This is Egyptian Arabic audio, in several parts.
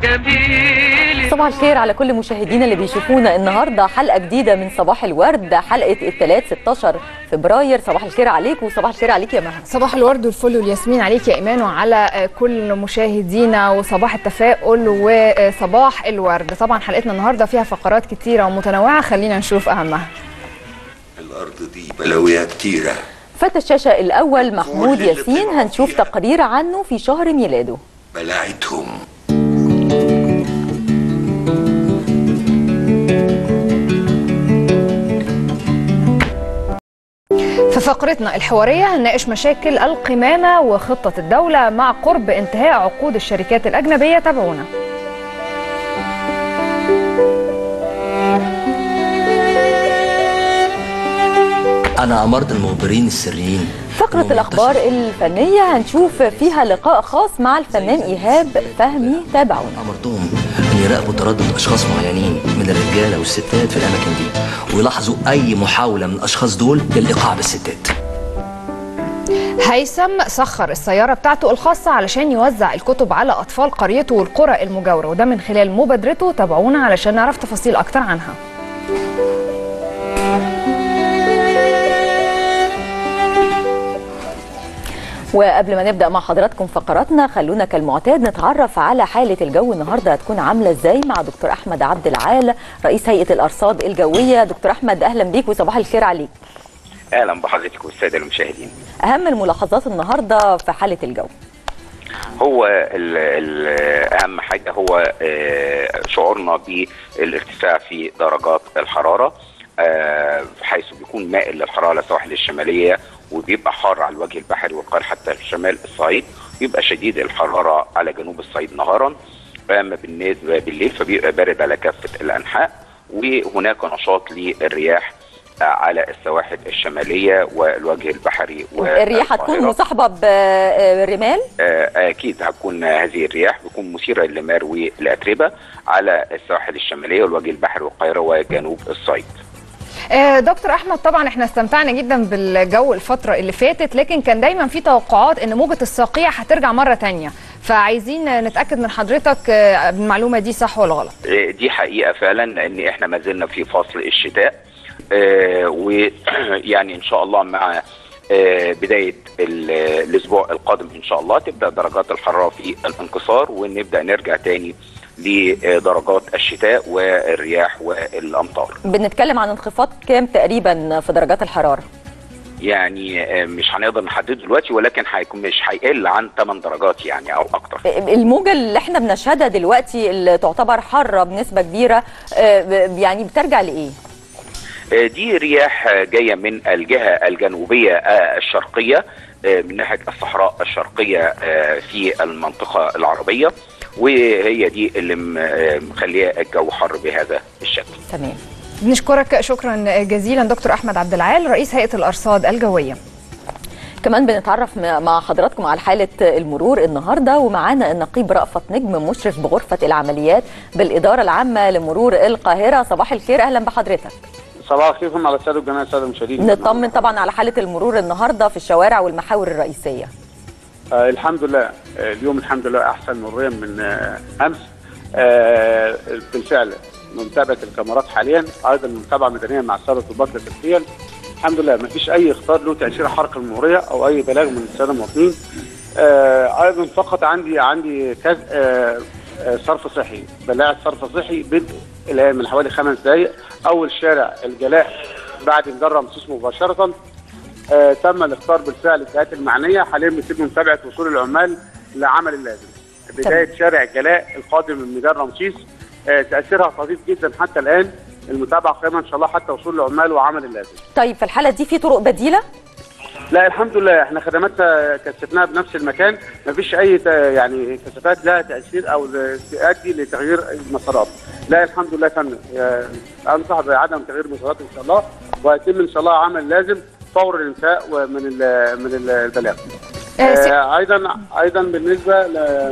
جميل صباح الخير على كل مشاهدينا اللي بيشوفونا النهارده حلقه جديده من صباح الورد حلقه الثلاث 16 فبراير صباح الخير عليكم وصباح الخير عليك يا مها صباح الورد والفل والياسمين عليك يا ايمان وعلى كل مشاهدينا وصباح التفاؤل وصباح الورد طبعا حلقتنا النهارده فيها فقرات كتيره ومتنوعه خلينا نشوف اهمها الأرض دي بلاويها كتيرة فتى الشاشه الاول محمود ياسين هنشوف تقرير عنه في شهر ميلاده بلاعتهم في فقرتنا الحواريه هنناقش مشاكل القمامه وخطه الدوله مع قرب انتهاء عقود الشركات الاجنبيه تابعونا أنا أمرت المخبرين السريين فقرة إنهم الأخبار ينتشروا. الفنية هنشوف فيها لقاء خاص مع الفنان إيهاب فهمي تابعونا أمرتهم أن يراقبوا تردد أشخاص معينين من الرجالة والستات في الأماكن دي ويلاحظوا أي محاولة من الأشخاص دول للإيقاع بالستات هيثم سخر السياره بتاعته الخاصه علشان يوزع الكتب على اطفال قريته والقرى المجاوره وده من خلال مبادرته تابعونا علشان نعرف تفاصيل اكتر عنها وقبل ما نبدأ مع حضراتكم فقراتنا خلونا كالمعتاد نتعرف على حالة الجو النهاردة هتكون عاملة ازاي مع دكتور أحمد عبد العال رئيس هيئة الأرصاد الجوية دكتور أحمد أهلا بيك وصباح الخير عليك اهلا بحضرتك والساده المشاهدين أهم الملاحظات النهاردة في حالة الجو هو ال ال اهم حاجه هو آه، شعورنا بالارتفاع في درجات الحراره آه، حيث بيكون مائل للحراره على السواحل الشماليه وبيبقى حار على الوجه البحري والقار حتى في شمال الصعيد بيبقى شديد الحراره على جنوب الصعيد نهارا اما بالنسبه بالليل فبيبقى بارد على كافه الانحاء وهناك نشاط للرياح آه، على السواحل الشماليه والوجه البحري الرياح هتكون والقاهرة. مصاحبة بالرمال آه، اكيد هتكون هذه الرياح بتكون مثيره للمار والاتربه على السواحل الشماليه والوجه البحري والقاهره وجنوب الصعيد. آه، دكتور احمد طبعا احنا استمتعنا جدا بالجو الفتره اللي فاتت لكن كان دايما في توقعات ان موجه الصقيع هترجع مره تانية فعايزين نتاكد من حضرتك آه، المعلومه دي صح ولا غلط آه، دي حقيقه فعلا لان احنا ما زلنا في فصل الشتاء آه، ويعني ان شاء الله مع آه، بدايه ال- الاسبوع القادم ان شاء الله تبدا درجات الحراره في الانكسار ونبدا نرجع تاني لدرجات الشتاء والرياح والامطار. بنتكلم عن انخفاض كام تقريبا في درجات الحرارة يعني آه، مش هنقدر نحدده دلوقتي ولكن هيكون مش هيقل عن 8 درجات يعني او اكتر الموجة اللي احنا بنشهدها دلوقتي اللي تعتبر حارة بنسبة كبيرة آه، يعني بترجع لإيه؟ آه، دي رياح آه، جايه من الجهه الجنوبيه آه، الشرقيه آه، من ناحيه الصحراء الشرقيه آه، في المنطقه العربيه وهي دي اللي م- آه، مخليه الجو حر بهذا الشكل تمام بنشكرك شكرا جزيلا دكتور احمد عبد العال رئيس هيئه الارصاد الجويه كمان بنتعرف م- مع حضراتكم على حالة المرور النهاردة ومعانا النقيب رأفت نجم مشرف بغرفة العمليات بالإدارة العامة لمرور القاهرة صباح الخير أهلا بحضرتك صباح الخير على الساده الجميع الساده المشاهدين نطمن طبعا على حالة المرور النهاردة في الشوارع والمحاور الرئيسية آه الحمد لله آه اليوم الحمد لله احسن مروريا من آه امس آه بالفعل متابعه الكاميرات حاليا ايضا متابعه مدنيه مع الساده الضباط الاساسيا الحمد لله ما فيش اي اخطار له تاثير على الحركه المروريه او اي بلاغ من الساده المواطنين آه ايضا فقط عندي عندي كذا آه آه صرف صحي بلاعه صرف صحي بدء الان من حوالي خمس دقائق اول شارع الجلاء بعد مجرى رمسيس مباشره آه تم الاختار بالفعل الجهات المعنيه حاليا بيتم متابعه وصول العمال لعمل اللازم. بدايه شارع الجلاء القادم من ميدان رمسيس آه تاثيرها طفيف جدا حتى الان المتابعه قائمه ان شاء الله حتى وصول العمال وعمل اللازم. طيب في الحالة دي في طرق بديلة؟ لا الحمد لله احنا خدماتنا كثفناها بنفس المكان ما فيش اي ت- يعني كثافات لها تاثير او ل- تؤدي لتغيير المسارات لا الحمد لله تم آه، انصح بعدم تغيير المسارات ان شاء الله ويتم ان شاء الله عمل لازم فور الانتهاء من ال- من ال- البلاغ آه، سي- آه، ايضا ايضا بالنسبه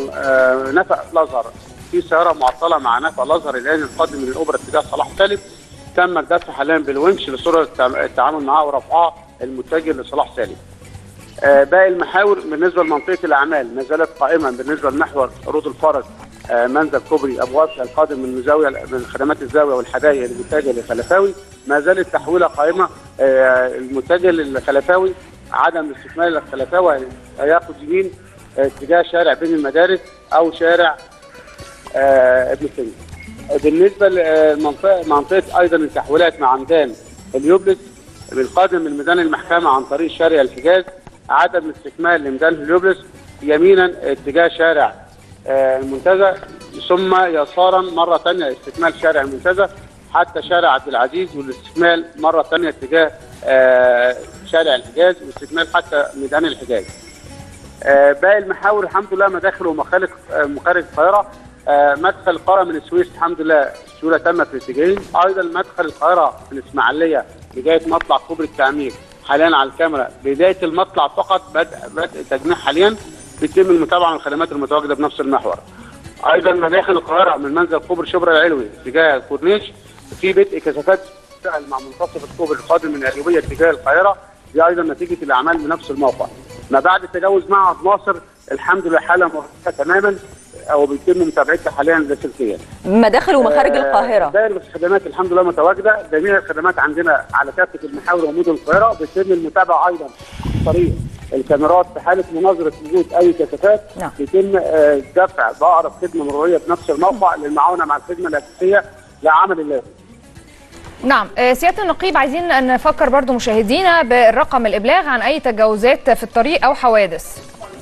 لنفق الازهر في سياره معطله مع نفق الازهر الان القادم من الاوبرا اتجاه صلاح سالم تم الدفع حاليا بالونش لصوره التع- التعامل معها ورفعها المتجه لصلاح سالم. آه، باقي المحاور بالنسبه لمنطقه الاعمال ما زالت قائمه بالنسبه لمحور رود الفرج آه، منزل كوبري ابو غفله القادم من زاويه من خدمات الزاويه والحدائق المتجه لخلفاوي ما زالت تحويله قائمه آه، المتجه للخلفاوي عدم استكمال الخلفاوي هياخد يمين آه، اتجاه شارع بين المدارس او شارع آه، ابن سينا بالنسبه لمنطقه منطقه ايضا التحويلات مع عمدان اليوبلس بالقادم من ميدان المحكمه عن طريق شارع الحجاز عدم استكمال لميدان اليوبلس يمينا اتجاه شارع آه، المنتزه ثم يسارا مره ثانيه استكمال شارع المنتزه حتى شارع عبد العزيز والاستكمال مره ثانيه اتجاه آه، شارع الحجاز واستكمال حتى ميدان الحجاز. آه، باقي المحاور الحمد لله مداخل ومخارج آه، مخارج القاهره آه، مدخل القاهره من السويس الحمد لله السيوله تمت في الاتجاهين ايضا مدخل القاهره من الاسماعيليه بدايه مطلع كوبري التعمير حاليا على الكاميرا بدايه المطلع فقط بدء بدء تجميع حاليا بيتم المتابعه من الخدمات المتواجده بنفس المحور ايضا مداخل القاهره من منزل كوبري شبرا العلوي اتجاه الكورنيش في بدء كثافات تشتغل مع منتصف الكوبري القادم من القليوبيه اتجاه القاهره دي ايضا نتيجه الاعمال بنفس الموقع ما بعد تجاوز معهد ناصر الحمد لله حاله مرتفعه تماما او بيتم متابعتها حاليا لاسلكيا مداخل ومخارج آه، القاهره دائرة الخدمات الحمد لله متواجده جميع الخدمات عندنا على كافه المحاور ومدن القاهره بيتم المتابعه ايضا عن طريق الكاميرات في حاله مناظره وجود اي كثافات نعم. بيتم آه، دفع باقرب خدمه مروريه بنفس الموقع للمعاونه مع الخدمه الاساسيه لعمل اللازم نعم آه، سياده النقيب عايزين أن نفكر برضو مشاهدينا بالرقم الابلاغ عن اي تجاوزات في الطريق او حوادث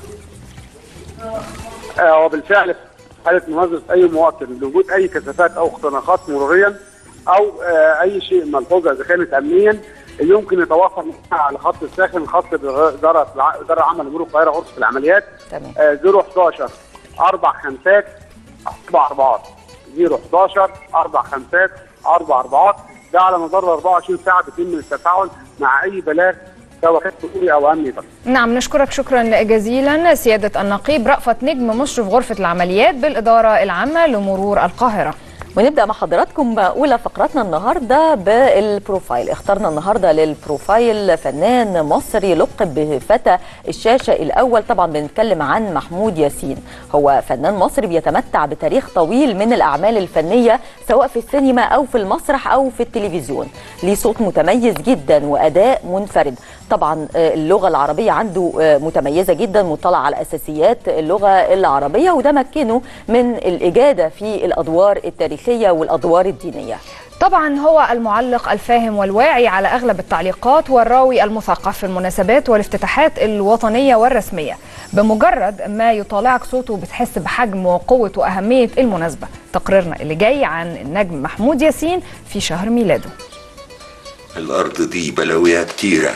آه، وبالفعل في حاله مناظره اي مواطن لوجود اي كثافات او اختناقات مروريا او آه، اي شيء ملحوظه اذا كانت امنيا يمكن يتواصل معنا على خط الساخن خط اداره اداره عمل مرور القاهره غرفه العمليات تمام. آه، 011 اربع خمسات اربع اربعات 011 اربع خمسات اربع اربعات ده على مدار 24 ساعه بيتم التفاعل مع اي بلاغ سواء كان مروري او امني طبعا نعم نشكرك شكرا جزيلا سيادة النقيب رأفت نجم مشرف غرفة العمليات بالإدارة العامة لمرور القاهرة ونبدا مع حضراتكم اولى فقراتنا النهارده بالبروفايل اخترنا النهارده للبروفايل فنان مصري لقب بفتى الشاشه الاول طبعا بنتكلم عن محمود ياسين هو فنان مصري بيتمتع بتاريخ طويل من الاعمال الفنيه سواء في السينما او في المسرح او في التلفزيون ليه صوت متميز جدا واداء منفرد طبعا آه، اللغه العربيه عنده آه، متميزه جدا مطلع على اساسيات اللغه العربيه وده مكنه من الاجاده في الادوار التاريخيه والادوار الدينيه طبعا هو المعلق الفاهم والواعي على أغلب التعليقات والراوي المثقف في المناسبات والافتتاحات الوطنية والرسمية بمجرد ما يطالعك صوته بتحس بحجم وقوة وأهمية المناسبة تقريرنا اللي جاي عن النجم محمود ياسين في شهر ميلاده الأرض دي بلاويها كتيرة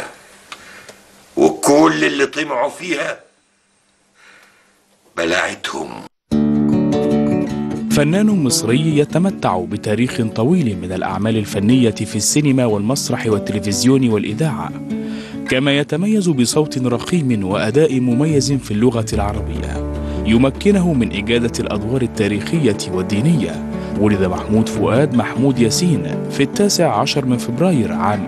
وكل اللي طمعوا فيها بلعتهم فنان مصري يتمتع بتاريخ طويل من الأعمال الفنية في السينما والمسرح والتلفزيون والإذاعة كما يتميز بصوت رخيم وأداء مميز في اللغة العربية يمكنه من إجادة الأدوار التاريخية والدينية ولد محمود فؤاد محمود ياسين في التاسع عشر من فبراير عام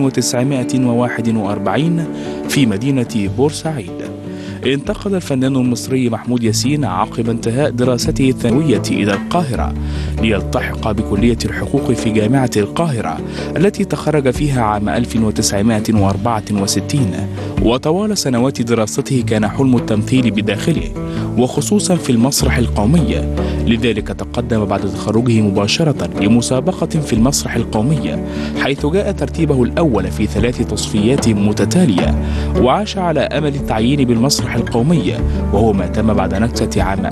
1941 في مدينة بورسعيد انتقل الفنان المصري محمود ياسين عقب انتهاء دراسته الثانوية إلى القاهرة ليلتحق بكلية الحقوق في جامعة القاهرة التي تخرج فيها عام 1964 وطوال سنوات دراسته كان حلم التمثيل بداخله وخصوصا في المسرح القومي لذلك تقدم بعد تخرجه مباشرة لمسابقة في المسرح القومي حيث جاء ترتيبه الأول في ثلاث تصفيات متتالية وعاش على أمل التعيين بالمسرح القومي وهو ما تم بعد نكسة عام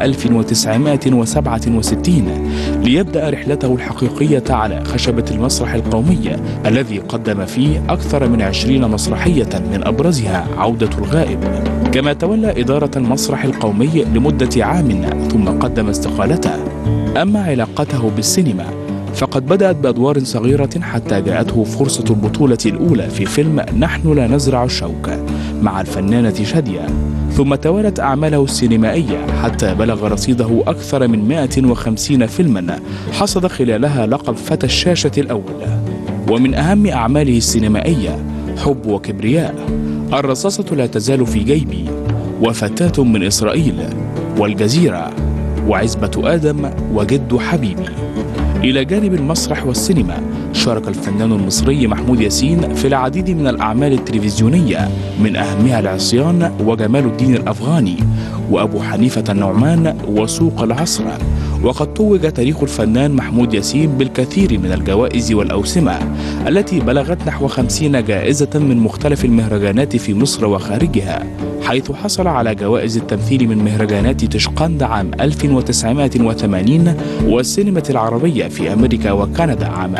1967 ليبدأ رحلته الحقيقية على خشبة المسرح القومي الذي قدم فيه أكثر من عشرين مسرحية من أبرزها عودة الغائب كما تولى إدارة المسرح القومي لمدة عام ثم قدم استقالته أما علاقته بالسينما فقد بدأت بأدوار صغيرة حتى جاءته فرصة البطولة الأولى في فيلم نحن لا نزرع الشوك مع الفنانة شادية ثم توالت أعماله السينمائية حتى بلغ رصيده أكثر من 150 فيلما حصد خلالها لقب فتى الشاشة الأول ومن أهم أعماله السينمائية حب وكبرياء الرصاصة لا تزال في جيبي وفتاة من إسرائيل والجزيرة وعزبة آدم وجد حبيبي إلى جانب المسرح والسينما شارك الفنان المصري محمود ياسين في العديد من الأعمال التلفزيونية من أهمها العصيان وجمال الدين الأفغاني وأبو حنيفة النعمان وسوق العصر وقد توج تاريخ الفنان محمود ياسين بالكثير من الجوائز والأوسمة التي بلغت نحو خمسين جائزة من مختلف المهرجانات في مصر وخارجها حيث حصل على جوائز التمثيل من مهرجانات تشقند عام 1980 والسينما العربية في أمريكا وكندا عام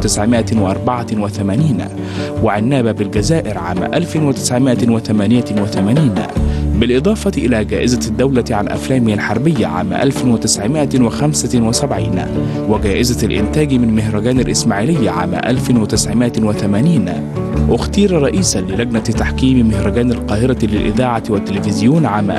1984 وعنابة بالجزائر عام 1988 بالإضافة إلى جائزة الدولة على أفلامه الحربية عام 1975 وجائزة الإنتاج من مهرجان الإسماعيلية عام 1980 اختير رئيسا للجنة تحكيم مهرجان القاهرة للإذاعة والتلفزيون عام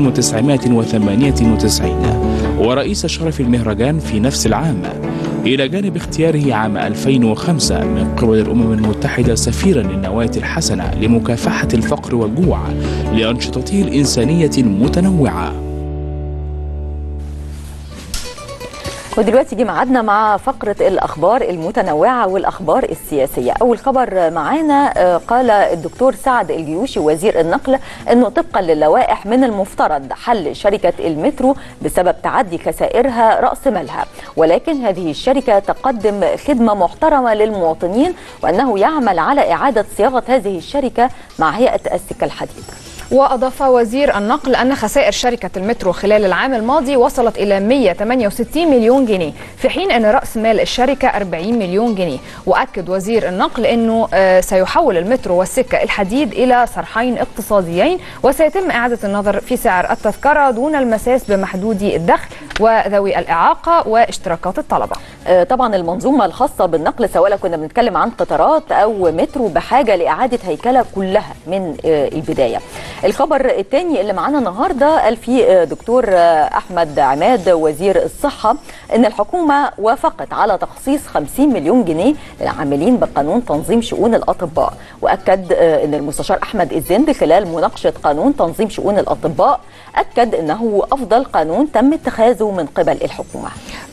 1998 ورئيس شرف المهرجان في نفس العام إلى جانب اختياره عام 2005 من قبل الأمم المتحدة سفيرا للنواة الحسنة لمكافحة الفقر والجوع لأنشطته الإنسانية المتنوعة ودلوقتي جه ميعادنا مع فقرة الأخبار المتنوعة والأخبار السياسية أول خبر معانا آه، قال الدكتور سعد الجيوشي وزير النقل أنه طبقا للوائح من المفترض حل شركة المترو بسبب تعدي خسائرها رأس مالها ولكن هذه الشركة تقدم خدمة محترمة للمواطنين وأنه يعمل على إعادة صياغة هذه الشركة مع هيئة السكة الحديد وأضاف وزير النقل أن خسائر شركة المترو خلال العام الماضي وصلت إلى 168 مليون جنيه في حين أن رأس مال الشركة 40 مليون جنيه وأكد وزير النقل أنه آه، سيحول المترو والسكة الحديد إلى صرحين اقتصاديين وسيتم إعادة النظر في سعر التذكرة دون المساس بمحدودي الدخل وذوي الإعاقة واشتراكات الطلبة آه، طبعا المنظومة الخاصة بالنقل سواء لو كنا بنتكلم عن قطارات أو مترو بحاجة لإعادة هيكلة كلها من آه، البداية الخبر الثاني اللي معانا النهاردة قال فيه آه، دكتور آه، أحمد عماد وزير الصحة أن الحكومة وافقت على تخصيص 50 مليون جنيه للعاملين بقانون تنظيم شؤون الأطباء وأكد آه، أن المستشار أحمد الزند خلال مناقشة قانون تنظيم شؤون الأطباء أكد أنه أفضل قانون تم اتخاذه من قبل الحكومة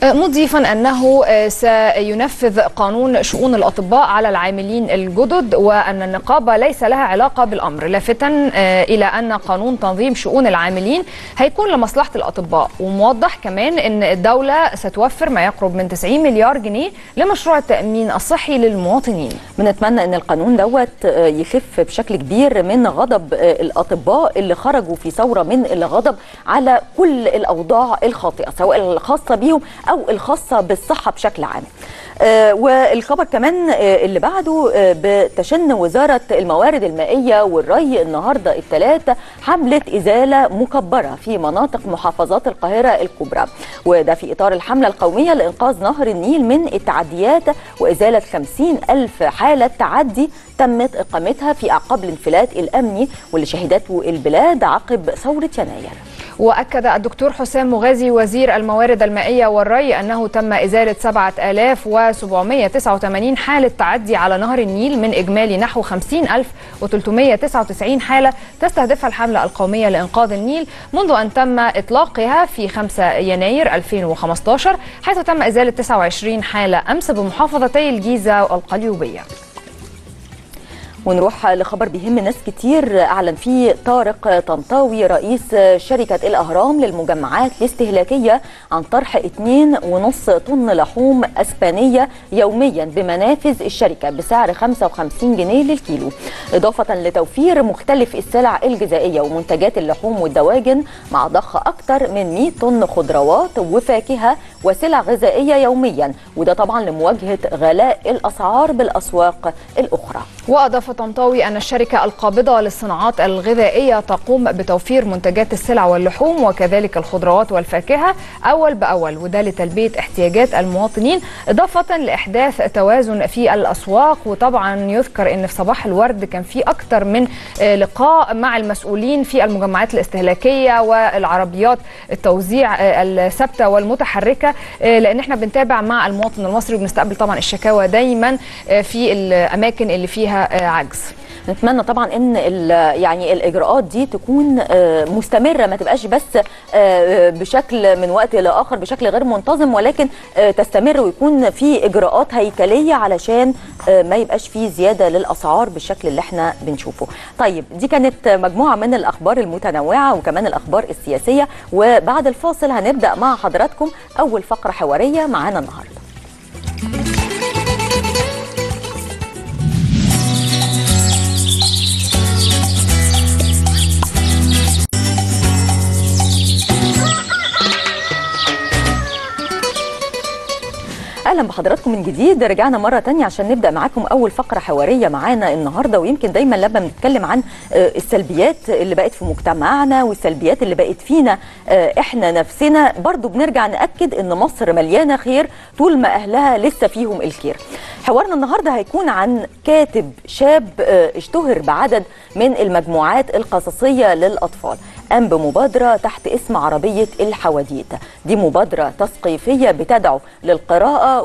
مضيفا انه آه، سينفذ قانون شؤون الاطباء على العاملين الجدد وان النقابه ليس لها علاقه بالامر لافتا آه، الى ان قانون تنظيم شؤون العاملين هيكون لمصلحه الاطباء وموضح كمان ان الدوله ستوفر ما يقرب من 90 مليار جنيه لمشروع التامين الصحي للمواطنين بنتمنى ان القانون دوت آه، يخف بشكل كبير من غضب آه، الاطباء اللي خرجوا في ثوره من الغضب على كل الاوضاع الخاطئه سواء الخاصه بيهم او الخاصه بالصحه بشكل عام. آه، والخبر كمان آه، اللي بعده آه، بتشن وزاره الموارد المائيه والري النهارده الثلاثاء حمله ازاله مكبره في مناطق محافظات القاهره الكبرى وده في اطار الحمله القوميه لانقاذ نهر النيل من التعديات وازاله 50 الف حاله تعدي تمت اقامتها في اعقاب الانفلات الامني واللي شهدته البلاد عقب ثوره يناير واكد الدكتور حسام مغازي وزير الموارد المائيه والري انه تم ازاله 7789 حاله تعدي على نهر النيل من اجمالي نحو 50399 حاله تستهدفها الحمله القوميه لانقاذ النيل منذ ان تم اطلاقها في 5 يناير 2015 حيث تم ازاله 29 حاله امس بمحافظتي الجيزه والقليوبيه ونروح لخبر بيهم ناس كتير اعلن فيه طارق طنطاوي رئيس شركه الاهرام للمجمعات الاستهلاكيه عن طرح 2.5 طن لحوم اسبانيه يوميا بمنافذ الشركه بسعر 55 جنيه للكيلو اضافه لتوفير مختلف السلع الغذائيه ومنتجات اللحوم والدواجن مع ضخ اكثر من 100 طن خضروات وفاكهه وسلع غذائيه يوميا وده طبعا لمواجهه غلاء الاسعار بالاسواق الاخرى وأضاف طنطاوي أن الشركة القابضة للصناعات الغذائية تقوم بتوفير منتجات السلع واللحوم وكذلك الخضروات والفاكهة أول بأول وده لتلبية احتياجات المواطنين إضافة لإحداث توازن في الأسواق وطبعا يذكر أن في صباح الورد كان في أكثر من آه، لقاء مع المسؤولين في المجمعات الاستهلاكية والعربيات التوزيع آه، الثابتة والمتحركة آه، لأن احنا بنتابع مع المواطن المصري وبنستقبل طبعا الشكاوى دايما آه، في الأماكن اللي فيها آه، العجز نتمنى طبعا ان ال- يعني الاجراءات دي تكون آه، مستمره ما تبقاش بس آه، بشكل من وقت الى اخر بشكل غير منتظم ولكن آه، تستمر ويكون في اجراءات هيكليه علشان آه، ما يبقاش في زياده للاسعار بالشكل اللي احنا بنشوفه. طيب دي كانت مجموعه من الاخبار المتنوعه وكمان الاخبار السياسيه وبعد الفاصل هنبدا مع حضراتكم اول فقره حواريه معانا النهارده. اهلا بحضراتكم من جديد رجعنا مره تانية عشان نبدا معاكم اول فقره حواريه معانا النهارده ويمكن دايما لما بنتكلم عن آه، السلبيات اللي بقت في مجتمعنا والسلبيات اللي بقت فينا آه، احنا نفسنا برضو بنرجع ناكد ان مصر مليانه خير طول ما اهلها لسه فيهم الخير حوارنا النهارده هيكون عن كاتب شاب آه، اشتهر بعدد من المجموعات القصصيه للاطفال قام بمبادرة تحت اسم عربية الحواديت دي مبادرة تثقيفية بتدعو للقراءة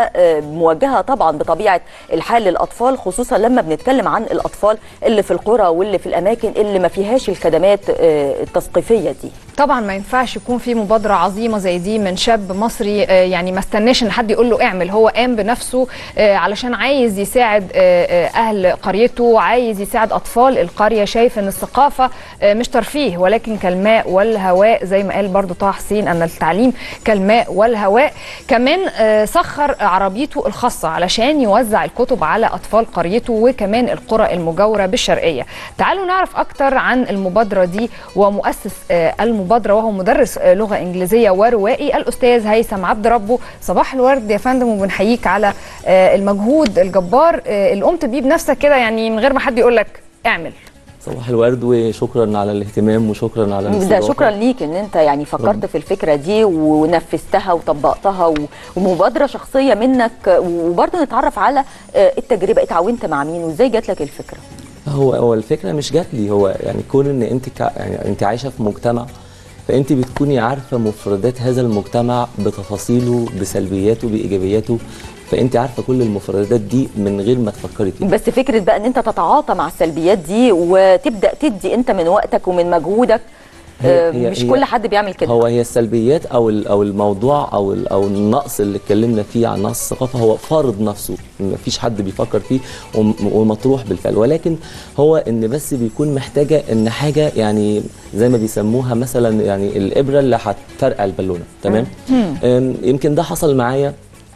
وموجهة طبعا بطبيعة الحال للأطفال خصوصا لما بنتكلم عن الأطفال اللي في القرى واللي في الأماكن اللي ما فيهاش الخدمات آه، التثقيفية دي طبعا ما ينفعش يكون في مبادره عظيمه زي دي من شاب مصري آه، يعني ما استناش ان حد يقول له اعمل هو قام بنفسه آه، علشان عايز يساعد آه، آه، اهل قريته عايز يساعد اطفال القريه شايف ان الثقافه آه، مش ترفيه ولكن كالماء والهواء زي ما قال برضو طه حسين ان التعليم كالماء والهواء كمان آه، سخر عربيته الخاصه علشان يوزع الكتب على اطفال قريته وكمان القرى المجاوره بالشرقيه تعالوا نعرف اكتر عن المبادره دي ومؤسس آه، المبادره وهو مدرس آه، لغه انجليزيه وروائي الاستاذ هيثم عبد ربه صباح الورد يا فندم وبنحييك على آه، المجهود الجبار آه، اللي قمت بيه بنفسك كده يعني من غير ما حد يقول لك اعمل صباح الورد وشكرا على الاهتمام وشكرا على ده الاستضافة. شكرا ليك ان انت يعني فكرت في الفكره دي ونفذتها وطبقتها و- ومبادره شخصيه منك وبرضه نتعرف على آه، التجربه اتعاونت مع مين وازاي جات لك الفكره هو هو الفكره مش جات لي هو يعني كون ان انت كا يعني انت عايشه في مجتمع فانت بتكوني عارفه مفردات هذا المجتمع بتفاصيله بسلبياته بايجابياته فانت عارفه كل المفردات دي من غير ما تفكري فيها بس فكره بقى ان انت تتعاطى مع السلبيات دي وتبدا تدي انت من وقتك ومن مجهودك هي- آه، هي- مش هي- كل حد بيعمل كده هو هي السلبيات او ال- او الموضوع او ال- او النقص اللي اتكلمنا فيه عن نقص الثقافه هو فارض نفسه مفيش حد بيفكر فيه وم- ومطروح بالفعل ولكن هو ان بس بيكون محتاجه ان حاجه يعني زي ما بيسموها مثلا يعني الابره اللي هتفرقع البالونه تمام أم، يمكن ده حصل معايا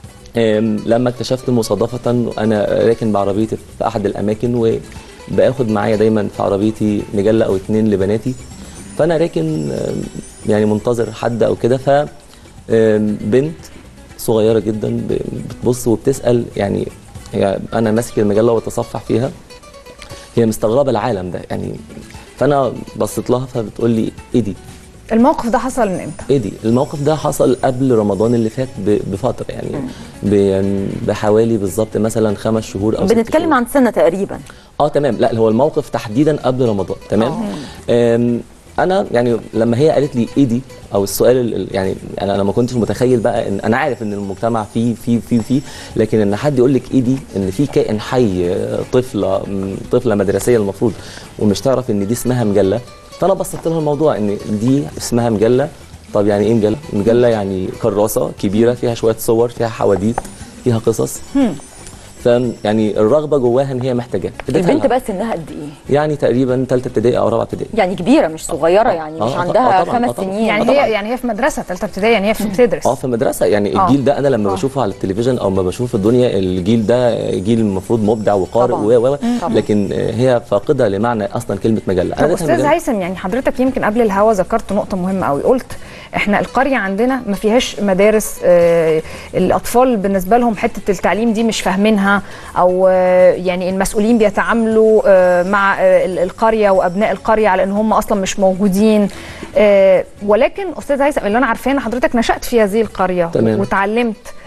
أم، لما اكتشفت مصادفة أنا راكن بعربيتي في أحد الأماكن وباخد معايا دايما في عربيتي مجلة أو اتنين لبناتي فأنا راكن أم، يعني منتظر حد أو كده ف أم، بنت صغيرة جدا ب- بتبص وبتسأل يعني هي أنا ماسك المجلة وبتصفح فيها هي مستغربة العالم ده يعني فأنا بصيت لها فبتقول لي إيه دي؟ الموقف ده حصل من امتى ايه دي الموقف ده حصل قبل رمضان اللي فات ب- بفتره يعني ب- يعني بحوالي بالظبط مثلا خمس شهور او ست بنتكلم شهور. عن سنه تقريبا اه تمام لا هو الموقف تحديدا قبل رمضان تمام آم، انا يعني لما هي قالت لي ايه دي او السؤال ال- ال- يعني انا انا ما كنتش متخيل بقى ان انا عارف ان المجتمع فيه فيه فيه فيه لكن ان حد يقول لك ايه دي ان في كائن حي آه، طفله م، طفله مدرسيه المفروض ومش تعرف ان دي اسمها مجله فانا بسطت لها الموضوع ان دي اسمها مجله طب يعني ايه مجله مجله يعني كراسه كبيره فيها شويه صور فيها حواديت فيها قصص ف يعني الرغبه جواها ان هي محتاجاه اديتها البنت لها. بقى سنها قد ايه يعني تقريبا ثالثه ابتدائي او رابعه ابتدائي يعني كبيره مش صغيره يعني آه، مش آه، عندها آه، طبعاً، خمس آه، طبعاً. سنين يعني طبعاً. هي يعني هي في مدرسه ثالثه ابتدائي يعني هي في بتدرس اه في مدرسه يعني آه. الجيل ده انا لما آه. بشوفه على التلفزيون او ما بشوفه في الدنيا الجيل ده جيل المفروض مبدع وقارئ طبعاً. و و طبعاً. لكن آه، هي فاقده لمعنى اصلا كلمه مجله طب اديتها استاذ مجلة. هيثم يعني حضرتك يمكن قبل الهوا ذكرت نقطه مهمه قوي قلت احنا القريه عندنا ما فيهاش مدارس آه، الاطفال بالنسبه لهم حته التعليم دي مش فاهمينها او آه، يعني المسؤولين بيتعاملوا آه، مع آه، ال- القريه وابناء القريه على ان هم اصلا مش موجودين آه، ولكن استاذ هيثم اللي انا عارفاه ان حضرتك نشات في هذه القريه تمام. وتعلمت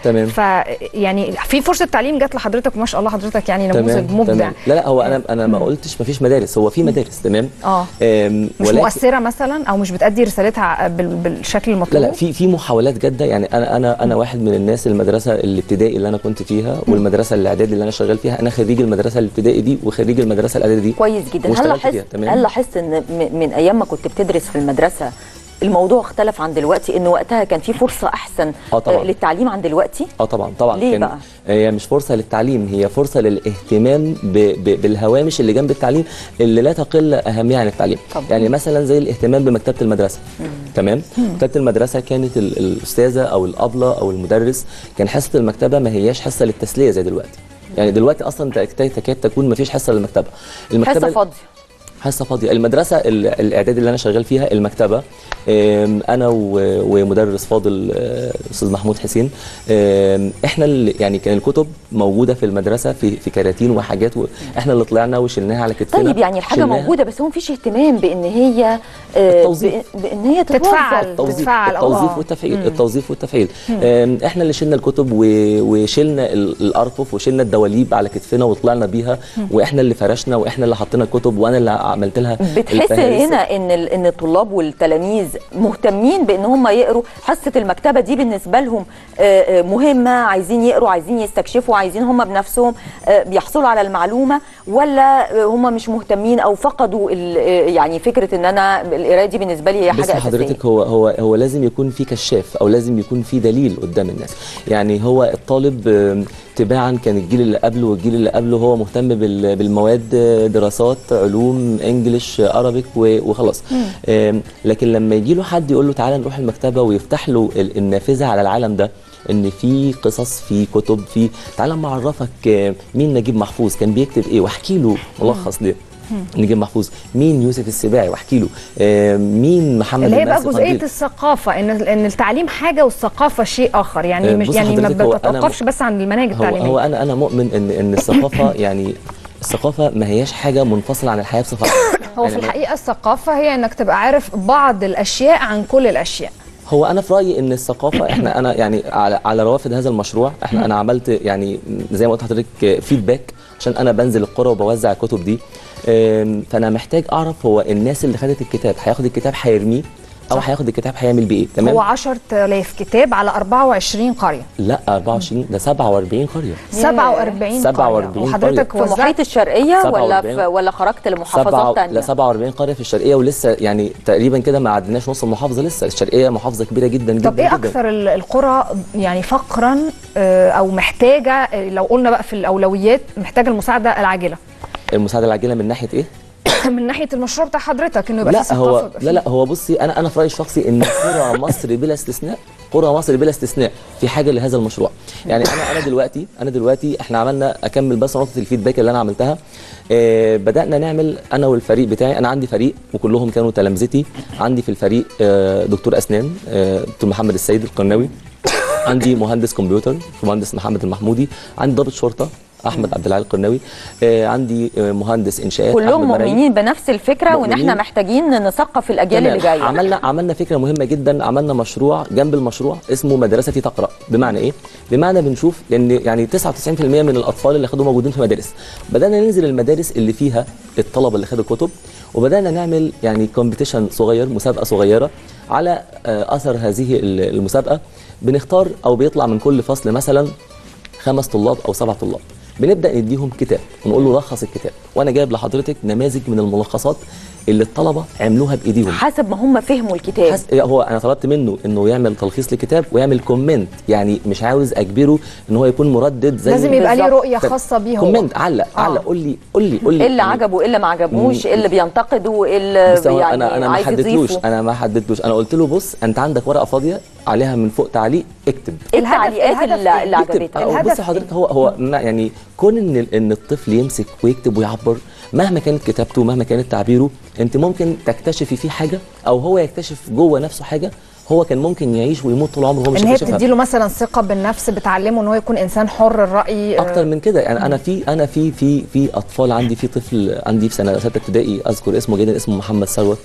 تمام. ف يعني في فرصه تعليم جت لحضرتك ما شاء الله حضرتك يعني نموذج مبدع تمام. لا لا هو انا انا ما قلتش ما فيش مدارس هو في مدارس تمام اه آم، مش ولكن- مؤثره مثلا او مش بتادي رسالتها بال- بالشكل لا المطلوب لا في في محاولات جاده يعني انا انا انا واحد من الناس المدرسه الابتدائي اللي انا كنت فيها والمدرسه الاعدادي اللي انا شغال فيها انا خريج المدرسه الابتدائي دي وخريج المدرسه الاعدادي دي كويس جدا هل واشتغلت لاحظت فيها، تمام. هل لاحظت ان م- من ايام ما كنت بتدرس في المدرسه الموضوع اختلف عن دلوقتي ان وقتها كان في فرصه احسن آه طبعاً. آه، للتعليم عن دلوقتي اه طبعا طبعا ليه كان بقى؟ هي مش فرصه للتعليم هي فرصه للاهتمام ب... ب... بالهوامش اللي جنب التعليم اللي لا تقل اهميه عن التعليم طبعاً. يعني مثلا زي الاهتمام بمكتبه المدرسه تمام مكتبه المدرسه كانت ال... الاستاذه او الابله او المدرس كان حصه المكتبه ما هياش حصه للتسليه زي دلوقتي يعني دلوقتي اصلا تك- تكاد تكون ما فيش حصه للمكتبه حصه فاضيه حصه فاضيه المدرسه ال- الاعدادي اللي انا شغال فيها المكتبه آم، انا و- ومدرس فاضل آه، استاذ محمود حسين آم، احنا اللي يعني كان الكتب موجوده في المدرسه في في كراتين وحاجات احنا اللي طلعنا وشلناها على كتفنا طيب يعني الحاجه شلناها. موجوده بس هو مفيش اهتمام بان هي آه، التوظيف. بإن- بان هي تتوظف. تتفعل. التوظيف تتفاعل، التوظيف آه. والتفعيل التوظيف والتفعيل آم، احنا اللي شلنا الكتب و- وشلنا ال- الارفف وشلنا الدواليب على كتفنا وطلعنا بيها واحنا اللي فرشنا واحنا اللي حطينا الكتب وانا اللي عملت لها بتحس الفهارس. هنا ان ال- ان الطلاب والتلاميذ مهتمين بان هم يقروا حصه المكتبه دي بالنسبه لهم آه، آه، مهمه عايزين يقروا عايزين يستكشفوا عايزين هم بنفسهم آه، بيحصلوا على المعلومه ولا آه، هم مش مهتمين او فقدوا ال- آه، يعني فكره ان انا القرايه دي بالنسبه لي هي بس حاجه اساسيه حضرتك هو هو هو لازم يكون في كشاف او لازم يكون في دليل قدام الناس يعني هو الطالب آم، تباعا كان الجيل اللي قبله والجيل اللي قبله هو مهتم بال- بالمواد آه، دراسات علوم انجليش عربيك و- وخلاص آم، لكن لما يجي له حد يقول له تعالى نروح المكتبه ويفتح له ال- النافذه على العالم ده ان في قصص في كتب في تعالى ما اعرفك آه، مين نجيب محفوظ كان بيكتب ايه واحكي له ملخص ليه نجيب محفوظ مين يوسف السباعي واحكي له آه، مين محمد اللي هي بقى الماسي جزئيه قنديل. الثقافه ان ان التعليم حاجه والثقافه شيء اخر يعني آه، مش بص يعني ما حضرتك، هو أنا بتتوقفش بس عن المناهج هو, التعليميه هو انا انا مؤمن ان ان الثقافه يعني الثقافه ما هياش حاجه منفصله عن الحياه بصفه عامه هو في يعني ما- الحقيقه الثقافه هي انك تبقى عارف بعض الاشياء عن كل الاشياء هو انا في رايي ان الثقافه احنا انا يعني على على روافد هذا المشروع احنا انا عملت يعني زي ما قلت لحضرتك فيدباك عشان انا بنزل القرى وبوزع الكتب دي آم، فانا محتاج اعرف هو الناس اللي خدت الكتاب هياخد الكتاب هيرميه او هياخد الكتاب هيعمل بيه ايه تمام هو 10000 كتاب على 24 قريه لا 24 ده 47 قريه 47 47 قريه وحضرتك في وزعت محيط الشرقيه ولا 47. في ولا خرجت سبعة لمحافظات لا تانية 47 قريه في الشرقيه ولسه يعني تقريبا كده ما عدناش نص المحافظه لسه الشرقيه محافظه كبيره جدا جدا طب ايه جدا اكثر ال- القرى يعني فقرا آه، او محتاجه آه، لو قلنا بقى في الاولويات محتاجه المساعده العاجله المساعده العاجله من ناحيه ايه؟ من ناحيه المشروع بتاع حضرتك انه يبقى في لا ثقافه هو يبقى في- لا لا هو بصي انا انا في رايي الشخصي ان قرى مصر بلا استثناء قرى مصر بلا استثناء في حاجه لهذا المشروع يعني انا انا دلوقتي انا دلوقتي احنا عملنا اكمل بس نقطه الفيدباك اللي انا عملتها آه بدانا نعمل انا والفريق بتاعي انا عندي فريق وكلهم كانوا تلامذتي عندي في الفريق آه دكتور اسنان آه دكتور محمد السيد القرناوي عندي مهندس كمبيوتر مهندس محمد المحمودي عندي ضابط شرطه احمد عبد العال القرناوي آه عندي آه مهندس انشاءات كلهم أحمد مرعي. مؤمنين بنفس الفكره وان احنا مؤمنين. محتاجين نثقف الاجيال تمام. اللي جايه عملنا عملنا فكره مهمه جدا عملنا مشروع جنب المشروع اسمه مدرستي تقرا بمعنى ايه بمعنى بنشوف ان يعني 99% من الاطفال اللي خدوا موجودين في مدارس بدانا ننزل المدارس اللي فيها الطلبه اللي خدوا كتب وبدانا نعمل يعني كومبيتيشن صغير مسابقه صغيره على آه، اثر هذه ال- المسابقه بنختار او بيطلع من كل فصل مثلا خمس طلاب او سبع طلاب بنبدا نديهم كتاب ونقول له لخص الكتاب وانا جايب لحضرتك نماذج من الملخصات اللي الطلبه عملوها بايديهم حسب ما هم فهموا الكتاب حس... هو انا طلبت منه انه يعمل تلخيص لكتاب ويعمل كومنت يعني مش عاوز اجبره ان هو يكون مردد زي لازم يبقى ليه بالظبط. رؤيه خاصه بيه هو كومنت علق آه. علق قول لي قول لي قول لي ايه اللي يعني- عجبه ايه اللي ما عجبوش مم. ايه اللي بينتقده ايه اللي بس هو يعني انا انا ما عايز حددتلوش يضيفه انا ما حددتلوش انا قلت له بص انت عندك ورقه فاضيه عليها من فوق تعليق اكتب ايه الهدف- التعليقات الهدف اللي, إيه؟ اللي يكتب. عجبتك أو الهدف بص حضرتك هو هو ما- يعني كون ان ان الطفل يمسك ويكتب ويعبر مهما كانت كتابته مهما كانت تعبيره انت ممكن تكتشفي فيه حاجه او هو يكتشف جوه نفسه حاجه هو كان ممكن يعيش ويموت طول عمره هو مش ان هي هيكتشفها بتديله مثلا ثقه بالنفس بتعلمه ان هو يكون انسان حر الراي اكتر من كده يعني انا في انا في في في اطفال عندي في طفل عندي في سنه سته ابتدائي اذكر اسمه جدا اسمه محمد ثروت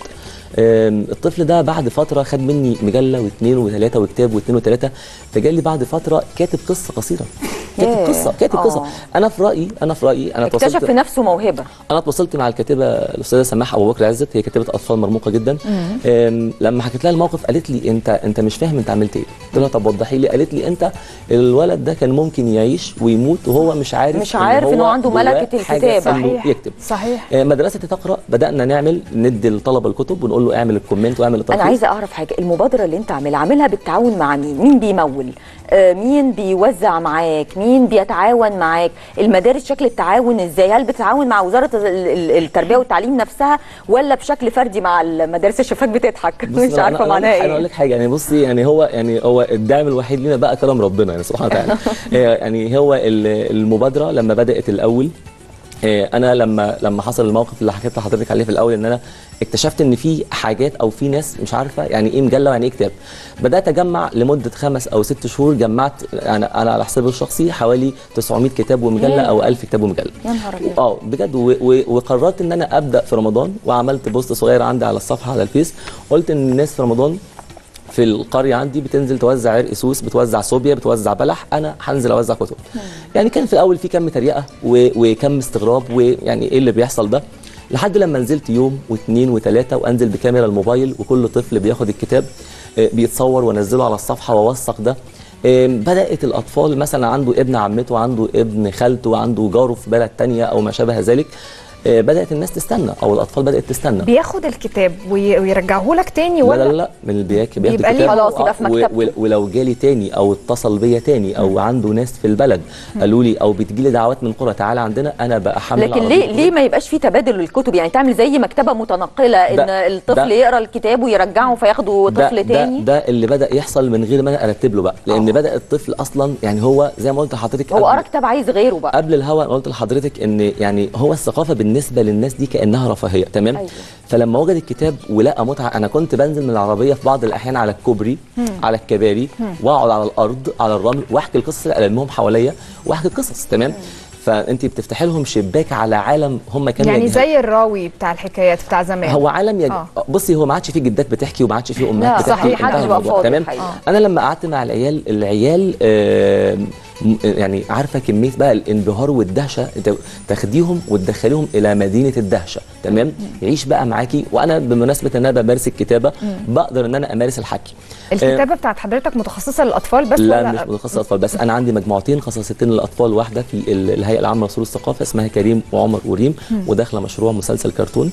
آم، الطفل ده بعد فتره خد مني مجله واثنين وثلاثه وكتاب واثنين وثلاثه فجالي بعد فتره كاتب قصه قصيره كاتب ياه. قصه كاتب آه. قصه انا في رايي انا في رايي انا اكتشف اتواصلت في نفسه موهبه انا اتواصلت مع الكاتبه الاستاذه سماح ابو بكر عزت هي كاتبه اطفال مرموقه جدا أم، لما حكيت لها الموقف قالت لي انت انت مش فاهم انت عملت ايه قلت لها طب وضحي لي قالت لي انت الولد ده كان ممكن يعيش ويموت وهو مش عارف مش عارف إن هو عنده جواه ملكة حاجة الكتابة. إنه صحيح. يكتب صحيح آه، مدرسه تقرا بدانا نعمل ندي الطلبه الكتب ونقول له اعمل الكومنت واعمل انا التلخيص عايزه اعرف حاجه المبادره اللي انت عاملها عاملها بالتعاون مع مين مين بيمول آه مين بيوزع معاك مين بيتعاون معاك المدارس شكل التعاون ازاي هل بتتعاون مع وزاره ال- ال- التربيه والتعليم نفسها ولا بشكل فردي مع المدارس الشفاك بتضحك بصي، مش أنا- عارفه أنا- معناها انا اقول ايه لك حاجه يعني بصي يعني هو يعني هو الدعم الوحيد لينا بقى كرم ربنا يعني سبحانه وتعالى آه، يعني هو ال- المبادره لما بدات الاول آه، انا لما لما حصل الموقف اللي حكيت لحضرتك عليه في الاول ان انا اكتشفت ان في حاجات او في ناس مش عارفه يعني ايه مجله ويعني ايه كتاب بدات اجمع لمده خمس او ست شهور جمعت يعني انا على حسابي الشخصي حوالي 900 كتاب ومجله او 1000 كتاب ومجله يا نهار أبيض. اه بجد و- و- وقررت ان انا ابدا في رمضان وعملت بوست صغير عندي على الصفحه على الفيس قلت ان الناس في رمضان في القريه عندي بتنزل توزع عرق سوس بتوزع صوبيا بتوزع بلح انا هنزل اوزع كتب يعني كان في الاول في كم تريقه و- وكم استغراب ويعني ايه اللي بيحصل ده لحد لما نزلت يوم واثنين وثلاثه وانزل بكاميرا الموبايل وكل طفل بياخد الكتاب آه، بيتصور وانزله على الصفحه واوثق ده آم، بدات الاطفال مثلا عنده ابن عمته عنده ابن خالته عنده جاره في بلد تانية او ما شابه ذلك آه، بدات الناس تستنى او الاطفال بدات تستنى بياخد الكتاب وي- ويرجعه لك تاني لا ولا لا لا من البياك بياخد بيبقى ليه الكتاب خلاص، يبقى في آه، و- مكتبته. و- ولو جالي تاني او اتصل بيا تاني او عنده ناس في البلد قالوا لي او بتجيلي دعوات من قرى تعالى عندنا انا بقى حامل لكن عربية ليه كتب. ليه ما يبقاش في تبادل للكتب يعني تعمل زي مكتبه متنقله ان ده- الطفل ده- يقرا الكتاب ويرجعه فياخده ده, طفل ده, تاني ده اللي بدا يحصل من غير ما انا ارتب له بقى لان آه. بدا الطفل اصلا يعني هو زي ما قلت لحضرتك هو قبل- قرا كتاب عايز غيره بقى قبل الهوا أنا قلت لحضرتك ان يعني هو الثقافه بالنسبه للناس دي كانها رفاهيه تمام أيوة. فلما وجد الكتاب ولقى متعه انا كنت بنزل من العربيه في بعض الاحيان على الكوبري على الكباري واقعد على الارض على الرمل واحكي القصص اللي المهم حواليا واحكي القصص تمام فانت بتفتحي لهم شباك على عالم هم كانوا يعني يجهلوا. زي الراوي بتاع الحكايات بتاع زمان هو عالم يج... آه. بصي هو ما عادش فيه جدات بتحكي وما عادش فيه لا، امهات بتحكي صحيح، انتهى محدش بقى الموضوع، فاضي تمام الحقيقة. انا لما قعدت مع العيال العيال آه م- يعني عارفه كميه بقى الانبهار والدهشه انت تاخديهم وتدخليهم الى مدينه الدهشه تمام يعيش بقى معاكي وانا بمناسبه ان انا بمارس الكتابه بقدر ان انا امارس الحكي الكتابه بتاعت حضرتك متخصصه للاطفال بس لا ولا مش متخصص اطفال بس انا عندي مجموعتين خصصتين للاطفال واحده في ال- الهيئه العامه لصول الثقافه اسمها كريم وعمر وريم وداخله مشروع مسلسل كرتون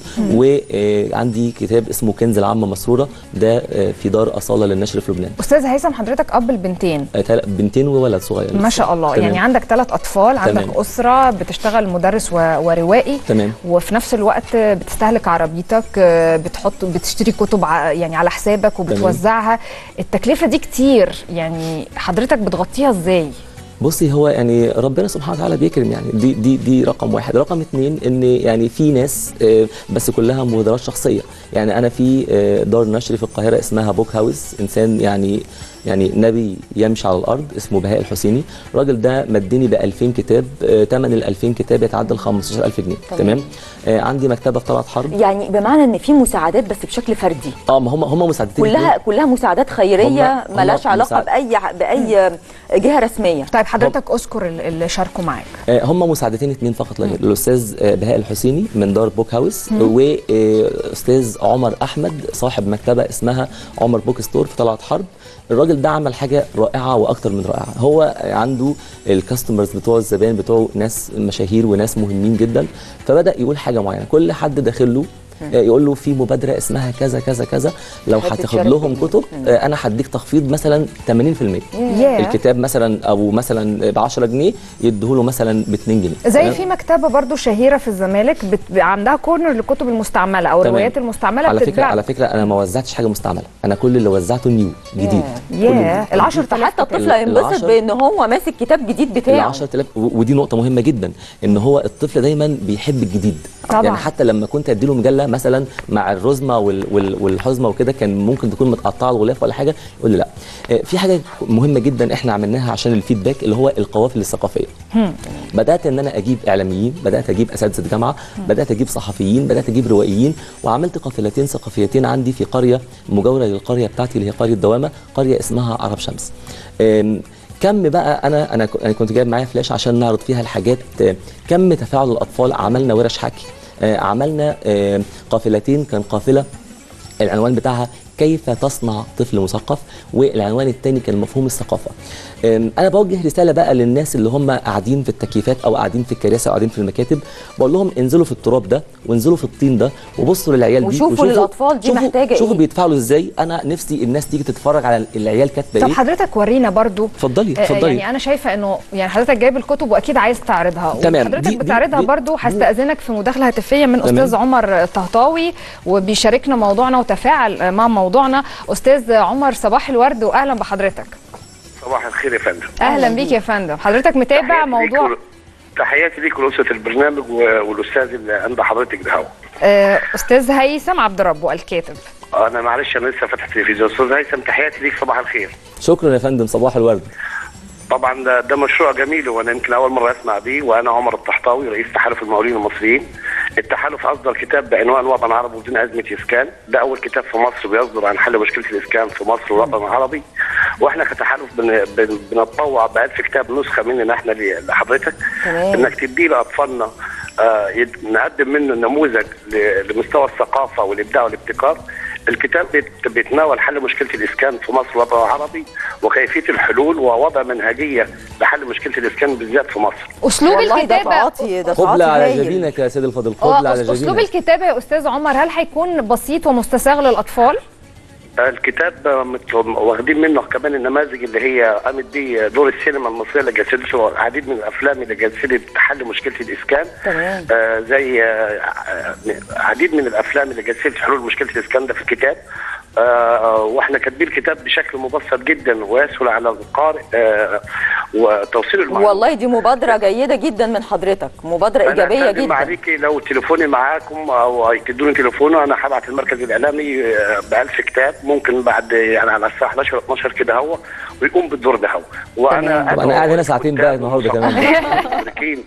وعندي كتاب اسمه كنز العامه مسروره ده آه، في دار اصاله للنشر في لبنان استاذ هيثم حضرتك اب البنتين آه، تل- بنتين وولد صغير ما لسه. شاء الله تمام. يعني عندك ثلاث اطفال عندك تمام. اسره بتشتغل مدرس و... وروائي تمام. وفي نفس الوقت بتستهلك عربيتك آه، بتحط بتشتري كتب ع- يعني على حسابك وبتوزعها التكلفه دي كتير يعني حضرتك بتغطيها ازاي بصي هو يعني ربنا سبحانه وتعالى بيكرم يعني دي دي دي رقم واحد رقم اتنين ان يعني في ناس آه، بس كلها مبادرات شخصيه يعني انا في آه، دار نشر في القاهره اسمها بوك هاوس انسان يعني يعني نبي يمشي على الارض اسمه بهاء الحسيني الراجل ده مدني ب 2000 كتاب آه، ثمن ال 2000 كتاب يتعدى ال 15000 جنيه تمام. تمام آه، عندي مكتبه في طلعت حرب يعني بمعنى ان في مساعدات بس بشكل فردي اه ما هم هم مساعدتين كلها كلها مساعدات خيريه هم- هم ملهاش علاقه مساعد- باي باي جهه رسميه طيب حضرتك اذكر ال- اللي شاركوا معاك آه، هم مساعدتين اثنين فقط لا غير الاستاذ آه، بهاء الحسيني من دار بوك هاوس واستاذ عمر احمد صاحب مكتبه اسمها عمر بوك ستور في طلعت حرب الراجل ده عمل حاجه رائعه واكتر من رائعه هو عنده الكاستمرز بتوع الزبائن بتوعه ناس مشاهير وناس مهمين جدا فبدا يقول حاجه معينه كل حد داخل له آه، يقول له في مبادره اسمها كذا كذا كذا لو تحب هتاخد تشارك لهم فيها. كتب آه، انا هديك تخفيض مثلا 80% ياه. الكتاب مثلا او مثلا ب 10 جنيه يديهوله مثلا ب 2 جنيه زي تمام؟ في مكتبه برضو شهيره في الزمالك بت... عندها كورنر للكتب المستعمله او تمام. الروايات المستعمله على فكره بتتباع على فكره انا ما وزعتش حاجه مستعمله انا كل اللي وزعته نيو جديد ياه ال 10000 فحتى كتاب. الطفل هينبسط العشر- بان هو ماسك كتاب جديد ال بتاعه 10000 و- ودي نقطه مهمه جدا ان هو الطفل دايما بيحب الجديد طبعاً. يعني حتى لما كنت اديله مجله حاجه مثلا مع الرزمه وال وال والحزمه وكده كان ممكن تكون متقطعه الغلاف ولا حاجه يقول لي لا آه، في حاجه مهمه جدا احنا عملناها عشان الفيدباك اللي هو القوافل الثقافيه بدات ان انا اجيب اعلاميين بدات اجيب اساتذه جامعه بدات اجيب صحفيين بدات اجيب روائيين وعملت قافلتين ثقافيتين عندي في قريه مجاوره للقريه بتاعتي اللي هي قريه دوامه قريه اسمها عرب شمس آم، كم بقى انا انا ك- أنا كنت جايب معايا فلاش عشان نعرض فيها الحاجات آه، كم تفاعل الاطفال عملنا ورش حكي آه، عملنا آه، قافلتين كان قافله العنوان بتاعها كيف تصنع طفل مثقف والعنوان الثاني كان مفهوم الثقافه أم، انا بوجه رساله بقى للناس اللي هم قاعدين في التكييفات او قاعدين في الكراسي او قاعدين في المكاتب بقول لهم انزلوا في التراب ده وانزلوا في الطين ده وبصوا للعيال دي وشوفوا للأطفال دي شوفوا محتاجة شوفوا إيه. بيتفاعلوا ازاي انا نفسي الناس تيجي تتفرج على العيال كاتبه طب ايه حضرتك ورينا برضو اتفضلي آه، اتفضلي يعني انا شايفه انه يعني حضرتك جايب الكتب واكيد عايز تعرضها تمام. حضرتك دي- دي- بتعرضها دي- برضو هستاذنك في مداخله هاتفيه من تمام. استاذ عمر طهطاوي وبيشاركنا موضوعنا وتفاعل آه، مع موضوعنا استاذ عمر صباح الورد واهلا بحضرتك صباح الخير يا فندم اهلا بيك يا فندم حضرتك متابع تحياتي موضوع ليك ول- تحياتي ليك ولأسرة البرنامج و- والأستاذ اللي عند حضرتك ده هو. آه، استاذ هيثم عبد ربه الكاتب أنا معلش أنا لسه فاتح التلفزيون أستاذ هيثم تحياتي ليك صباح الخير شكرا يا فندم صباح الورد طبعا ده, ده مشروع جميل وأنا يمكن أول مرة أسمع بيه وأنا عمر الطحطاوي رئيس تحالف المقاولين المصريين التحالف أصدر كتاب بعنوان وطن عربي بدون أزمة إسكان ده أول كتاب في مصر بيصدر عن حل مشكلة الإسكان في مصر والوطن العربي وإحنا كتحالف بن بن بنتطوع بألف كتاب نسخة مننا إحنا ل- لحضرتك تمام. انك تدي لاطفالنا آه، يد- نقدم منه نموذج ل- لمستوى الثقافه والابداع والابتكار الكتاب بيت- بيتناول حل مشكله الاسكان في مصر والوطن العربي وكيفيه الحلول ووضع منهجيه لحل مشكله الاسكان بالذات في مصر. اسلوب والله ده الكتابه تعاطي ده قبلة تعاطي على هايل. جبينك يا سيد الفاضل آه، قبلة على أس- اسلوب جبينك الكتابه يا استاذ عمر هل هيكون بسيط ومستساغ للاطفال الكتاب آه، مت- واخدين منه كمان النماذج اللي هي قامت بيه دور السينما المصريه اللي جسدته العديد من الافلام اللي جسدت حل مشكله الاسكان تمام آه زي آه آه، عديد من الافلام اللي جسدت حلول مشكله الاسكان ده في الكتاب آه واحنا كاتبين الكتاب بشكل مبسط جدا ويسهل على القارئ آه وتوصيل المعلومات والله دي مبادرة جيدة جدا من حضرتك مبادرة أنا إيجابية أستأذن جدا عليكي لو تليفوني معاكم او تدوني تليفونه انا هبعت المركز الاعلامي ب 1000 كتاب ممكن بعد يعني على الساعه 11 12 كده هو ويقوم بالدور ده هو تمام. وانا طب أنا قاعد هنا ساعتين بقى النهاردة كمان. المشركين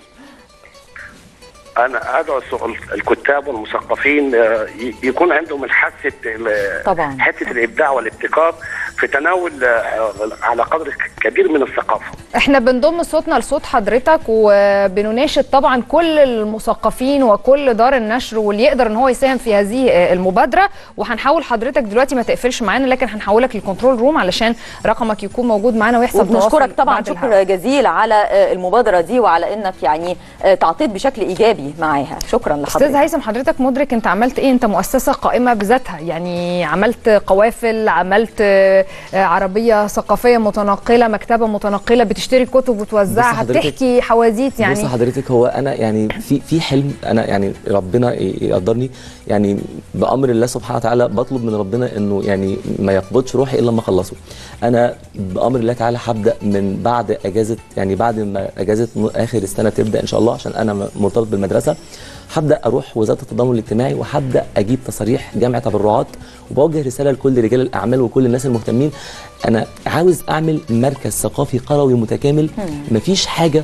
انا ادعو الس- الكتاب والمثقفين آه، ي- يكون عندهم الحاسه ال- طبعا. حته الابداع والابتكار في تناول آه، على قدر كبير من الثقافه احنا بنضم صوتنا لصوت حضرتك وبنناشد طبعا كل المثقفين وكل دار النشر واللي يقدر ان هو يساهم في هذه آه، المبادره وهنحاول حضرتك دلوقتي ما تقفلش معانا لكن هنحولك للكنترول روم علشان رقمك يكون موجود معانا ويحصل وبنشكرك تواصل طبعا بعد الهوا. شكر جزيل على آه، المبادرة دي وعلى إنك يعني آه، تعطيت بشكل إيجابي معاها شكرا استاذ لحضرتك هيثم حضرتك مدرك انت عملت ايه انت مؤسسه قائمه بذاتها يعني عملت قوافل عملت آه، آه، عربيه ثقافيه متنقله مكتبه متنقله بتشتري كتب وتوزعها بص حضرتك- بتحكي حواديت يعني يعني بص حضرتك هو انا يعني في في حلم انا يعني ربنا ي- يقدرني يعني بامر الله سبحانه وتعالى بطلب من ربنا انه يعني ما يقبضش روحي الا لما اخلصه انا بامر الله تعالى هبدا من بعد اجازه يعني بعد ما اجازه ن- اخر السنه تبدا ان شاء الله عشان انا م- مرتبط بالمدرسه هبدا اروح وزاره التضامن الاجتماعي وهبدا اجيب تصاريح جمع تبرعات وبوجه رساله لكل رجال الاعمال وكل الناس المهتمين انا عاوز اعمل مركز ثقافي قروي متكامل مفيش حاجه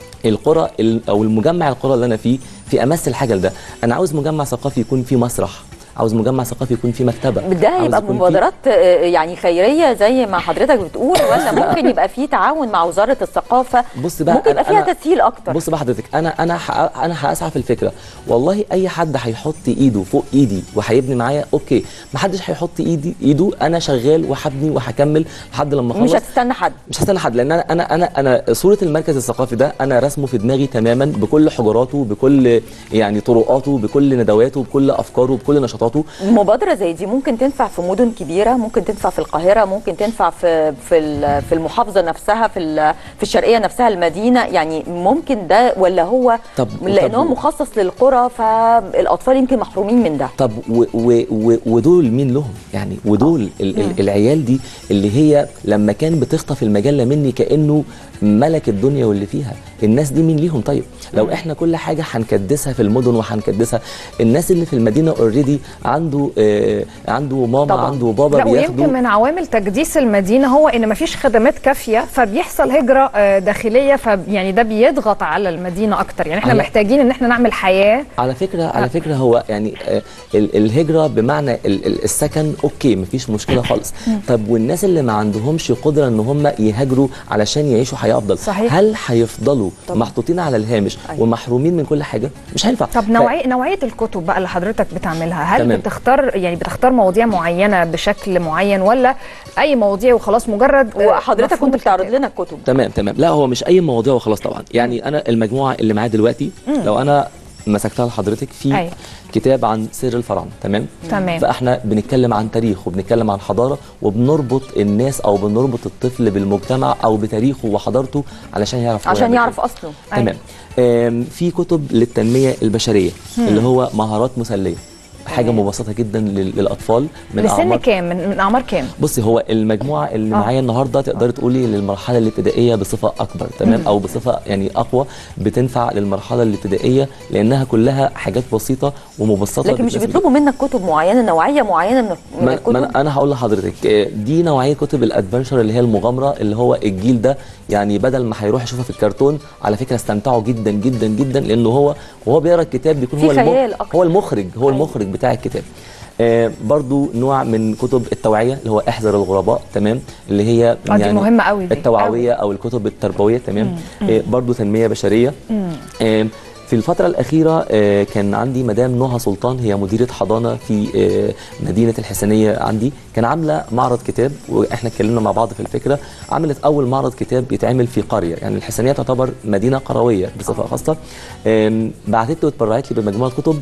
القرى ال- او المجمع القرى اللي انا فيه في امس الحاجه لده انا عاوز مجمع ثقافي يكون فيه مسرح عاوز مجمع ثقافي يكون فيه مكتبه ده عاوز هيبقى يكون فيه- مبادرات آه، يعني خيرية زي ما حضرتك بتقول ولا ممكن يبقى في تعاون مع وزارة الثقافة بص بقى ممكن يبقى أنا- فيها أنا- تسهيل أكتر بص بقى حضرتك انا انا ح- انا هاسعى في الفكره والله اي حد هيحط ايده فوق ايدي وهيبني معايا اوكي ما حدش هيحط ايدي ايده انا شغال وهبني وهكمل لحد لما اخلص مش هتستنى حد مش هستنى حد لان انا انا انا انا صوره المركز الثقافي ده انا رسمه في دماغي تماما بكل حجراته بكل يعني طرقاته بكل ندواته بكل افكاره بكل نشاطاته مبادرة زي دي ممكن تنفع في مدن كبيرة ممكن تنفع في القاهرة ممكن تنفع في في ال- في المحافظة نفسها في ال- في الشرقية نفسها المدينة يعني ممكن ده ولا هو طب- لأن طب- هو مخصص للقرى فالأطفال يمكن محرومين من ده طب و و و ودول مين لهم يعني ودول ال ال العيال دي اللي هي لما كان بتخطف المجله مني كانه ملك الدنيا واللي فيها الناس دي مين ليهم طيب لو احنا كل حاجه هنكدسها في المدن وهنكدسها الناس اللي في المدينه اوريدي عنده آه عنده ماما طبعاً. عنده بابا لا ويمكن بياخدوا من عوامل تكديس المدينه هو ان مفيش خدمات كافيه فبيحصل هجره آه، داخليه فيعني ده بيضغط على المدينه اكتر يعني احنا على- محتاجين ان احنا نعمل حياه على فكره على فكره هو يعني آه، ال- الهجره بمعنى ال- ال- السكن اوكي مفيش مشكله خالص طب والناس اللي ما عندهمش قدره ان هم يهاجروا علشان يعيشوا حياه افضل صحيح. هل هيفضلوا طبعاً. محطوطين على الهامش أيوة. ومحرومين من كل حاجه مش هينفع طب ف- نوعيه نوعيه الكتب بقى اللي حضرتك بتعملها هل تمام. بتختار يعني بتختار مواضيع معينه بشكل معين ولا اي مواضيع وخلاص مجرد آه، وحضرتك مفهوم كنت بتعرض الكتاب؟ لنا الكتب تمام تمام لا هو مش اي مواضيع وخلاص طبعا يعني انا المجموعه اللي معايا دلوقتي لو انا مسكتها لحضرتك في أيوة. كتاب عن سر الفراعنه تمام تمام. فاحنا بنتكلم عن تاريخ وبنتكلم عن حضاره وبنربط الناس او بنربط الطفل بالمجتمع او بتاريخه وحضارته علشان يعرف هو عشان يعمل يعرف إيه. اصله تمام آم، في كتب للتنميه البشريه اللي هو مهارات مسليه حاجه مبسطه جدا لل- للاطفال من لسن أعمار- كام من, من اعمار كام بصي هو المجموعه اللي آه. معايا النهارده تقدري تقولي للمرحله الابتدائيه بصفه اكبر تمام او بصفه يعني اقوى بتنفع للمرحله الابتدائيه لانها كلها حاجات بسيطه ومبسطه لكن مش بتناسب- بيطلبوا منك كتب معينه نوعيه معينه من من ما الكتب ما أنا- انا هقول لحضرتك آه، دي نوعيه كتب الادفنشر اللي هي المغامره اللي هو الجيل ده يعني بدل ما هيروح يشوفها في الكرتون على فكره استمتعوا جدا جدا جدا لانه هو وهو بيقرا الكتاب بيكون في هو المخ- خيال أكتر. هو المخرج هو أيوة. المخرج بتاع الكتاب آه برضو نوع من كتب التوعيه اللي هو احذر الغرباء تمام اللي هي آه، دي مهمة قوي دي. التوعويه او الكتب التربويه تمام آه برضو تنميه بشريه آه في الفترة الأخيرة آه، كان عندي مدام نهى سلطان هي مديرة حضانة في آه، مدينة الحسنية عندي كان عاملة معرض كتاب وإحنا اتكلمنا مع بعض في الفكرة عملت أول معرض كتاب يتعمل في قرية يعني الحسنية تعتبر مدينة قروية بصفة خاصة آم، بعتت لي واتبرعت لي بمجموعة كتب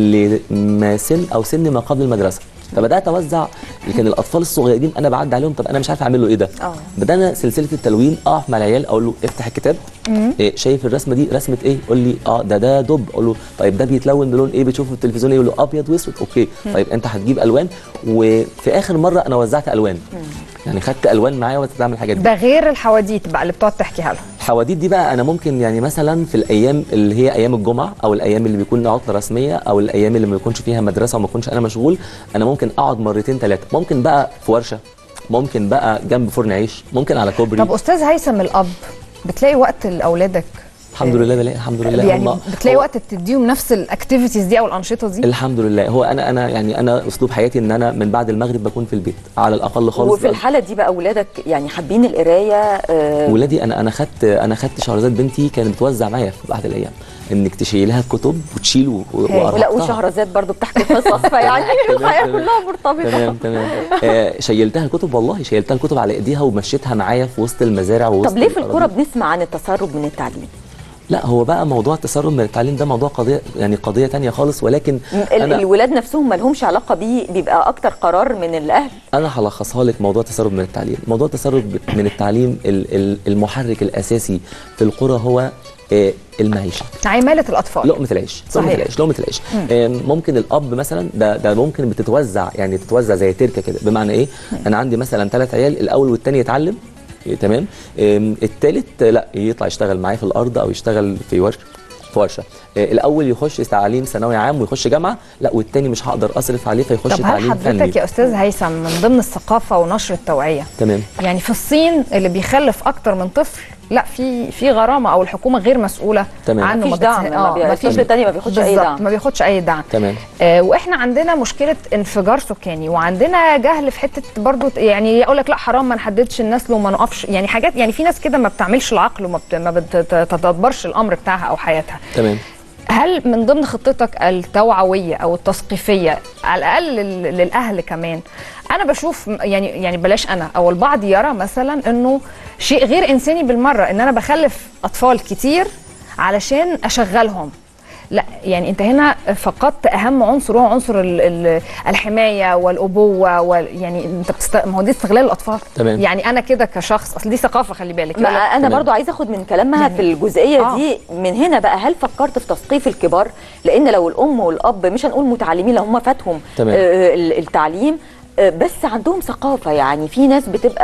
لما سن أو سن ما قبل المدرسة فبدات اوزع كان الاطفال الصغيرين انا بعدي عليهم طب انا مش عارف اعمل له ايه ده آه. بدانا سلسله التلوين اقف مع العيال اقول له افتح الكتاب إيه شايف الرسمه دي رسمه ايه يقول لي اه ده ده دب اقول له طيب ده بيتلون بلون ايه بتشوفه في التلفزيون إيه؟ يقول له ابيض واسود اوكي طيب انت هتجيب الوان وفي اخر مره انا وزعت الوان يعني خدت الوان معايا وتعمل الحاجات دي ده غير الحواديت بقى اللي بتقعد تحكيها لهم الحواديت دي بقى انا ممكن يعني مثلا في الايام اللي هي ايام الجمعه او الايام اللي بيكون عطله رسميه او الايام اللي ما يكونش فيها مدرسه وما اكونش انا مشغول انا ممكن اقعد مرتين ثلاثه ممكن بقى في ورشه ممكن بقى جنب فرن عيش ممكن على كوبري طب استاذ هيثم الاب بتلاقي وقت لاولادك الحمد لله بلاقي الحمد لله يعني هم- بتلاقي هو- وقت تديهم نفس الاكتيفيتيز دي او الانشطه دي الحمد لله هو انا انا يعني انا اسلوب حياتي ان انا من بعد المغرب بكون في البيت على الاقل خالص وفي الحاله دي بقى اولادك يعني حابين القرايه آه، ولادي انا انا خدت انا خدت شهرزاد بنتي كانت بتوزع معايا في بعض الايام انك تشيل لها الكتب وتشيل و- و- لا وأربطها. وشهرزاد برضو بتحكي قصص فيعني تمام، الحياه تمام. كلها مرتبطه تمام تمام آه شيلتها الكتب والله شيلتها الكتب على ايديها ومشيتها معايا في وسط المزارع ووسط طب ليه في الكوره الأراضي. بنسمع عن التسرب من التعليم؟ لا هو بقى موضوع التسرب من التعليم ده موضوع قضيه يعني قضيه تانية خالص ولكن ال- انا الولاد نفسهم ما لهمش علاقه بيه بيبقى اكتر قرار من الاهل انا هلخصها لك موضوع التسرب من التعليم موضوع التسرب من التعليم ال- ال- المحرك الاساسي في القرى هو آه، المعيشه عماله الاطفال لقمه العيش لقمه صحيح. العيش لقمه العيش آم، ممكن الاب مثلا ده ده ممكن بتتوزع يعني تتوزع زي تركه كده بمعنى ايه انا عندي مثلا ثلاث عيال الاول والثاني يتعلم إيه، تمام آم، التالت آه، لا يطلع يشتغل معايا في الارض او يشتغل في ورشه في ورشه آه، الاول يخش تعليم ثانوي عام ويخش جامعه لا والتاني مش هقدر اصرف عليه فيخش طب هل تعليم حضرتك فني يا استاذ هيثم من ضمن الثقافه ونشر التوعيه تمام يعني في الصين اللي بيخلف اكتر من طفل لا في في غرامه او الحكومه غير مسؤوله تمام. عنه مفيش دعم، بتس- ما بي- مفيش- الطفل التاني ما بياخدش أي بالظبط، دعم. ما بياخدش اي دعم تمام آه واحنا عندنا مشكله انفجار سكاني وعندنا جهل في حته برضو ت- يعني يقول لك لا حرام ما نحددش النسل وما نقفش يعني حاجات يعني في ناس كده ما بتعملش العقل وما بت- ما بتتدبرش الامر بتاعها او حياتها تمام هل من ضمن خطتك التوعويه او التثقيفيه على الاقل لل- للاهل كمان انا بشوف م- يعني يعني بلاش انا او البعض يرى مثلا انه شيء غير انساني بالمره ان انا بخلف اطفال كتير علشان اشغلهم لا يعني انت هنا فقدت اهم عنصر هو عنصر ال- ال- الحمايه والابوه وال يعني انت بتست... ما هو دي استغلال الاطفال تمام. يعني انا كده كشخص اصل دي ثقافه خلي بالك ما يقول لك انا تمام. برضو عايزه اخد من كلامها في الجزئيه آه. دي من هنا بقى هل فكرت في تثقيف الكبار لان لو الام والاب مش هنقول متعلمين لو هم فاتهم تمام. آه، ال- التعليم آه، بس عندهم ثقافه يعني في ناس بتبقى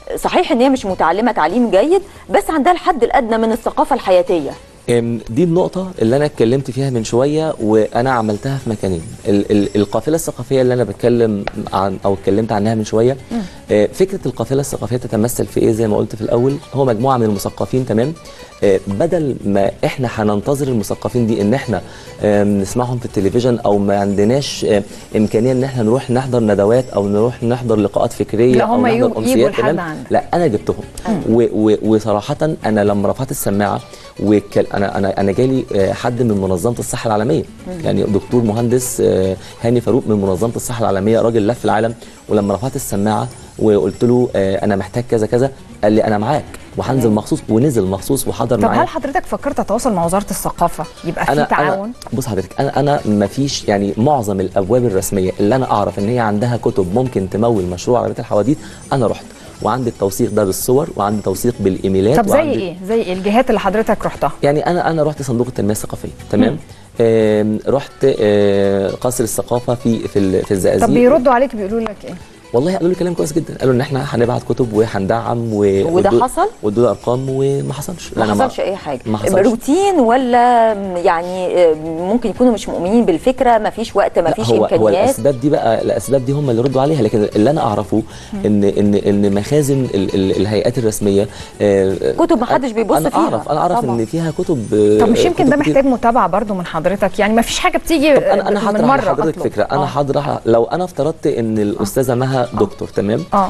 صحيح ان هي مش متعلمه تعليم جيد بس عندها الحد الادنى من الثقافه الحياتيه أم، دي النقطة اللي أنا اتكلمت فيها من شوية وأنا عملتها في مكانين ال ال القافلة الثقافية اللي أنا بتكلم عن أو اتكلمت عنها من شوية آه، فكرة القافلة الثقافية تتمثل في إيه زي ما قلت في الأول هو مجموعة من المثقفين تمام آه، بدل ما إحنا هننتظر المثقفين دي إن إحنا آم، نسمعهم في التلفزيون أو ما عندناش آه، إمكانية إن إحنا نروح نحضر ندوات أو نروح نحضر لقاءات فكرية لا، أو هم نحضر يجوا- يجوا أمسيات لحد تمام عندك. لا انا جبتهم و و وصراحه انا لما رفعت السماعه وكل انا انا انا جالي آه، حد من منظمه الصحه العالميه يعني دكتور مهندس آه، هاني فاروق من منظمه الصحه العالميه راجل لف العالم ولما رفعت السماعه وقلت له آه، انا محتاج كذا كذا قال لي انا معاك وهنزل مخصوص ونزل مخصوص وحضر طب معايا هل حضرتك فكرت تتواصل مع وزاره الثقافه يبقى في انا تعاون انا بص حضرتك انا انا ما فيش يعني معظم الابواب الرسميه اللي انا اعرف ان هي عندها كتب ممكن تمول مشروع عربيه الحواديت انا رحت وعندي التوثيق ده بالصور وعندي توثيق بالايميلات طب زي وعندي ايه زي إيه الجهات اللي حضرتك رحتها يعني انا انا رحت صندوق التنميه الثقافيه تمام آم، رحت آه، قصر الثقافه في في ال- في الزقازيق طب بيردوا عليك بيقولوا لك ايه والله قالوا لي كلام كويس جدا قالوا ان احنا هنبعت كتب وهندعم و... وده وادوا- حصل؟ وادوا لي ارقام وما حصلش ما أنا حصلش اي حاجه ما حصلش. روتين ولا يعني آه، ممكن يكونوا مش مؤمنين بالفكره ما فيش وقت ما لا، فيش هو هو امكانيات الاسباب دي بقى الاسباب دي هم اللي ردوا عليها لكن اللي انا اعرفه ان ان ان مخازن ال ال الهيئات الرسميه آه، كتب ما حدش بيبص انا فيها اعرف انا اعرف طبعاً. ان فيها كتب آه، طب مش يمكن كتب ده كتير. محتاج متابعه برضو من حضرتك يعني ما فيش حاجه بتيجي طب انا انا من هطرح مره لحضرتك أطلب. فكره انا آه. هطرح لو انا افترضت ان الاستاذه مها دكتور تمام آه.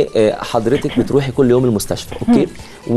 وحضرتك بتروحي كل يوم المستشفى اوكي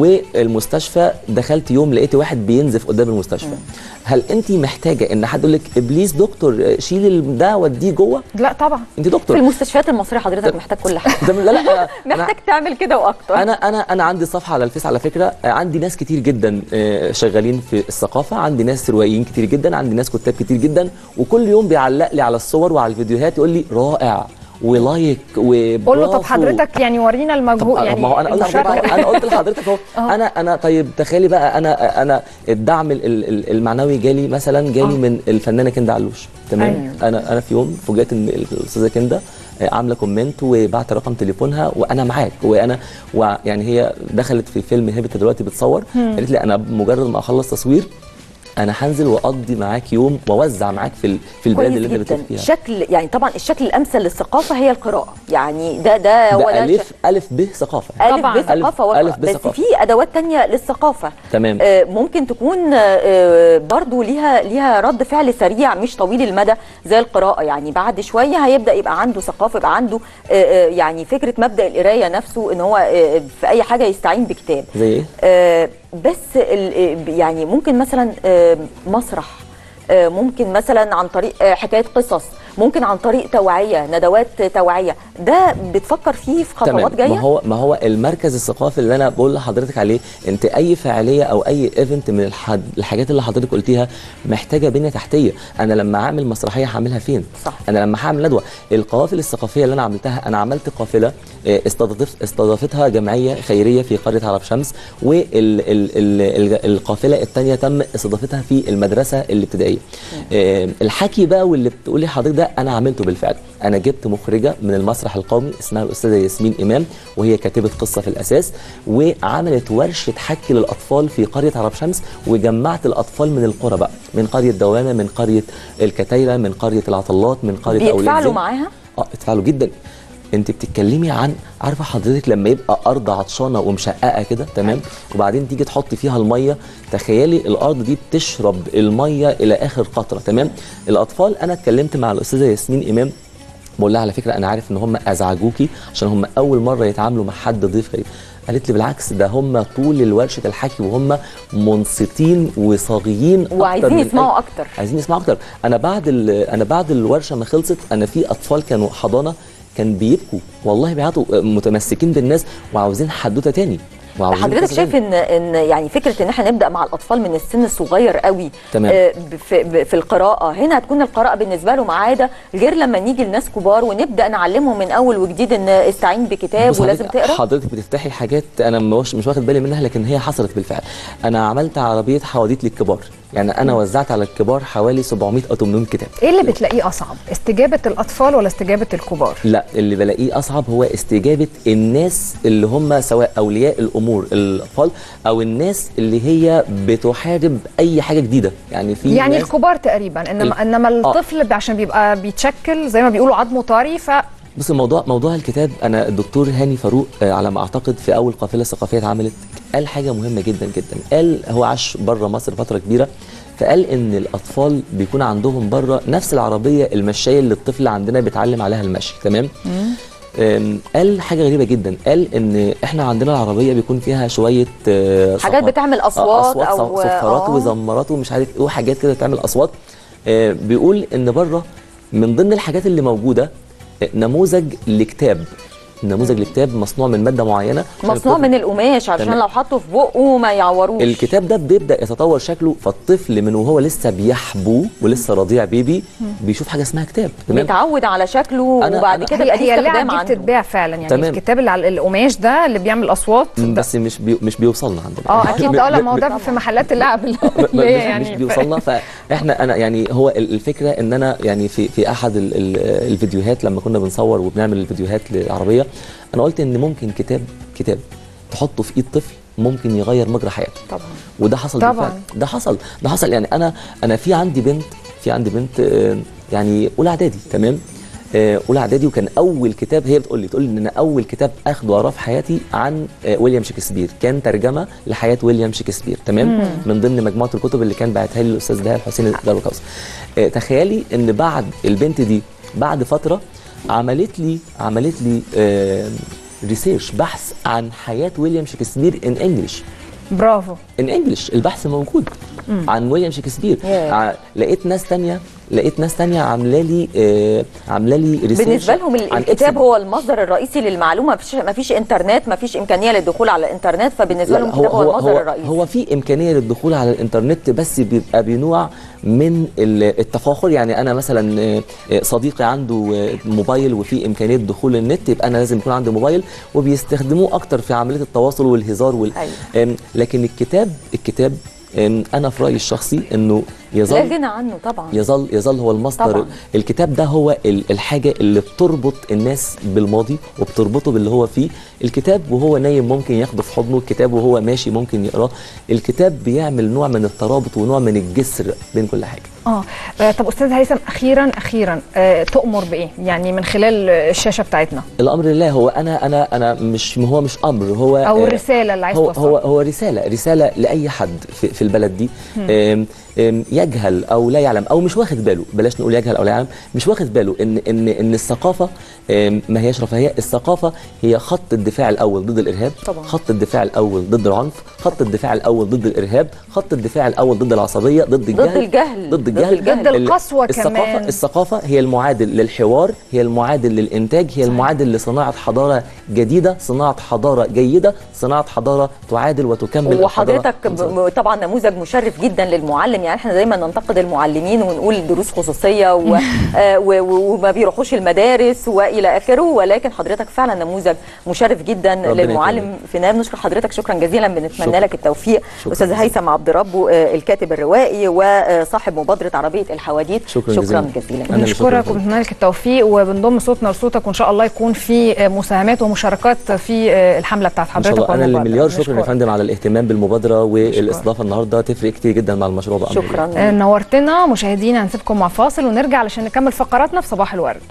والمستشفى دخلت يوم لقيت واحد بينزف قدام المستشفى هل انت محتاجه ان حد يقول لك ابليس دكتور آه، شيل ده وديه جوه لا طبعا انت في دكتور المستشفيات المصريه حضرتك محتاج كل حاجه ده لا لا أنا- محتاج تعمل كده واكتر انا انا انا عندي صفحه على الفيس على فكره آه، عندي ناس كتير جدا آه، شغالين في الثقافه عندي ناس روائيين كتير جدا عندي ناس كتاب كتير جدا وكل يوم بيعلق لي على الصور وعلى الفيديوهات يقول لي رائع ولايك وبرافو قول له طب حضرتك يعني ورينا طب المجهود يعني ما هو انا قلت المشاركة. لحضرتك انا قلت لحضرتك اهو انا انا طيب تخيلي بقى انا انا الدعم ال- ال- المعنوي جالي مثلا جالي من الفنانه كندا علوش تمام أيوة. انا انا في يوم فوجئت ان الاستاذه كندا آه، عامله كومنت وبعت رقم تليفونها وانا معاك وانا ويعني هي دخلت في فيلم هبه دلوقتي بتصور قالت لي انا بمجرد ما اخلص تصوير انا هنزل واقضي معاك يوم واوزع معاك في ال- في البلاد كويس اللي انت جدا بتروح فيها شكل يعني طبعا الشكل الامثل للثقافه هي القراءه يعني ده ده هو ده ده الف الف ب ثقافه ألف طبعاً. بثقافة ألف- والقراءة. ألف بس بثقافة. في أدوات تانية للثقافة تمام. آه، ممكن تكون آه، برضو ليها ليها رد فعل سريع مش طويل المدى زي القراءة يعني بعد شوية هيبدأ يبقى عنده ثقافة يبقى عنده آه، آه، يعني فكرة مبدأ القراية نفسه إن هو آه، في أي حاجة يستعين بكتاب زي ايه؟ آه، بس ال- آه، يعني ممكن مثلا آه، مسرح آه، ممكن مثلا عن طريق آه، حكايه قصص ممكن عن طريق توعيه ندوات توعيه ده بتفكر فيه في خطوات جايه ما هو ما هو المركز الثقافي اللي انا بقول لحضرتك عليه انت اي فعاليه او اي ايفنت من الحد الحاجات اللي حضرتك قلتيها محتاجه بنيه تحتيه انا لما اعمل مسرحيه هعملها فين صح. انا لما هعمل ندوه القوافل الثقافيه اللي انا عملتها انا عملت قافله آه، استضافت استضافتها جمعيه خيريه في قريه عرب شمس والقافله الثانيه تم استضافتها في المدرسه الابتدائيه آه، الحكي بقى واللي بتقولي حضرتك ده انا عملته بالفعل انا جبت مخرجه من المسرح القومي اسمها الاستاذه ياسمين امام وهي كاتبه قصه في الاساس وعملت ورشه حكي للاطفال في قريه عرب شمس وجمعت الاطفال من القرى بقى من قريه دوامه من قريه الكتيره من قريه العطلات من قريه اولاد بيتفاعلوا زين. معاها اه اتفاعلوا جدا انت بتتكلمي عن عارفه حضرتك لما يبقى ارض عطشانه ومشققه كده تمام وبعدين تيجي تحطي فيها الميه تخيلي الارض دي بتشرب الميه الى اخر قطره تمام الاطفال انا اتكلمت مع الاستاذه ياسمين امام بقول لها على فكره انا عارف ان هم ازعجوكي عشان هم اول مره يتعاملوا مع حد ضيف غريب قالت لي بالعكس ده هم طول ورشه الحكي وهم منصتين وصاغيين أكتر وعايزين من يسمعوا أي- أكتر. عايزين يسمعوا اكتر انا بعد ال- انا بعد الورشه ما خلصت انا في اطفال كانوا حضانه كان بيبكوا والله بيعيطوا متمسكين بالناس وعاوزين حدوته تاني وعاوزين حضرتك قصة شايف تاني. ان ان يعني فكره ان احنا نبدا مع الاطفال من السن الصغير قوي تمام. آه، ب- في, ب- في القراءه هنا هتكون القراءه بالنسبه لهم عاده غير لما نيجي لناس كبار ونبدا نعلمهم من اول وجديد ان استعين بكتاب بص ولازم حضرتك- تقرا حضرتك بتفتحي حاجات انا مش مش واخد بالي منها لكن هي حصلت بالفعل انا عملت عربيه حواديت للكبار يعني انا وزعت على الكبار حوالي 700 او 800 كتاب ايه اللي بتلاقيه اصعب استجابه الاطفال ولا استجابه الكبار لا اللي بلاقيه اصعب هو استجابه الناس اللي هم سواء اولياء الامور الاطفال او الناس اللي هي بتحارب اي حاجه جديده يعني في يعني ناس الكبار تقريبا انما ال- انما آه. الطفل عشان بيبقى بيتشكل زي ما بيقولوا عظمه طري ف بص الموضوع موضوع الكتاب انا الدكتور هاني فاروق آه، على ما اعتقد في اول قافله ثقافيه اتعملت قال حاجه مهمه جدا جدا قال هو عاش بره مصر فتره كبيره فقال ان الاطفال بيكون عندهم بره نفس العربيه المشايه اللي الطفل عندنا بيتعلم عليها المشي تمام آم، قال حاجه غريبه جدا قال ان احنا عندنا العربيه بيكون فيها شويه آه، حاجات صفر- بتعمل آه، أصوات اصوات أو- صف- صفارات آه. وزمارات ومش عارف ايه وحاجات كده تعمل اصوات آه، بيقول ان بره من ضمن الحاجات اللي موجوده آه، نموذج لكتاب نموذج لكتاب مصنوع من ماده معينه عشان مصنوع الطفل- من القماش عشان تمام. لو حطه في بقه ما يعوروش الكتاب ده بيبدا يتطور شكله فالطفل من وهو لسه بيحبو ولسه رضيع بيبي بيشوف حاجه اسمها كتاب تمام بيتعود على شكله أنا- وبعد أنا- كده هي, يبقى ليه هي اللعبه استخدام دي عنده بتتباع فعلا يعني تمام. الكتاب اللي على القماش ده اللي بيعمل اصوات م، ده. بس مش بي مش بيوصلنا عندنا اه اكيد ده م- اه م- ما هو م- ده في محلات اللعب اللي ب- هي مش, يعني مش بيوصلنا فاحنا انا يعني هو ال- الفكره ان انا يعني في في احد ال ال الفيديوهات لما كنا بنصور وبنعمل الفيديوهات للعربيه انا قلت ان ممكن كتاب كتاب تحطه في ايد طفل ممكن يغير مجرى حياته طبعا وده حصل طبعاً. بالفعل ده حصل ده حصل يعني انا انا في عندي بنت في عندي بنت آه، يعني اولى اعدادي تمام آه، اولى اعدادي وكان اول كتاب هي بتقول لي تقول لي ان انا اول كتاب اخده واقراه في حياتي عن آه، ويليام شكسبير كان ترجمه لحياه ويليام شكسبير تمام من ضمن مجموعه الكتب اللي كان باعتها لي الاستاذ دهاء الحسين جاروكاوس آه، تخيلي ان بعد البنت دي بعد فتره عملت لي عملت لي آه، ريسيرش بحث عن حياه ويليام شكسبير ان انجلش برافو ان انجلش البحث موجود عن ويليام شكسبير ياه. ع- لقيت ناس تانية لقيت ناس تانية عامله لي آه عامله لي ريسيرش بالنسبه لهم ال- عن الكتاب إكسب. هو المصدر الرئيسي للمعلومه مفيش مفيش انترنت مفيش امكانيه للدخول على الانترنت فبالنسبه لا لهم لا الكتاب هو, المصدر هو, الرئيسي هو في امكانيه للدخول على الانترنت بس بيبقى بنوع من ال- التفاخر يعني انا مثلا آه، آه، صديقي عنده آه، موبايل وفي امكانيه دخول النت يبقى انا لازم يكون عندي موبايل وبيستخدموه اكتر في عمليه التواصل والهزار وال... أيوة. آم، لكن الكتاب الكتاب آم، انا في رايي الشخصي انه لا يظل غنى عنه طبعا يظل يظل هو المصدر طبعاً. الكتاب ده هو ال- الحاجه اللي بتربط الناس بالماضي وبتربطه باللي هو فيه الكتاب وهو نايم ممكن ياخده في حضنه الكتاب وهو ماشي ممكن يقراه الكتاب بيعمل نوع من الترابط ونوع من الجسر بين كل حاجه اه آه، طب استاذ هيثم اخيرا اخيرا آه تؤمر بايه يعني من خلال الشاشه بتاعتنا الامر لله هو انا انا انا مش هو مش امر هو او آه، الرساله اللي عايز هو توصلها هو هو رساله رساله لاي حد في, في البلد دي آم، آم، يجهل او لا يعلم او مش واخد باله بلاش نقول يجهل او لا يعلم مش واخد باله ان ان ان الثقافه آم، ما هياش رفاهيه الثقافه هي خط الدفاع الاول ضد الارهاب طبعاً. خط الدفاع الاول ضد العنف خط الدفاع الاول ضد الارهاب خط الدفاع الاول ضد العصبيه ضد الجهل الجهل. ضد الجهل ضد الجهل. ضد القسوة الثقافه كمان. الثقافه هي المعادل للحوار هي المعادل للانتاج هي المعادل لصناعه حضاره جديده صناعه حضاره جيده صناعه حضاره تعادل وتكمل الحضارة وحضرتك المصرية. ب- طبعا نموذج مشرف جدا للمعلم يعني احنا دايما ننتقد المعلمين ونقول دروس خصوصيه و... آه، و... و- وما بيروحوش المدارس والى اخره ولكن حضرتك فعلا نموذج مشرف جدا ربنا للمعلم يكرمك. في نام نشكر حضرتك شكرا جزيلا بنتمنى شكرا. لك التوفيق شكرا استاذ جزيلا. هيثم عبد ربه آه، الكاتب الروائي وصاحب مبادره عربيه الحواديت شكرا شكرا جزيلا. جزيلا أنا اللي شكرا بنشكرك لك. وبنتمنى لك التوفيق وبنضم صوتنا لصوتك وان شاء الله يكون في مساهمات ومشاركات في الحمله بتاعت ان شاء حضرتك الله انا اللي والمبادرة. مليار شكر يا بنشكرك. فندم على الاهتمام بالمبادره والاستضافه النهارده تفرق كتير جدا مع المشروع بامر الله. شكرا آه، نورتنا مشاهدينا هنسيبكم مع فاصل ونرجع علشان نكمل فقراتنا في صباح الورد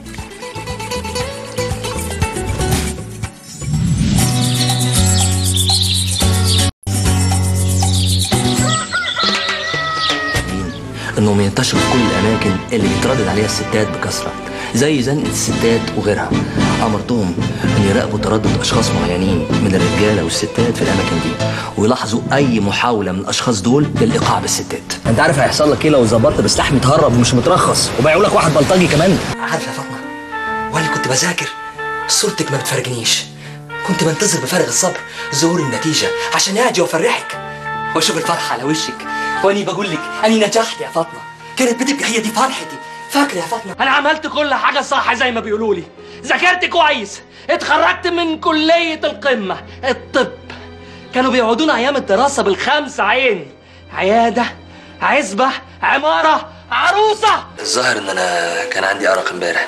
انهم ينتشروا في كل الاماكن اللي بيتردد عليها الستات بكثره زي زنقه الستات وغيرها امرتهم ان يراقبوا تردد اشخاص معينين من الرجاله والستات في الاماكن دي ويلاحظوا اي محاوله من الاشخاص دول للايقاع بالستات انت عارف هيحصل لك ايه لو ظبطت بسلاح متهرب ومش مترخص وبيعوا لك واحد بلطجي كمان عارفه يا فاطمه وانا كنت بذاكر صورتك ما بتفرجنيش كنت بنتظر بفارغ الصبر ظهور النتيجه عشان اجي وافرحك واشوف الفرحه على وشك واني بقول لك اني نجحت يا فاطمه كانت بتبقى هي دي فرحتي فاكره يا فاطمه انا عملت كل حاجه صح زي ما بيقولوا لي ذاكرت كويس اتخرجت من كليه القمه الطب كانوا بيقعدونا ايام الدراسه بالخمس عين عياده عزبة عمارة عروسة الظاهر ان انا كان عندي ارق امبارح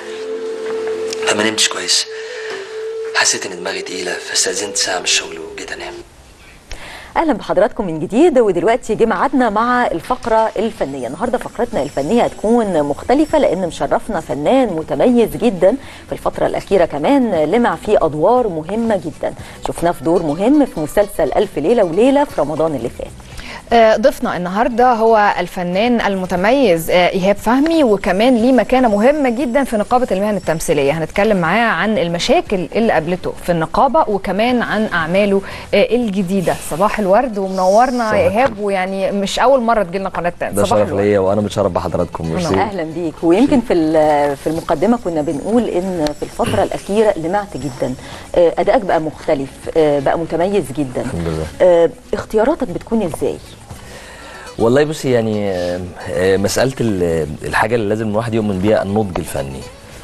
فما نمتش كويس حسيت ان دماغي تقيله فاستاذنت ساعه من الشغل وجيت انام اهلا بحضراتكم من جديد ودلوقتي جه ميعادنا مع الفقره الفنيه النهارده فقرتنا الفنيه هتكون مختلفه لان مشرفنا فنان متميز جدا في الفتره الاخيره كمان لمع فيه ادوار مهمه جدا شفناه في دور مهم في مسلسل الف ليله وليله في رمضان اللي فات آه، ضيفنا النهارده هو الفنان المتميز آه، ايهاب فهمي وكمان ليه مكانه مهمه جدا في نقابه المهن التمثيليه هنتكلم معاه عن المشاكل اللي قابلته في النقابه وكمان عن اعماله آه، الجديده صباح الورد ومنورنا يا ايهاب ويعني مش اول مره تجي لنا قناه ده شرف ليا وانا متشرف بحضراتكم ميرسي اهلا بيك ويمكن في ال- في المقدمه كنا بنقول ان في الفتره الاخيره لمعت جدا آه، ادائك بقى مختلف آه، بقى متميز جدا الحمد لله آه، اختياراتك بتكون ازاي والله بصي يعني آه، آه، مساله ال- الحاجه اللي لازم الواحد يؤمن بيها النضج الفني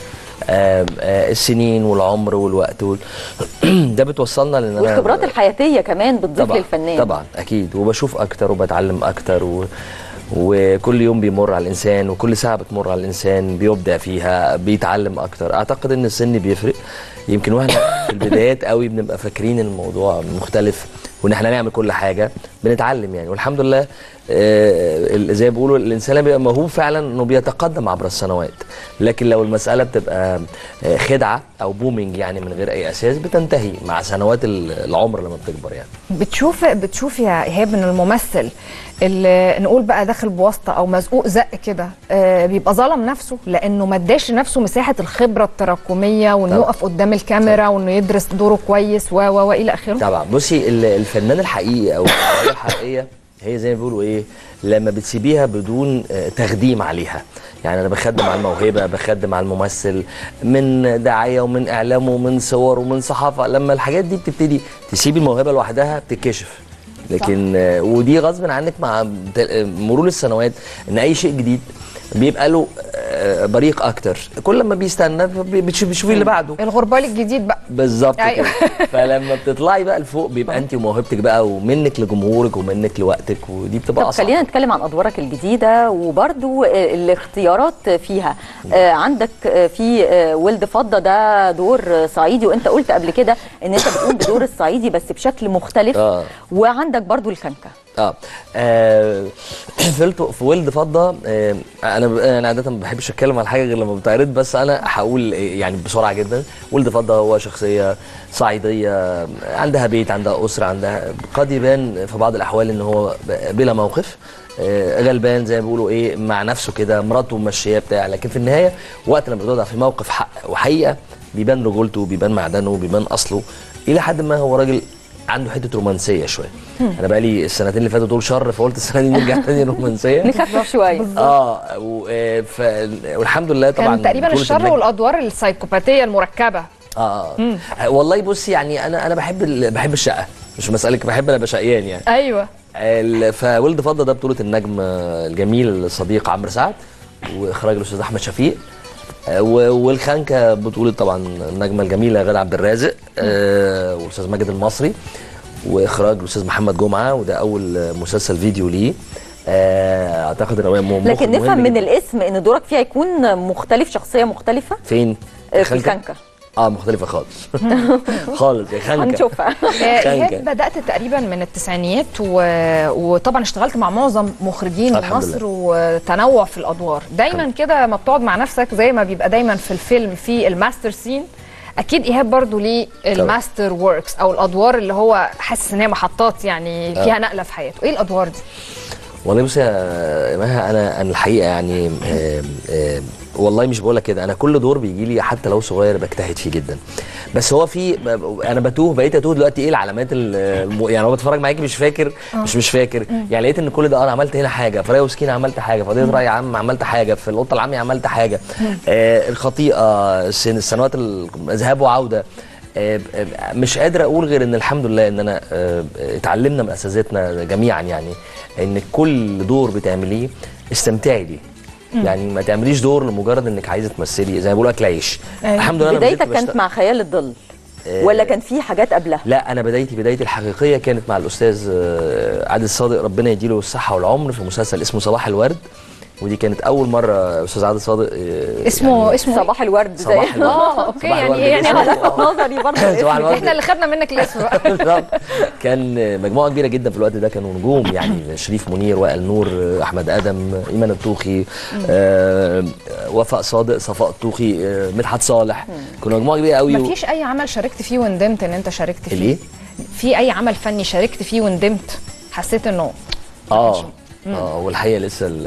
آه، آه، السنين والعمر والوقت وال... ده بتوصلنا لان انا والخبرات الحياتيه كمان بتضيف طبعا للفنان طبعا اكيد وبشوف اكتر وبتعلم اكتر و... وكل يوم بيمر على الانسان وكل ساعه بتمر على الانسان بيبدع فيها بيتعلم اكتر اعتقد ان السن بيفرق يمكن واحنا في البدايات قوي بنبقى فاكرين إن الموضوع مختلف وان احنا نعمل كل حاجه بنتعلم يعني والحمد لله آه، ال- زي ما بيقولوا الانسان لما بيبقى موهوب فعلا انه بيتقدم عبر السنوات لكن لو المساله بتبقى آه، خدعه او بومينج يعني من غير اي اساس بتنتهي مع سنوات ال- العمر لما بتكبر يعني بتشوف بتشوف يا ايهاب ان الممثل اللي نقول بقى داخل بواسطه او مزقوق زق كده آه، بيبقى ظلم نفسه لانه ما اداش لنفسه مساحه الخبره التراكميه وانه طبعا. يقف قدام الكاميرا وانه يدرس دوره كويس و و والى اخره طبعا بصي ال- الفنان الحقيقي او الفنانه الحقيقيه هي زي ما بيقولوا ايه لما بتسيبيها بدون آه، تخديم عليها يعني انا بخدم على الموهبه بخدم على الممثل من دعايه ومن اعلام ومن صور ومن صحافه لما الحاجات دي بتبتدي تسيبي الموهبه لوحدها بتتكشف لكن آه، ودي غصب عنك مع تل- آه، مرور السنوات ان اي شيء جديد بيبقى له آه، بريق اكتر كل ما بيستنى بتشوفي بتشوفي اللي بعده الغربال الجديد بقى بالظبط أيوة. كده فلما بتطلعي بقى لفوق بيبقى انت وموهبتك بقى ومنك لجمهورك ومنك لوقتك ودي بتبقى طب اصعب خلينا نتكلم عن ادوارك الجديده وبرضو آه، الاختيارات فيها آه، عندك آه، في آه، ولد فضه ده دور آه، صعيدي وانت قلت قبل كده ان انت بتقوم بدور الصعيدي بس بشكل مختلف اه وعندك برضو الكنكه اه, آه في ولد- في ولد فضه آه انا ب- انا عاده ما بحبش اتكلم على حاجه غير لما بتعرض بس انا هقول إيه يعني بسرعه جدا ولد فضه هو شخصيه صعيديه عندها بيت عندها اسره عندها قد يبان في بعض الاحوال ان هو ب- بلا موقف آه، غلبان زي ما بيقولوا ايه مع نفسه كده مراته ماشيه بتاع لكن في النهايه وقت لما بتوضع في موقف حق وحقيقه بيبان رجولته بيبان معدنه بيبان اصله الى حد ما هو راجل عنده حته رومانسيه شويه انا بقى لي السنتين اللي فاتوا دول شر فقلت السنه دي نرجع تاني رومانسيه نخفف شويه اه و- آه، ف... والحمد لله طبعا كان تقريبا بطولة الشر النجم. والادوار السايكوباتيه المركبه اه آه. والله بصي يعني انا انا بحب ال... بحب الشقه مش مساله بحب انا ابقى شقيان يعني ايوه ال- فولد فضه ده بطوله النجم آه، الجميل الصديق عمرو سعد واخراج الاستاذ احمد شفيق آه، و- والخانكه بطوله طبعا النجمه الجميله غاده عبد الرازق آه، والاستاذ ماجد المصري واخراج الاستاذ محمد جمعه وده اول آه، مسلسل فيديو ليه آه، اعتقد ان هو مخرج لكن مهم نفهم من جداً. الاسم ان دورك فيها يكون مختلف شخصيه مختلفه فين آه، في الكنكه اه مختلفه خالص خالص يا خانكه هنشوفها آه، خانكة. ايهاب بدات تقريبا من التسعينيات و... وطبعا اشتغلت مع معظم مخرجين الحمد مصر وتنوع في الادوار دايما كده ما بتقعد مع نفسك زي ما بيبقى دايما في الفيلم في الماستر سين اكيد ايهاب برضو ليه الماستر ووركس او الادوار اللي هو حاسس ان هي محطات يعني فيها آه. نقله في حياته ايه الادوار دي والله بصي يا مها انا انا الحقيقه يعني آم، آم، والله مش بقولك كده انا كل دور بيجي لي حتى لو صغير بجتهد فيه جدا بس هو في ب- انا بتوه بقيت اتوه دلوقتي ايه العلامات ال- الم... يعني هو بتفرج معاكي مش فاكر آه. مش مش فاكر يعني لقيت ان كل ده انا عملت هنا حاجه في رايه وسكينه عملت حاجه في قضيه مم. راي عام عملت حاجه في القطه العاميه عملت حاجه مم. آه الخطيئه السن- السنوات ال- ذهاب وعوده آه، آه، مش قادر اقول غير ان الحمد لله ان انا آه، آه، اتعلمنا من اساتذتنا جميعا يعني ان كل دور بتعمليه استمتعي بيه مم. يعني ما تعمليش دور لمجرد انك عايزه تمثلي زي ما بيقولوا اكل عيش أيوة. الحمد لله أنا ما زلت بدايتك كانت بشتغل- مع خيال الظل آه، ولا كان في حاجات قبلها لا انا بدايتي بدايتي الحقيقيه كانت مع الاستاذ آه، عادل صادق ربنا يديله الصحه والعمر في مسلسل اسمه صباح الورد ودي كانت اول مره استاذ عادل صادق آه، اسمه يعني اسمه صباح الورد زي صباح الورد. اه اوكي صباح يعني الورد يعني باسم- على لفت نظري برضه صباح الاسم الورد. احنا اللي خدنا منك الاسم بقى بالظبط. كان مجموعه كبيره جدا في الوقت ده كانوا نجوم يعني شريف منير وائل نور احمد ادم ايمان الطوخي آه، وفاء صادق صفاء الطوخي آه، مدحت صالح كنا مجموعه كبيره قوي ما فيش اي عمل شاركت فيه وندمت ان انت شاركت فيه الايه؟ في اي عمل فني شاركت فيه وندمت حسيت انه اه اه والحقيقه لسه ال-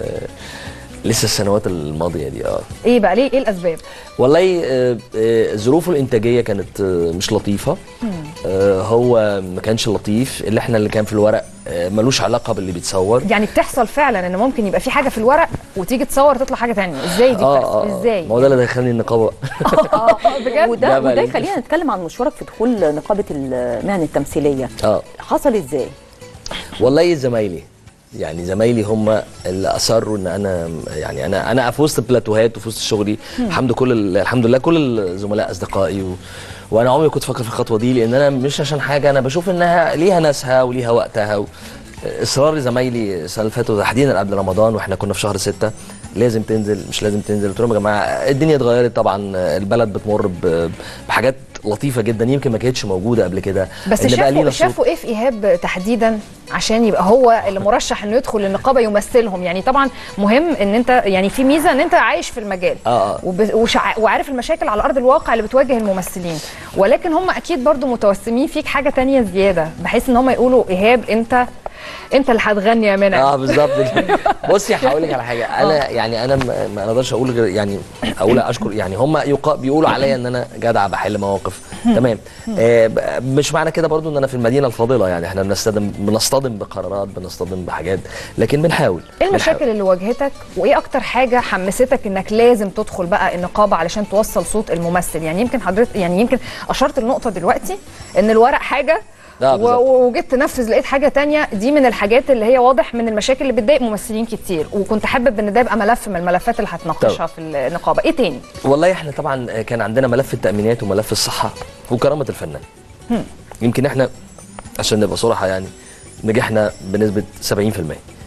لسه السنوات الماضيه دي اه ايه بقى ليه ايه الاسباب والله آه، آه، ظروفه الانتاجيه كانت آه، مش لطيفه آه، هو ما كانش لطيف اللي احنا اللي كان في الورق آه، ملوش علاقه باللي بيتصور يعني بتحصل فعلا ان ممكن يبقى في حاجه في الورق وتيجي تصور تطلع حاجه تانية ازاي دي اه بتحصل اه ازاي ما هو ده اللي دخلني النقابه اه بجد وده ده بقى وده اللي- يخلينا نتكلم عن مشوارك في دخول نقابه المهن التمثيليه اه حصل ازاي والله زمايلي يعني زمايلي هم اللي اصروا ان انا يعني انا انا في وسط بلاتوهات وفي وسط شغلي الحمد كل ال- الحمد لله كل الزملاء اصدقائي و وانا عمري كنت فاكر في الخطوه دي لان انا مش عشان حاجه انا بشوف انها ليها ناسها وليها وقتها و... اصرار زمايلي السنه اللي فاتت تحديدا قبل رمضان واحنا كنا في شهر ستة لازم تنزل مش لازم تنزل قلت لهم يا جماعه الدنيا اتغيرت طبعا البلد بتمر ب- بحاجات لطيفه جدا يمكن ما كانتش موجوده قبل كده بس إن بقى شافوا لينا صوت. شافوا ايه في ايهاب تحديدا عشان يبقى هو اللي مرشح انه يدخل النقابه يمثلهم يعني طبعا مهم ان انت يعني في ميزه ان انت عايش في المجال اه اه وب- وشع- وعارف المشاكل على ارض الواقع اللي بتواجه الممثلين ولكن هم اكيد برضو متوسمين فيك حاجه تانية زياده بحيث ان هم يقولوا ايهاب انت انت اللي هتغني يا منى اه بالظبط كده. بصي هقول لك على حاجه انا يعني انا ما ما اقدرش اقول غير يعني اقول اشكر يعني هم يقا بيقولوا عليا ان انا جدع بحل مواقف تمام آه ب- مش معنى كده برضو ان انا في المدينه الفاضله يعني احنا بنصطدم بنصطدم بقرارات بنصطدم بحاجات لكن بنحاول ايه المشاكل اللي واجهتك وايه اكتر حاجه حمستك انك لازم تدخل بقى النقابه علشان توصل صوت الممثل يعني يمكن حضرتك يعني يمكن اشرت النقطه دلوقتي ان الورق حاجه آه، و- بالظبط. و- وجيت تنفذ لقيت حاجه تانية دي من الحاجات اللي هي واضح من المشاكل اللي بتضايق ممثلين كتير وكنت حابب ان ده يبقى ملف من الملفات اللي هتناقشها في النقابه ايه تاني والله احنا طبعا كان عندنا ملف التامينات وملف الصحه وكرامه الفنان يمكن احنا عشان نبقى صراحه يعني نجحنا بنسبه 70% آه،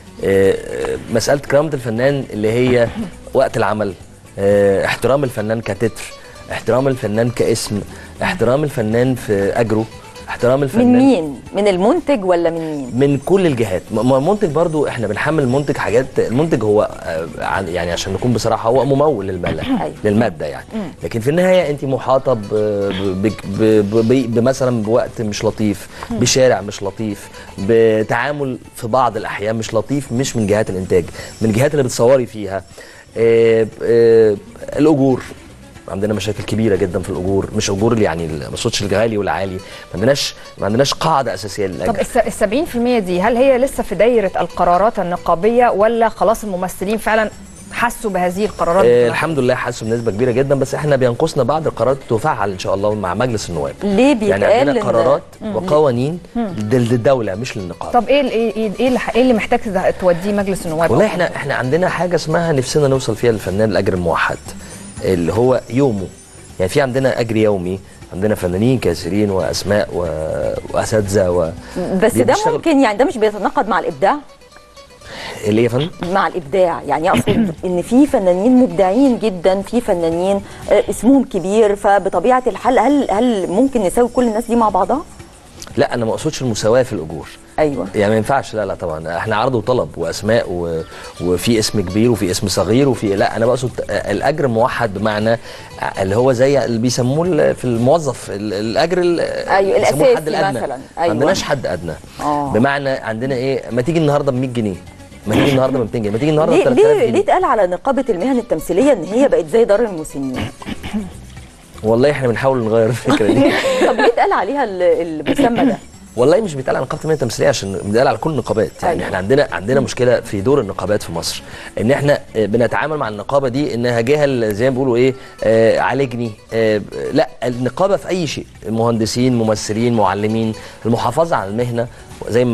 آه، مساله كرامه الفنان اللي هي وقت العمل آه، احترام الفنان كتتر احترام الفنان كاسم احترام الفنان في اجره احترام الفنان من مين من المنتج ولا من مين من كل الجهات م- ما المنتج برضو احنا بنحمل المنتج حاجات المنتج هو آه، عن- يعني عشان نكون بصراحه هو ممول للمال أيوة. للماده يعني لكن في النهايه انت محاطه ب- ب- ب- ب- ب- بمثلا بوقت مش لطيف بشارع مش لطيف بتعامل في بعض الاحيان مش لطيف مش من جهات الانتاج من الجهات اللي بتصوري فيها آه، آه، الاجور عندنا مشاكل كبيره جدا في الاجور مش اجور اللي يعني ما اقصدش الغالي والعالي ما عندناش ما عندناش قاعده اساسيه للاجر طب الس- السبعين في المية دي هل هي لسه في دايرة القرارات النقابية ولا خلاص الممثلين فعلا حسوا بهذه القرارات آه بتاعتهم؟ الحمد لله حاسه بنسبه كبيره جدا بس احنا بينقصنا بعض القرارات تفعل ان شاء الله مع مجلس النواب ليه بيتقال يعني عندنا إن- قرارات وقوانين دل- للدوله مش للنقابه طب ايه ال- ايه ايه ايه اللي, ايه اللي محتاج تد- توديه مجلس النواب والله احنا احنا عندنا حاجه اسمها نفسنا نوصل فيها للفنان الاجر الموحد اللي هو يومه يعني في عندنا اجر يومي عندنا فنانين كاسرين واسماء و... واساتذه و... بس دي ده بتشتغل- ممكن يعني ده مش بيتناقض مع الابداع اللي هي فن مع الابداع يعني اقصد ان في فنانين مبدعين جدا في فنانين آه، اسمهم كبير فبطبيعه الحال هل هل ممكن نساوي كل الناس دي مع بعضها لا انا ما اقصدش المساواه في الاجور ايوه يعني ما ينفعش لا لا طبعا احنا عرض وطلب واسماء و... وفي اسم كبير وفي اسم صغير وفي لا انا بقصد الاجر موحد بمعنى اللي هو زي اللي بيسموه ال- في الموظف ال- الاجر ال- أيوة، بيسموه الحد الأساسي الادنى مثلاً. ما أيوة. عندناش حد ادنى آه. بمعنى عندنا ايه ما تيجي النهارده ب 100 جنيه ما تيجي النهارده ب 200 جنيه ما تيجي النهارده ب ليه 3000 ليه ليه جنيه اتقال على نقابه المهن التمثيليه ان هي بقت زي دار المسنين والله احنا بنحاول نغير الفكره دي طب ليه اتقال عليها ال- المسمى ده والله مش بيتقال على نقابه المهنه التمثيليه عشان بيتقال على كل النقابات يعني أيوة. احنا عندنا عندنا مشكله في دور النقابات في مصر ان احنا آه، بنتعامل مع النقابه دي انها جهه اللي زي ما بيقولوا ايه آه عالجني آه لا النقابه في اي شيء مهندسين ممثلين معلمين المحافظه على المهنه زي ما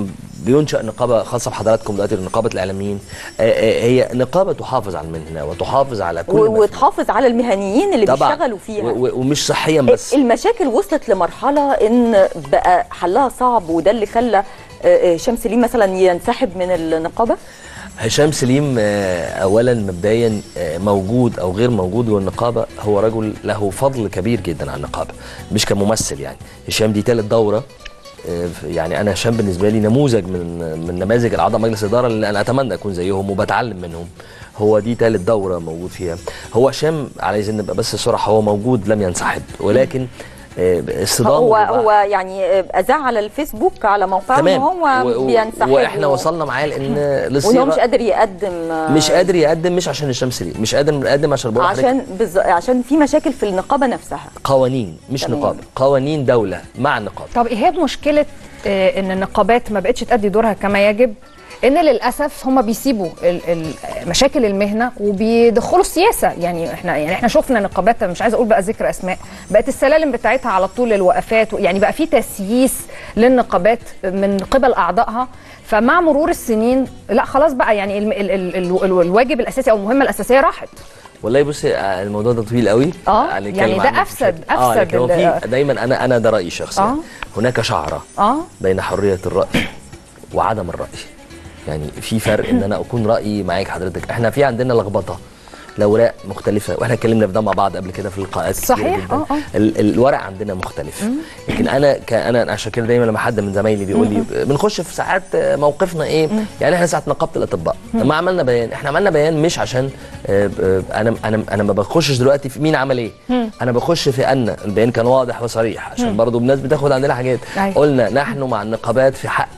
بينشا نقابه خاصه بحضراتكم دلوقتي نقابه الاعلاميين آه، آه، هي نقابه تحافظ على المهنه وتحافظ على كل و- ما وتحافظ على المهنيين اللي طبعاً. بيشتغلوا فيها و- و- ومش صحيا بس المشاكل وصلت لمرحله ان بقى حلها صعب وده اللي خلى آه، آه، هشام سليم مثلا ينسحب من النقابه هشام سليم آه، اولا مبدئيا آه، موجود او غير موجود جوه النقابه هو رجل له فضل كبير جدا على النقابه مش كممثل يعني هشام دي ثالث دوره آه، يعني انا هشام بالنسبه لي نموذج من من نماذج الاعضاء مجلس الاداره اللي انا اتمنى اكون زيهم وبتعلم منهم هو دي ثالث دوره موجود فيها هو هشام عايزين نبقى بس صراحه هو موجود لم ينسحب ولكن آه، اصطدامه هو ببعض- هو يعني آه، اذاع على الفيسبوك على موقعه ان تمام هو و- و- بينسحب واحنا و- وصلنا معاه لان وان هو مش للصيغه قادر يقدم آه، مش قادر يقدم مش عشان هشام سليم مش قادر يقدم عشان بقول لحضرتك عشان بز... عشان في مشاكل في النقابه نفسها قوانين مش تمام. نقابه قوانين دوله مع النقابه طب ايهاب مشكله آه، ان النقابات ما بقتش تأدي دورها كما يجب ان للاسف هم بيسيبوا ال- ال- مشاكل المهنه وبيدخلوا السياسه يعني احنا يعني احنا شفنا نقابات مش عايزه اقول بقى ذكر اسماء بقت السلالم بتاعتها على طول الوقفات يعني بقى في تسييس للنقابات من قبل اعضائها فمع مرور السنين لا خلاص بقى يعني الم- ال- ال- ال- ال- الواجب الاساسي او المهمه الاساسيه راحت والله بصي آه، الموضوع ده طويل قوي آه، هنتكلم يعني ده عنه أفسد- بشكل- اه أفسد لكن هو ال- في دايما انا انا ده رايي الشخصي آه. هناك شعره اه بين حريه الراي وعدم الراي يعني في فرق ان انا اكون رايي معاك حضرتك احنا في عندنا لخبطه الاوراق مختلفه واحنا اتكلمنا في ده مع بعض قبل كده في لقاءات كتيرة صحيح، جدا. آه، آه. ال- الورق عندنا مختلف لكن انا كأنا عشان كده دايما لما حد من زمايلي بيقول لي بنخش في ساعات موقفنا ايه يعني احنا ساعه نقابه الاطباء لما عملنا بيان احنا عملنا بيان مش عشان آه، آه، انا انا انا ما بخشش دلوقتي في مين عمل ايه انا بخش في ان البيان كان واضح وصريح عشان برضو الناس بتاخد عندنا حاجات أيوة. قلنا نحن مع النقابات في حق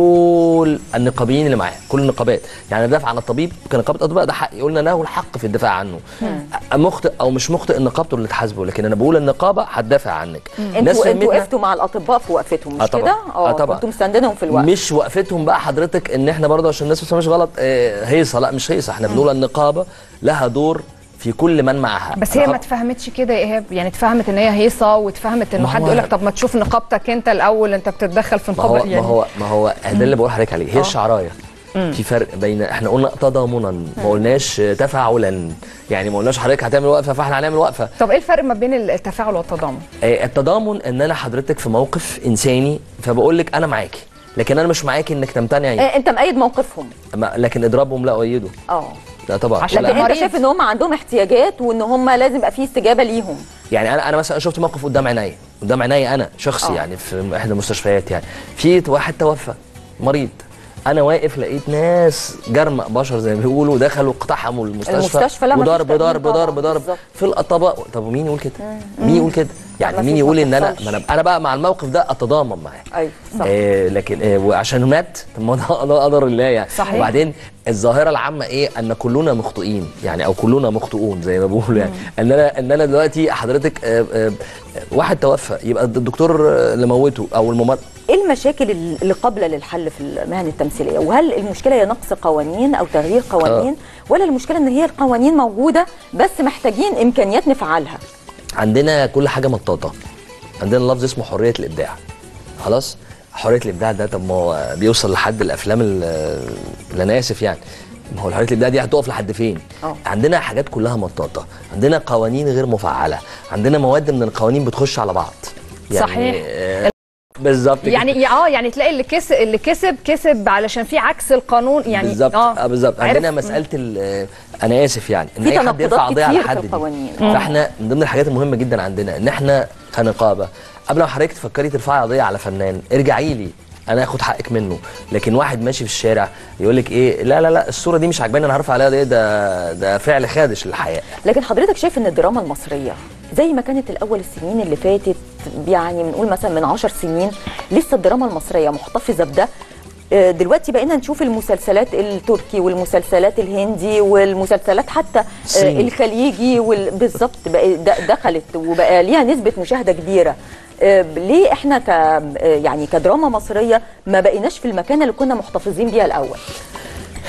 كل النقابيين اللي معايا كل النقابات يعني ندافع عن الطبيب كنقابه اطباء ده حقي قلنا له الحق في الدفاع عنه مخطئ او مش مخطئ نقابته اللي تحاسبه لكن انا بقول النقابه هتدافع عنك انتوا انتوا فهمتنا- وقفتوا مع الاطباء في وقفتهم آه مش طبعاً. كده؟ آه طبعاً. كنتوا مستندينهم في الوقت مش وقفتهم بقى حضرتك ان احنا برضه عشان الناس ما تفهمش غلط آه، هيصه لا مش هيصه احنا بنقول النقابه لها دور في كل من معها بس هي أنا ما اتفهمتش كده يا ايهاب يعني اتفهمت ان هي هيصه واتفهمت انه ما حد هو- يقول لك طب ما تشوف نقابتك انت الاول انت بتتدخل في ما هو نقابه ما يعني هو ما هو ده اللي بقول لحضرتك عليه هي آه. الشعرايه في فرق بين احنا قلنا تضامنا ما قلناش تفاعلا يعني ما قلناش حضرتك هتعمل وقفه فاحنا هنعمل وقفه طب ايه الفرق ما بين التفاعل والتضامن آه، التضامن ان انا حضرتك في موقف انساني فبقول لك انا معاكي لكن انا مش معاكي انك تمتنعي آه، انت مأيد موقفهم ما- لكن اضربهم لا اؤيده اه لا طبعا عشان ولا- لكن انت مريض. شايف ان هم عندهم احتياجات وان هم لازم يبقى في استجابه ليهم يعني انا انا مثلا شفت موقف قدام عينيا قدام عينيا انا شخصي آه. يعني في احدى المستشفيات يعني في واحد توفى مريض انا واقف لقيت ناس جرمق بشر زي ما بيقولوا دخلوا اقتحموا المستشفى المستشفى لا، مفيش وضرب تأمين ضرب طبعاً، ضرب ضرب بالظبط. في الاطباء طب مين يقول كده؟ مين يقول كده؟ يعني مفيش، مين ما يقول ان انا بتحصلش. ما انا انا بقى مع الموقف ده اتضامن معاه ايوه صح آه لكن آه وعشان مات طب ما ده ده قدر الله يعني صحيح. وبعدين الظاهره العامه ايه ان كلنا مخطئين يعني او كلنا مخطئون زي ما بيقولوا يعني ان انا ان انا دلوقتي حضرتك آه آه واحد توفى يبقى الدكتور آه، اللي موته او الممرض ايه المشاكل اللي قابله للحل في المهن التمثيليه وهل المشكله هي نقص قوانين او تغيير قوانين ولا المشكله ان هي القوانين موجوده بس محتاجين امكانيات نفعلها عندنا كل حاجه مطاطه عندنا لفظ اسمه حريه الابداع خلاص حريه الابداع ده طب ما هو بيوصل لحد الافلام ال- اللي انا اسف يعني ما هو حريه الابداع دي هتقف لحد فين أه. عندنا حاجات كلها مطاطه عندنا قوانين غير مفعله عندنا مواد من القوانين بتخش على بعض صحيح. آه، بالظبط كده. يعني اه يعني تلاقي اللي كسب اللي كسب كسب علشان في عكس القانون يعني بالظبط اه بالظبط عرف- عندنا مساله ال- انا اسف يعني ان في اي حد يرفع تناقضات قضيه على كتير في حد دي. القوانين. فاحنا من ضمن الحاجات المهمه جدا عندنا ان احنا كنقابه قبل ما حضرتك تفكري ترفعي قضيه على فنان ارجعي لي انا اخد حقك منه لكن واحد ماشي في الشارع يقول لك ايه لا لا لا الصوره دي مش عاجباني انا هرفع عليها قضيه ده ده فعل خادش للحياء لكن حضرتك شايف ان الدراما المصريه زي ما كانت الاول السنين اللي فاتت يعني بنقول مثلا من عشر سنين لسه الدراما المصريه محتفظه بده آه، دلوقتي بقينا نشوف المسلسلات التركي والمسلسلات الهندي والمسلسلات حتى آه، الصيني. الخليجي وال- بالظبط بقى د- دخلت وبقى ليها نسبه مشاهده كبيره آه، ليه احنا ك آه، يعني كدراما مصريه ما بقيناش في المكانه اللي كنا محتفظين بيها الاول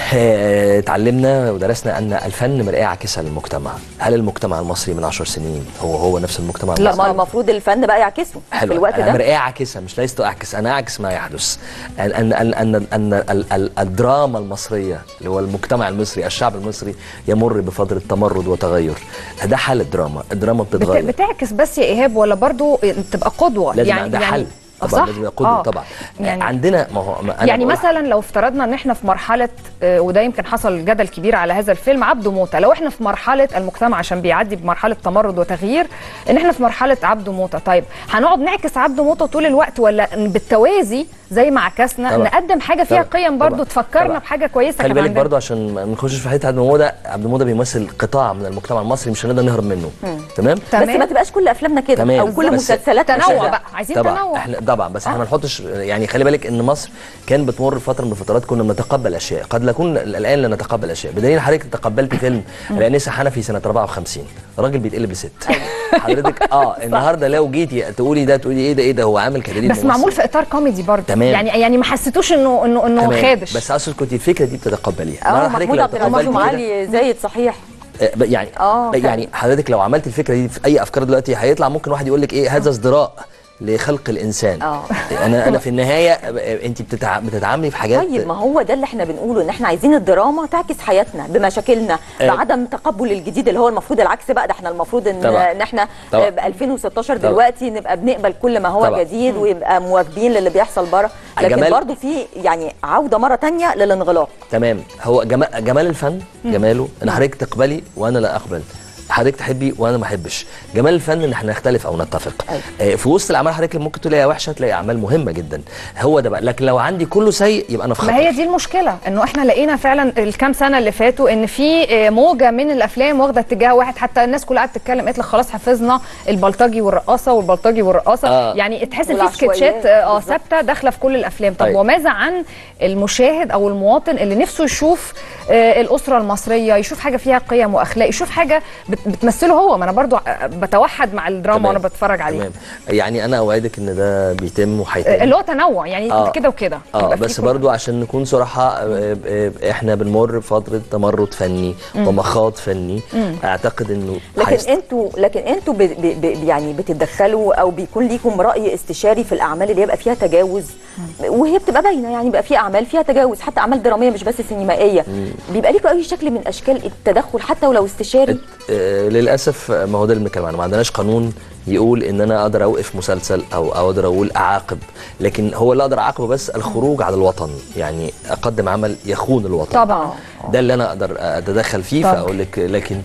آه، اتعلمنا ودرسنا ان الفن مرآة عاكسه للمجتمع هل المجتمع المصري من عشر سنين هو هو نفس المجتمع لا المصري ما المفروض الفن بقى يعكسه حلو في الوقت أنا ده مرآة عاكسة مش ليست أعكس أنا أعكس ما يحدث أن أن أن أن, أن ال- ال- الدراما المصرية اللي هو المجتمع المصري الشعب المصري يمر بفترة تمرد وتغير ده حال الدراما الدراما بت... بتتغير بتعكس بس يا ايهاب ولا برضو تبقى قدوه لازم يعني ده يعني حل آه، طبعا صح؟ لازم يبقى قدوة آه. طبعا يعني- عندنا ما هو ما أنا يعني بقول- مثلا لو افترضنا ان احنا في مرحله آه، وده يمكن حصل جدل كبير على هذا الفيلم عبده موته لو احنا في مرحله المجتمع عشان بيعدي بمرحله تمرد وتغيير ان احنا في مرحله عبده موته طيب هنقعد نعكس عبده موته طول الوقت ولا بالتوازي زي ما عكسنا طبعا. نقدم حاجه فيها طبعا. قيم برضو طبعا. تفكرنا طبعا. بحاجه كويسه خلي كان بالك عندنا. برضو عشان ما نخشش في حته عبد الموضة عبد الموضة بيمثل قطاع من المجتمع المصري مش هنقدر نهرب منه مم. تمام بس ما تبقاش كل افلامنا كده تمام. او كل بس- مسلسلاتنا تنوع كده. بقى عايزين طبعا تنوع احنا طبعا بس احنا ما نحطش يعني خلي بالك ان مصر كان بتمر فتره من الفترات كنا بنتقبل اشياء قد نكون الان لا نتقبل اشياء بدليل حضرتك تقبلت فيلم الانسه حنفي سنه 54 راجل بيتقلب لست حضرتك اه النهارده لو جيتي تقولي ده تقولي ايه ده ايه ده هو عامل كدليل بس معمول في اطار كوميدي برضو تمام. يعني يعني ما حسيتوش انه انه انه تمام. خادش بس اقصد كنت الفكره دي بتتقبليها اه النهاردة حضرتك محمود لو عبد الرحمن تقبلتي كده- وعلي زايد صحيح آه، ب- يعني آه، ب- يعني حضرتك لو عملت الفكره دي في اي افكار دلوقتي هيطلع ممكن واحد يقول لك ايه هذا ازدراء لخلق الانسان اه انا انا في النهايه آه، انت بتتع... بتتعاملي في حاجات طيب ما هو ده اللي احنا بنقوله ان احنا عايزين الدراما تعكس حياتنا بمشاكلنا آه. بعدم تقبل الجديد اللي هو المفروض العكس بقى ده احنا المفروض ان طبعا. ان احنا طبعا. ب 2016 طبعا. دلوقتي نبقى بنقبل كل ما هو طبعا. جديد ويبقى مواكبين للي بيحصل بره لكن جمال- برضو في يعني عوده مره تانية للانغلاق تمام هو جمال, جمال الفن جماله ان حضرتك تقبلي وانا لا اقبل حضرتك تحبي وانا ما احبش جمال الفن ان احنا نختلف او نتفق آه، في وسط الاعمال حضرتك ممكن تلاقيها وحشه تلاقي اعمال مهمه جدا هو ده بقى لكن لو عندي كله سيء يبقى انا في خطر ما هي دي المشكله انه احنا لقينا فعلا الكام سنه اللي فاتوا ان في آه، موجه من الافلام واخده اتجاه واحد حتى الناس كلها قاعده تتكلم قالت لك خلاص حفظنا البلطجي والرقاصه والبلطجي والرقاصه آه. يعني تحس ان في والعشوائيات. سكتشات اه بالظبط. ثابته داخله في كل الافلام طب أيوة. وماذا عن المشاهد او المواطن اللي نفسه يشوف آه، الاسره المصريه يشوف حاجه فيها قيم واخلاق يشوف حاجه بت- بتمثله هو ما انا برضو آه، بتوحد مع الدراما تمام. وانا بتفرج عليه تمام يعني انا اوعدك ان ده بيتم وهيتم آه، اللي هو تنوع يعني آه. كده وكده اه يبقى في بس كل- برضو عشان نكون صراحة آه، آه، احنا بنمر بفترة تمرد فني مم. ومخاض فني مم. اعتقد انه لكن هيست- انتوا لكن انتوا ب ب ب يعني بتتدخلوا او بيكون ليكم راي استشاري في الاعمال اللي يبقى فيها تجاوز وهي بتبقى باينه يعني بيبقى في اعمال فيها تجاوز حتى اعمال دراميه مش بس سينمائيه بيبقى ليكم اي شكل من اشكال التدخل حتى ولو استشاري آه، للاسف آه، ما هو ده اللي بنتكلم عنه ما عندناش قانون يقول ان انا اقدر اوقف مسلسل او او اقدر اقول اعاقب لكن هو اللي اقدر اعاقبه بس الخروج على الوطن يعني اقدم عمل يخون الوطن طبعا ده اللي انا اقدر اتدخل فيه طبعا. فاقول لك لكن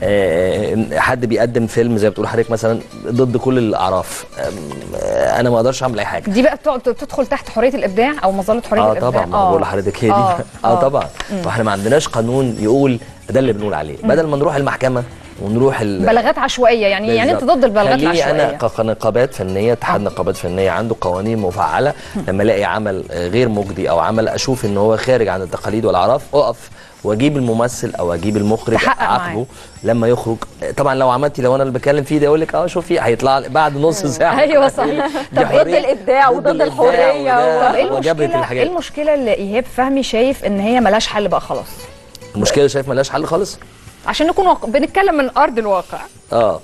آه، حد بيقدم فيلم زي ما بتقول حضرتك مثلا ضد كل الاعراف آم، آه، انا ما اقدرش اعمل اي حاجه دي بقى بتقعد- بتدخل تحت حريه الابداع او مظله حريه اه الابداع طبعا ما بقول لحضرتك هي دي آه، اه, آه. طبعا مم. واحنا ما عندناش قانون يقول ده اللي بنقول عليه مم. بدل ما نروح المحكمه ونروح ال... بلاغات عشوائيه يعني يعني انت بالظبط. ضد البلاغات خليني انا العشوائيه ك- كنقابات فنيه اتحاد نقابات فنيه عنده قوانين مفعله لما الاقي عمل آه، غير مجدي او عمل اشوف ان هو خارج عن التقاليد والاعراف اقف واجيب الممثل او اجيب المخرج تحقق معاه. اعاقبه لما يخرج آه، طبعا لو عملتي لو انا اللي بتكلم فيه ده يقول لك اه شوفي هيطلع لي بعد نص ساعه ايوه صحيح دي طب ضد حرية. الابداع ضد وضد الإبداع الحريه وده- طب ايه وجبهة المشكله الحاجات. ايه المشكله اللي ايهاب فهمي شايف ان هي ملهاش حل بقى خلاص المشكله شايف ملهاش حل خالص عشان نكون واقع... بنتكلم من ارض الواقع اه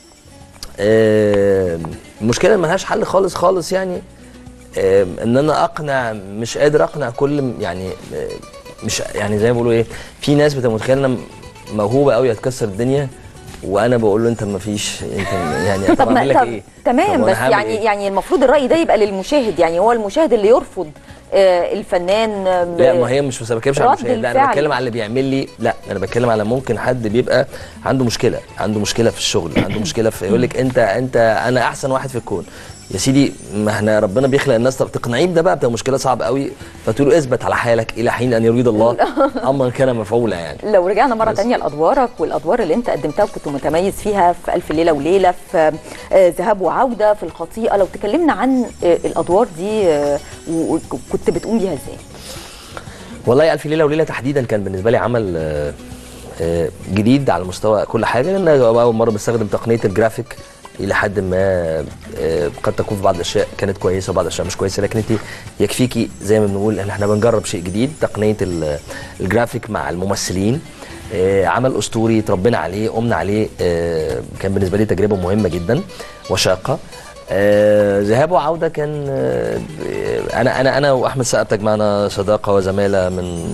آم، المشكله اللي ملهاش حل خالص خالص يعني آم، ان انا اقنع مش قادر اقنع كل م- يعني آه، مش يعني زي ما بيقولوا ايه في ناس بتبقى متخيله إنها موهوبه قوي هتكسر الدنيا وانا بقول له انت ما فيش انت يعني طب طب اعمل لك طب ايه تمام طب وأنا بس هعمل يعني إيه؟ يعني المفروض الراي ده يبقى للمشاهد يعني هو المشاهد اللي يرفض آه، الفنان آه، ب- لا ما هي مش ما بتكلمش على رد المشاهد لا انا الفعل. بتكلم على اللي بيعمل لي لا انا بتكلم على ممكن حد بيبقى عنده مشكله عنده مشكله في الشغل عنده مشكله في يقول لك انت انت انا احسن واحد في الكون يا سيدي ما احنا ربنا بيخلق الناس طب تقنعيه بده بقى بتبقى مشكله صعبه قوي فتقول له اثبت على حالك الى حين ان يريد الله امرا كان مفعولا يعني لو رجعنا مرة بس. تانية لأدوارك والأدوار اللي أنت قدمتها وكنت متميز فيها في ألف ليلة وليلة في آه، ذهاب وعودة في الخطيئة لو تكلمنا عن آه، الأدوار دي آه، و- وكنت بتقوم بيها إزاي؟ والله ألف ليلة وليلة تحديدا كان بالنسبة لي عمل آه، آه، جديد على مستوى كل حاجة لأن أنا أول مرة بستخدم تقنية الجرافيك الى حد ما آه، قد تكون في بعض الاشياء كانت كويسه وبعض الاشياء مش كويسه لكن انت يكفيكي زي ما بنقول ان احنا بنجرب شيء جديد تقنيه ال- الجرافيك مع الممثلين آه، عمل اسطوري تربينا عليه قمنا عليه آه، كان بالنسبه لي تجربه مهمه جدا وشاقه آه، ذهاب وعوده كان آه، انا انا انا واحمد سقا تجمعنا صداقه وزماله من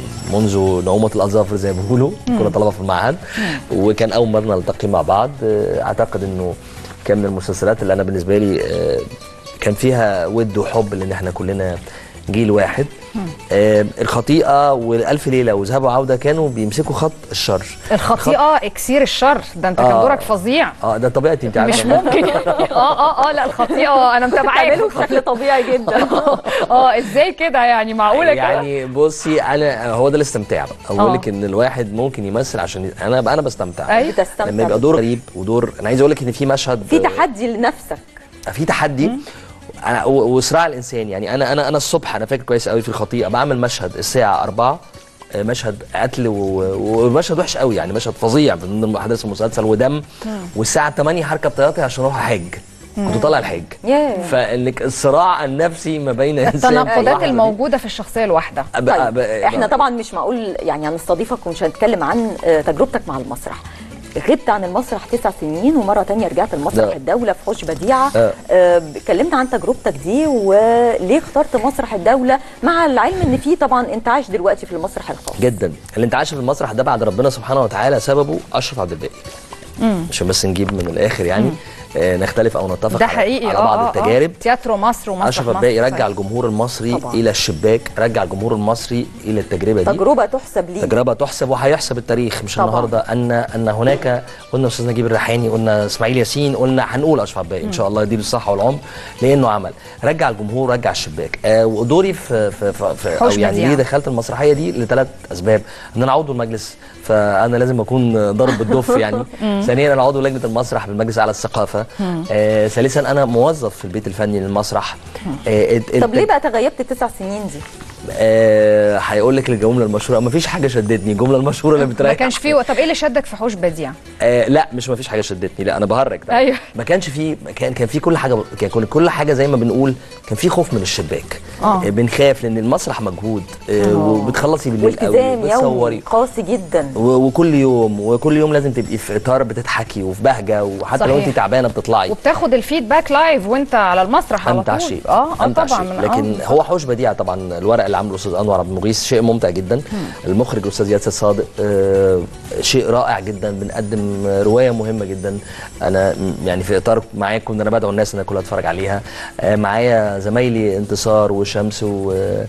منذ نعومه الاظافر زي ما بيقولوا مم. كنا طلبه في المعهد وكان اول مره نلتقي مع بعض آه، اعتقد انه كان من المسلسلات اللي انا بالنسبه لي آه، كان فيها ود وحب لان احنا كلنا جيل واحد آه، الخطيئه والالف ليله وذهاب وعوده كانوا بيمسكوا خط الشر الخطيئه اكسير الشر ده انت كان آه. دورك فظيع اه ده طبيعتي انت عارفه مش ممكن يعني اه اه اه لا الخطيئه انا متابعاك بتعمله بشكل طبيعي جدا اه ازاي كده يعني معقوله كده يعني بصي انا هو ده الاستمتاع بقى آه. اقول لك ان الواحد ممكن يمثل عشان ي- انا انا بستمتع أيوة. بتستمتع لما يبقى دور غريب ودور انا عايز اقول لك ان في مشهد في تحدي لنفسك في تحدي أنا و- وصراع الانسان يعني انا انا انا الصبح انا فاكر كويس قوي في الخطيئه بعمل مشهد الساعه 4 آه، مشهد قتل و- و- ومشهد وحش قوي يعني مشهد فظيع من ضمن احداث المسلسل ودم والساعه 8 هركب طيارتي عشان اروح احج كنت طالع الحج ياه فانك الصراع النفسي ما بين انسان التناقضات والواحدة دي. الموجوده في الشخصيه الواحده أبقى- طيب أبقى- احنا طبعا مش معقول يعني هنستضيفك ومش هنتكلم عن آه، تجربتك مع المسرح غبت عن المسرح تسع سنين ومره تانية رجعت المسرح لا. الدوله في حوش بديعه آه. آه، اتكلمنا عن تجربتك دي وليه اخترت مسرح الدوله مع العلم ان في طبعا انتعاش دلوقتي في المسرح الخاص جدا الانتعاش في المسرح ده بعد ربنا سبحانه وتعالى سببه اشرف عبد الباقي عشان بس نجيب من الاخر يعني آه نختلف او نتفق ده على- حقيقي على اه بعض آه، التجارب آه. تياترو مصر ومسرح اشرف مصر الباقي رجع صحيح. الجمهور المصري طبعاً. الى الشباك رجع الجمهور المصري الى التجربه دي تجربه تحسب ليه تجربه تحسب وهيحسب التاريخ مش طبعاً. النهارده ان ان هناك قلنا استاذ نجيب الريحاني قلنا اسماعيل ياسين قلنا هنقول اشرف عباقي ان شاء الله يديله الصحه والعمر لانه عمل رجع الجمهور رجع الشباك آه ودوري في في في, في او حوش يعني مذيع. ليه دخلت المسرحيه دي لثلاث اسباب ان انا عضو المجلس فانا لازم اكون ضارب بالدف يعني ثانيا انا عضو لجنه المسرح بالمجلس على الثقافه آه ثالثا انا موظف في البيت الفني للمسرح آه الت- طب ليه الت- بقى تغيبت التسع سنين دي آه هيقول لك الجمله المشهوره ما فيش حاجه شدتني الجمله المشهوره اللي ما بتريح كانش فيه طب ايه اللي شدك في حوش بديع آه لا مش ما فيش حاجه شدتني لا انا بهرج ده ايوه ما كانش في كان كان في كل حاجه كان كل- كل حاجه زي ما بنقول كان في خوف من الشباك آه. آه بنخاف لان المسرح مجهود آه آه. وبتخلصي بالليل قوي والتزام يومي وبتصوري قاسي جدا و- وكل يوم وكل يوم لازم تبقي في اطار بتضحكي وفي بهجه وحتى لو صحيح. انت تعبانه بتطلعي وبتاخد الفيدباك لايف وانت على المسرح على امتع طول شيء اه اه امتع طبعا شيء من- لكن آه. هو حوش بديع طبعا الورق اللي عامله الاستاذ انور عبد المغيث شيء ممتع جدا المخرج الاستاذ ياسر صادق آه شيء رائع جدا بنقدم روايه مهمه جدا انا م- يعني في اطار معاكم ان انا بدعو الناس انها كلها تتفرج عليها آه معايا زمايلي انتصار وشمس و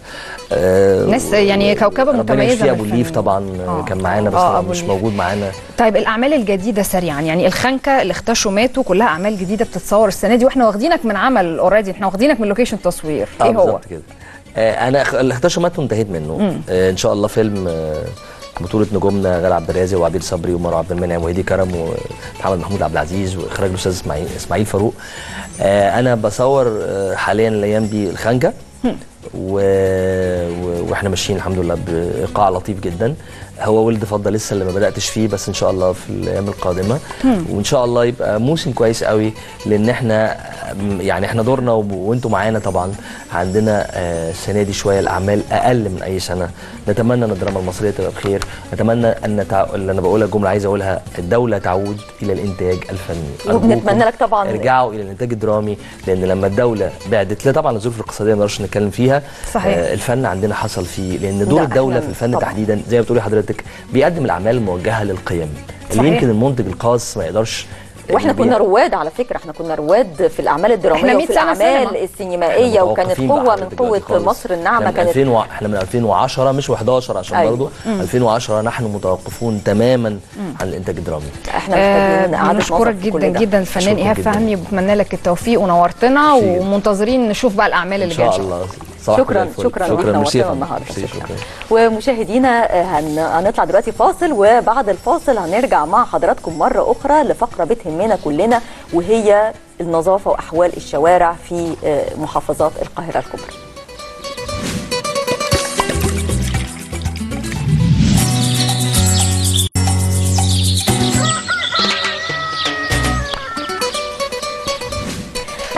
آه ناس يعني كوكبة ربنا متميزة يشفيه من ابو الليف الفنانين. طبعا آه. آه. كان معانا بس آه، طبعاً أبو مش الليف. موجود معانا طيب الاعمال الجديده سريعا يعني الخنكه اللي اختشوا ماتوا كلها اعمال جديده بتتصور السنه دي واحنا واخدينك من عمل اوريدي احنا واخدينك من لوكيشن تصوير اه ايه هو بالظبط كده آه انا خ- اللي اختشوا مات وانتهيت منه مم. آه ان شاء الله فيلم آه بطولة نجومنا غادة عبد الرازق وعبير صبري ومروه عبد المنعم وهدي كرم ومحمد محمود عبد العزيز واخراج الاستاذ اسماعيل اسماعيل فاروق آه انا بصور آه حاليا الايام دي الخنجه و... و... واحنا ماشيين الحمد لله بايقاع لطيف جدا هو ولد فضه لسه اللي ما بداتش فيه بس ان شاء الله في الايام القادمه مم. وان شاء الله يبقى موسم كويس قوي لان احنا م- يعني احنا دورنا وب- وانتم معانا طبعا عندنا آه، السنه دي شويه الاعمال اقل من اي سنه نتمنى ان الدراما المصريه تبقى بخير نتمنى ان تع... اللي انا بقولها جمله عايز اقولها الدوله تعود الى الانتاج الفني وبنتمنى أرجوكم لك طبعا ارجعوا الى الانتاج الدرامي لان لما الدوله بعدت لا طبعا الظروف الاقتصاديه ما نقدرش نتكلم فيها صحيح. آه الفن عندنا حصل فيه لان دور لا، الدوله إحنا في الفن طبعاً. تحديدا زي ما بتقولي حضرتك بيقدم الاعمال الموجهه للقيم اللي صحيح. يمكن المنتج الخاص ما يقدرش واحنا بي- كنا رواد على فكره احنا كنا رواد في الاعمال الدراميه إحنا 100 وفي سنة الاعمال سينما. السينمائيه وكانت متوقفين قوه بقى من حضرتك دلوقتي قوه خالص. مصر الناعمه احنا من كانت 2000 و... احنا من 2010 مش 11 عشان أيوة. برضه مم. 2010 نحن متوقفون تماما عن الانتاج الدرامي احنا آه محتاجين اعاده بنشكرك نظر في كل جدا ده. جدا الفنان أشكركم ايهاب جداً. فهمي وبتمنى لك التوفيق ونورتنا ميرسي. ومنتظرين نشوف بقى الاعمال ان اللي جايه شاء الله صباح شكراً، كل الفل. شكراً، شكرا وإحنا ميرسي يا وقتنا فندم. النهاردة. ميرسي، شكرا ومشاهدينا آه، هن... هنطلع دلوقتي فاصل وبعد الفاصل هنرجع مع حضراتكم مرة أخرى لفقرة بتهمنا كلنا وهي النظافة وأحوال الشوارع في آه، محافظات القاهرة الكبرى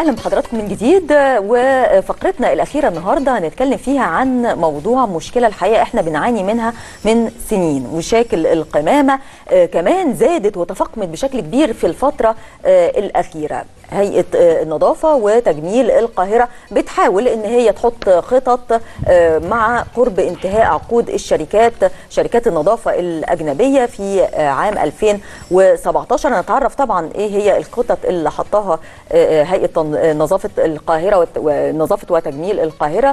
اهلا بحضراتكم من جديد وفقرتنا الاخيره النهارده هنتكلم فيها عن موضوع مشكله الحقيقه احنا بنعاني منها من سنين مشاكل القمامه آه، كمان زادت وتفاقمت بشكل كبير في الفتره آه، الاخيره هيئه آه، النظافه وتجميل القاهره بتحاول ان هي تحط خطط آه، مع قرب انتهاء عقود الشركات شركات النظافه الاجنبيه في آه، عام 2017 هنتعرف طبعا ايه هي الخطط اللي حطها آه، هيئه تن- آه، نظافه القاهره وت- ونظافه وتجميل القاهره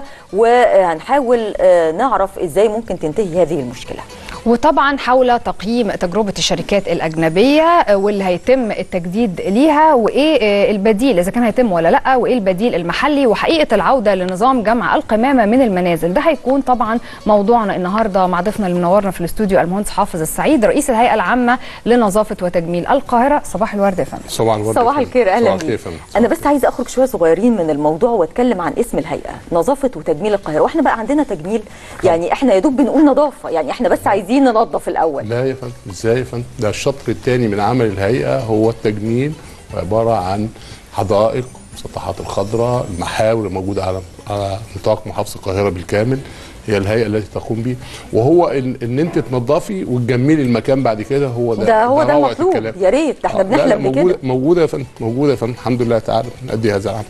وهنحاول آه، نعرف ازاي ممكن تنتهي هذه المشكله وطبعا حول تقييم تجربة الشركات الأجنبية آه، واللي هيتم التجديد ليها وإيه آه، البديل إذا كان هيتم ولا لأ وإيه البديل المحلي وحقيقة العودة لنظام جمع القمامة من المنازل ده هيكون طبعا موضوعنا النهاردة مع ضيفنا اللي منورنا في الاستوديو المهندس حافظ السعيد رئيس الهيئة العامة لنظافة وتجميل القاهرة صباح الورد يا فندم صباح الورد صباح الخير اهلا صباح الخير يا بيك فندم. انا بس عايزه اخرج شويه صغيرين من الموضوع واتكلم عن اسم الهيئه نظافه وتجميل القاهره واحنا بقى عندنا تجميل يعني احنا يا دوب بنقول نظافه يعني احنا بس عايزين ننظف الاول لا يا فندم ازاي يا فندم ده الشطر الثاني من عمل الهيئه هو التجميل عباره عن حدائق المسطحات الخضراء المحاور الموجوده على على نطاق محافظه القاهره بالكامل هي الهيئه التي تقوم به وهو ان, إن انت تنظفي وتجملي المكان بعد كده هو ده ده هو ده روعة المطلوب الكلام. يا ريت ده احنا آه، لا، لا، بنحلم موجوده بكده موجوده يا فندم موجوده يا فندم الحمد لله تعالى نأدي هذا العمل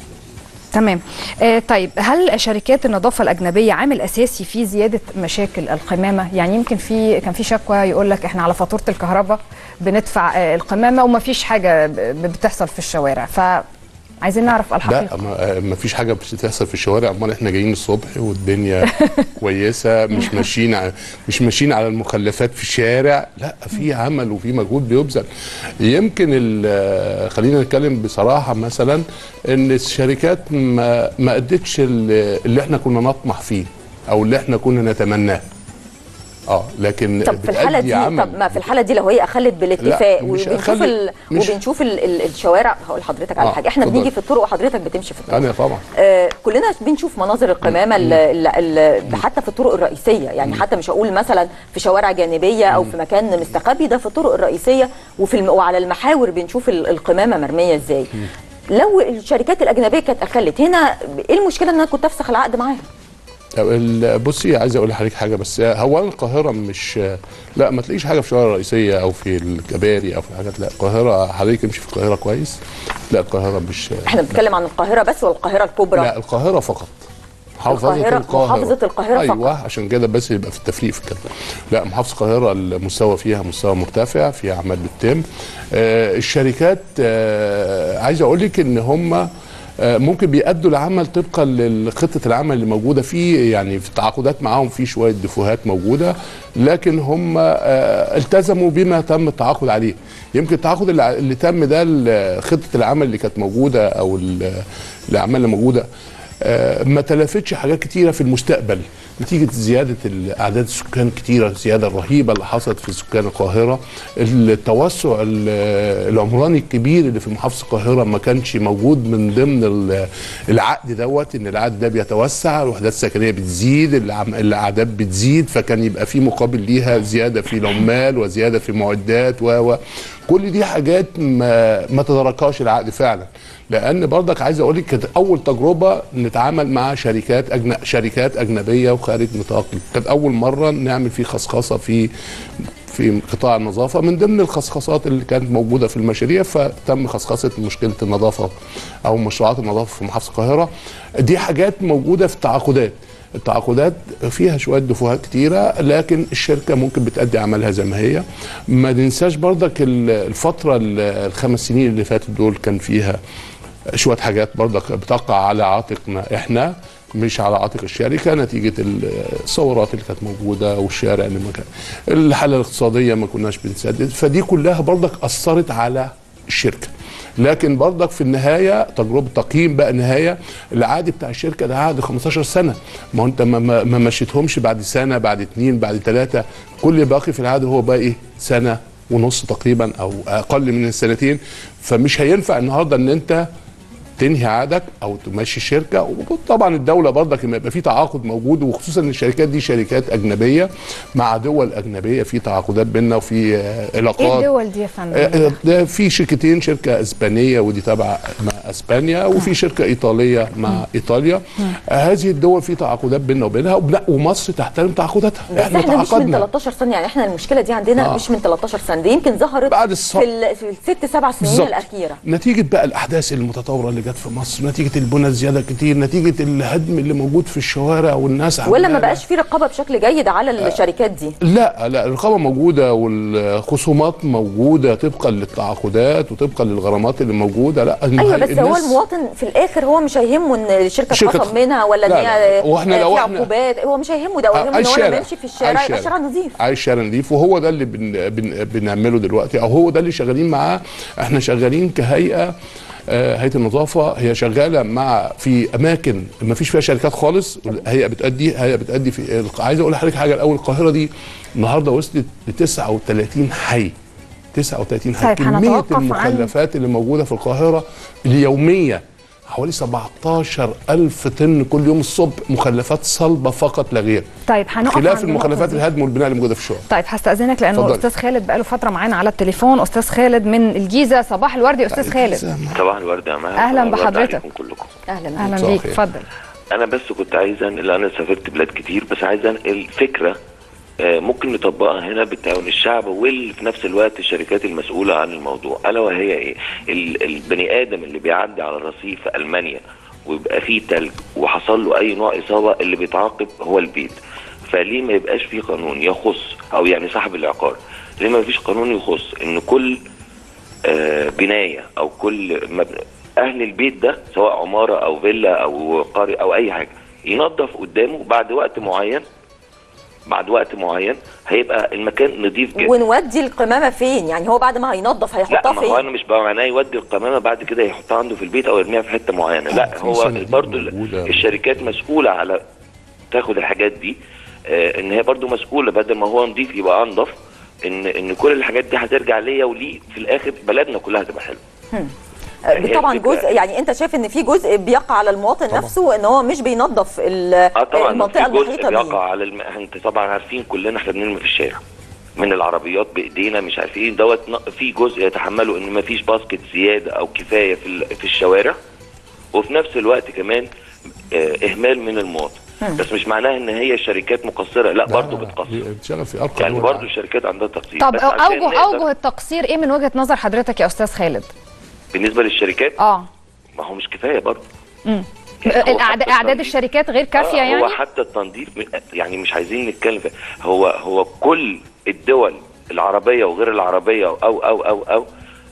تمام آه طيب هل شركات النظافه الاجنبيه عامل اساسي في زياده مشاكل القمامه يعني يمكن في كان في شكوى يقول لك احنا على فاتوره الكهرباء بندفع آه القمامه وما فيش حاجه ب- بتحصل في الشوارع فعايزين نعرف الحقيقه لا ما, ما فيش حاجه بتحصل في الشوارع امال احنا جايين الصبح والدنيا كويسه مش ماشيين ع- مش ماشيين على المخلفات في الشارع لا في عمل وفي مجهود بيبذل يمكن ال- خلينا نتكلم بصراحه مثلا ان الشركات ما ما ادتش ال- اللي احنا كنا نطمح فيه او اللي احنا كنا نتمناه اه لكن طب في الحاله بتأدي دي عمل. طب ما في الحاله دي لو هي اخلت بالاتفاق لا، مش وبنشوف أخلت- ال... مش- وبنشوف ال... ال... الشوارع هقول لحضرتك على آه، حاجه احنا اتفضل. بنيجي في الطرق وحضرتك بتمشي في الطرق انا طبعا آه كلنا بنشوف مناظر القمامه ال- ال- ال- حتى في الطرق الرئيسيه يعني حتى مش هقول مثلا في شوارع جانبيه او في مكان مستخبي ده في الطرق الرئيسيه وفي الم... وعلى المحاور بنشوف ال- القمامه مرميه ازاي لو الشركات الاجنبيه كانت اخلت هنا ايه المشكله ان انا كنت افسخ العقد معاها طب ال- بصي عايز اقول لحضرتك حاجه بس هو القاهره مش لا ما تلاقيش حاجه في الشوارع الرئيسيه او في الكباري او في الحاجات لا القاهره حضرتك امشي في القاهره كويس لا القاهره مش احنا بنتكلم عن القاهره بس والقاهره الكبرى لا القاهره فقط محافظة القاهرة- القاهرة محافظة القاهرة أيوة عشان كده بس يبقى في التفريق في الكلام لا محافظة القاهرة المستوى فيها مستوى مرتفع فيها أعمال بتتم آه الشركات آه عايز أقول لك إن هم آه، ممكن بيأدوا العمل طبقا لخطة العمل اللي موجودة فيه يعني في التعاقدات معاهم في شوية دفوهات موجودة لكن هم آه، التزموا بما تم التعاقد عليه يمكن التعاقد اللي, اللي تم ده ال- خطة العمل اللي كانت موجودة أو ال- الأعمال اللي موجودة آه، ما تلفتش حاجات كتيره في المستقبل نتيجه زياده ال- اعداد السكان كتيره الزياده الرهيبه اللي حصلت في سكان القاهره التوسع ال- العمراني الكبير اللي في محافظه القاهره ما كانش موجود من ضمن ال- العقد دوت ان العقد ده بيتوسع الوحدات السكنيه بتزيد العم- الاعداد بتزيد فكان يبقى في مقابل ليها زياده في العمال وزياده في معدات و و كل دي حاجات ما ما تدركهاش العقد فعلا لان برضك عايز اقول لك كانت اول تجربه نتعامل مع شركات أجن... شركات اجنبيه وخارج نطاق كانت اول مره نعمل فيه خصخصه في في قطاع النظافه من ضمن الخصخصات اللي كانت موجوده في المشاريع فتم خصخصه مشكله النظافه او مشروعات النظافه في محافظه القاهره دي حاجات موجوده في التعاقدات التعاقدات فيها شويه دفوهات كتيره لكن الشركه ممكن بتأدي عملها زي ما هي ما ننساش برضك ال- الفتره ال- الخمس سنين اللي فاتت دول كان فيها شويه حاجات برضك بتقع على عاتقنا احنا مش على عاتق الشركه نتيجه الثورات اللي كانت موجوده والشارع اللي ما كان الحاله الاقتصاديه ما كناش بنسدد فدي كلها برضك اثرت على الشركه لكن برضك في النهايه تجربه تقييم بقى نهايه العقد بتاع الشركه ده عقد 15 سنه ما هو انت ما, ما, ما مشيتهمش بعد سنه بعد اتنين بعد ثلاثه كل اللي باقي في العقد هو بقى ايه سنه ونص تقريبا او اقل من السنتين فمش هينفع النهارده ان انت تنهي عقدك او تمشي الشركه وطبعا الدوله برضك لما يبقى في تعاقد موجود وخصوصا ان الشركات دي شركات اجنبيه مع دول اجنبيه في تعاقدات بيننا وفي آه، علاقات ايه الدول دي يا فندم آه، ده في شركتين شركه اسبانيه ودي تبع مع اسبانيا وفي شركه ايطاليه مع ايطاليا آه، هذه الدول في تعاقدات بيننا وبينها وبن- ومصر تحترم تعاقداتها بس احنا مش من 13 سنه يعني احنا المشكله دي عندنا آه. مش من 13 سنه دي يمكن ظهرت بعد الص- في, ال- في الست سبع سنين بالظبط. الاخيره نتيجة بقى الأحداث المتطورة اللي جت في مصر نتيجة البنى الزيادة كتير نتيجة الهدم اللي موجود في الشوارع والناس ولا ما عمالة- بقاش في رقابه بشكل جيد على الشركات دي لا لا الرقابة موجودة والخصومات موجودة طبقا للتعاقدات وطبقا للغرامات اللي موجودة لا ايوه بس هو الناس- المواطن في الاخر هو مش هيهمه ان الشركه شركة- اتخصم منها ولا ان لا، هي لا، وإحنا لو في إحنا- عقوبات هو مش هيهمه ده هو يهمه ان هو لما يمشي في الشارع يبقى الشارع نظيف عايش شارع نظيف وهو ده اللي بن بن بنعمله دلوقتي او هو ده اللي شغالين معاه احنا شغالين كهيئه آه، هيئه النظافه هي شغاله مع في اماكن ما فيش فيها شركات خالص هيئه بتادي هيئه بتادي في عايز اقول لحضرتك حاجه الاول القاهره دي النهارده وصلت ل 39 حي 39 حي طيب، كميه هنتوقف عن- المخلفات اللي موجوده في القاهره اليوميه حوالي 17 ألف طن كل يوم الصبح مخلفات صلبة فقط لا غير طيب هنقف خلاف عند المخلفات النقطة دي. الهدم والبناء اللي موجوده في الشارع طيب هستأذنك لأنه اتفضلي. الأستاذ خالد بقاله فترة معانا على التليفون أستاذ خالد من الجيزة صباح الورد يا أستاذ خالد صباح الورد يا مها أهلاً صباح الورد بحضرتك. عليكم كلكم اهلا أهلا صباح بيك الخير. اتفضل انا بس كنت عايز انقل انا سافرت بلاد كتير بس عايز انقل فكره آه، ممكن نطبقها هنا بالتعاون الشعب وفي نفس الوقت الشركات المسؤوله عن الموضوع الا وهي ايه ال- البني ادم اللي بيعدي على الرصيف في المانيا ويبقى فيه تلج وحصل له اي نوع اصابه اللي بيتعاقب هو البيت فليه ما يبقاش في قانون يخص او يعني صاحب العقار ليه ما فيش قانون يخص ان كل آه، بنايه او كل مبنى اهل البيت ده سواء عماره او فيلا او قريه او اي حاجه ينظف قدامه بعد وقت معين بعد وقت معين هيبقى المكان نظيف جدا ونودي القمامه فين يعني هو بعد ما هينظف لا هيحطها ما هو انا فين مش بقى معناه يودي القمامه بعد كده يحطها عنده في البيت او يرميها في حته معينه لا في هو صناديق برضو موجودة. الشركات مسؤوله على تاخد الحاجات دي آه ان هي برضو مسؤوله بدل ما هو نظيف يبقى انضف ان ان كل الحاجات دي هترجع ليا وليه في الاخر بلدنا كلها هتبقى حلوه هي طبعا الفكرة. جزء يعني انت شايف ان في جزء بيقع على المواطن نفسه ان هو مش بينظف ال- اه طبعا المنطقه في جزء المحيطه بيقع بيه على الم... انت طبعا عارفين كلنا احنا بنرمي في الشارع من العربيات بايدينا مش عارف ايه دوت ن- في جزء يتحمله ان مفيش باسكت زياده او كفايه في ال... في الشوارع وفي نفس الوقت كمان آه اهمال من المواطن مم. بس مش معناها ان هي الشركات مقصره لا برضه بتقصر بتشتغل في ارقى يعني دول برضه الشركات عندها تقصير طب بس عشان أوجه نقدر- أوجه التقصير إيه من وجهة نظر حضرتك يا أستاذ خالد؟ بالنسبه للشركات اه ما هو مش كفايه برضه مم. يعني هو الأعداد حتى أعداد التنظيف- الشركات غير كافية آه، يعني؟ هو حتى التنظيف م- يعني مش عايزين نتكلم في هو هو كل الدول العربيه وغير العربيه او او او او, أو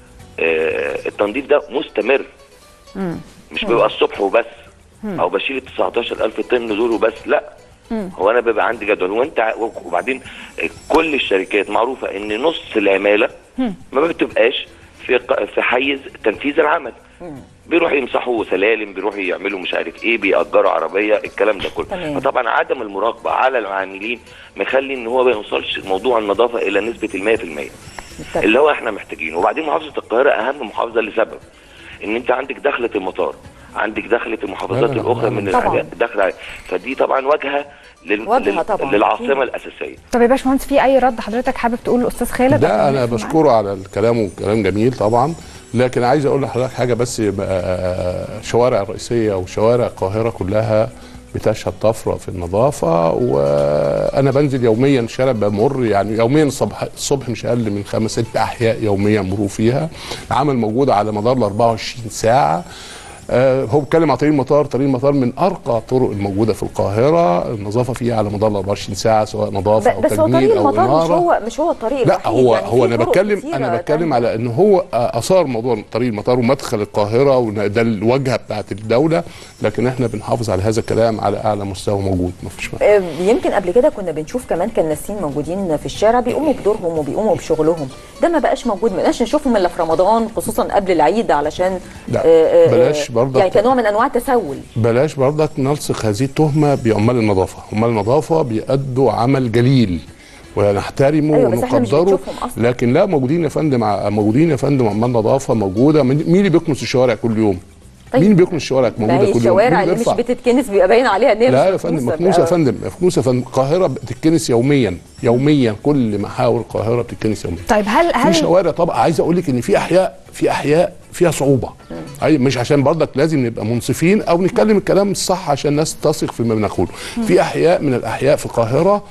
آه التنظيف ده مستمر مم. مش بيبقى الصبح وبس مم. او بشيل ال 19000 طن نزول وبس لا مم. هو انا بيبقى عندي جدول وانت ع- وبعدين كل الشركات معروفه ان نص العماله مم. ما بتبقاش في ق- في حيز تنفيذ العمل بيروحوا يمسحوا سلالم بيروحوا يعملوا مش عارف ايه بيأجروا عربيه الكلام ده كله تمام. فطبعا عدم المراقبه على العاملين مخلي ان هو ما يوصلش موضوع النظافه الى نسبه ال 100% اللي هو احنا محتاجينه وبعدين محافظه القاهره اهم محافظه لسبب ان انت عندك دخله المطار عندك دخله المحافظات لا، لا، الاخرى لا، من طبعاً. الحاجات داخله عليها. فدي طبعا واجهه لل... واجهة لل... طبعاً. للعاصمه الاساسيه طب يا باشمهندس في أي رد حضرتك حابب تقوله للأستاذ خالد؟ قبل ده ما انا نقفل معاه؟ بشكره على الكلام وكلام جميل طبعا لكن عايز اقول لحضرتك حاجه بس آه، شوارع الرئيسيه وشوارع القاهره كلها بتشهد طفره في النظافه وانا بنزل يوميا الشارع بمر يعني يوميا الصبح الصبح مش اقل من خمس ست احياء يوميا مرور فيها العمل موجود على مدار ال 24 ساعه آه، هو بيتكلم على طريق المطار طريق المطار من ارقى الطرق الموجوده في القاهره النظافه فيها على مدار ال 24 ساعه سواء نظافه او ب- بس هو تجميل طريق او المطار مش اناره هو مش هو الطريق لا الوحيد هو يعني هو في انا طرق بتكلم كتيرة انا بتكلم تانية. على ان هو آه، اثار موضوع طريق المطار ومدخل القاهره وإن ده الواجهه بتاعت الدوله لكن احنا بنحافظ على هذا الكلام على اعلى مستوى موجود ما فيش مانع. آه، يمكن قبل كده كنا بنشوف كمان كناسين موجودين في الشارع بيقوموا بدورهم وبيقوموا بشغلهم ده ما بقاش موجود ما بقاش نشوفهم الا في رمضان خصوصا قبل العيد علشان لا، آه، آه، آه، بلاش برضك- يعني كنوع من انواع التسول بلاش برضك نلصق هذه التهمه بعمال النظافه عمال النظافه بيأدوا عمل جليل ونحترمه أيوة، بس إحنا مش ونقدره بنشوفهم أصلاً. لكن لا موجودين يا فندم ع- موجودين يا فندم عمال نظافه موجوده مين مين اللي بيكنس الشوارع كل يوم طيب. مين بيكنس الشوارع ما موجوده هي كل يوم الشوارع مين اللي مش بيرفع؟ بتتكنس بيبقى باين عليها ان هي لا يا مش فندم مكنوسة. مكنوسه يا بقى- فندم مكنوسه يا فندم القاهره بتتكنس يوميا يوميا كل محاور القاهره بتتكنس يوميا طيب هل في هل شوارع طبعا عايز اقول لك ان في احياء في احياء فيها صعوبه أي مش عشان برضك لازم نبقى منصفين او نتكلم الكلام الصح عشان الناس تثق فيما بنقوله في احياء من الاحياء في القاهره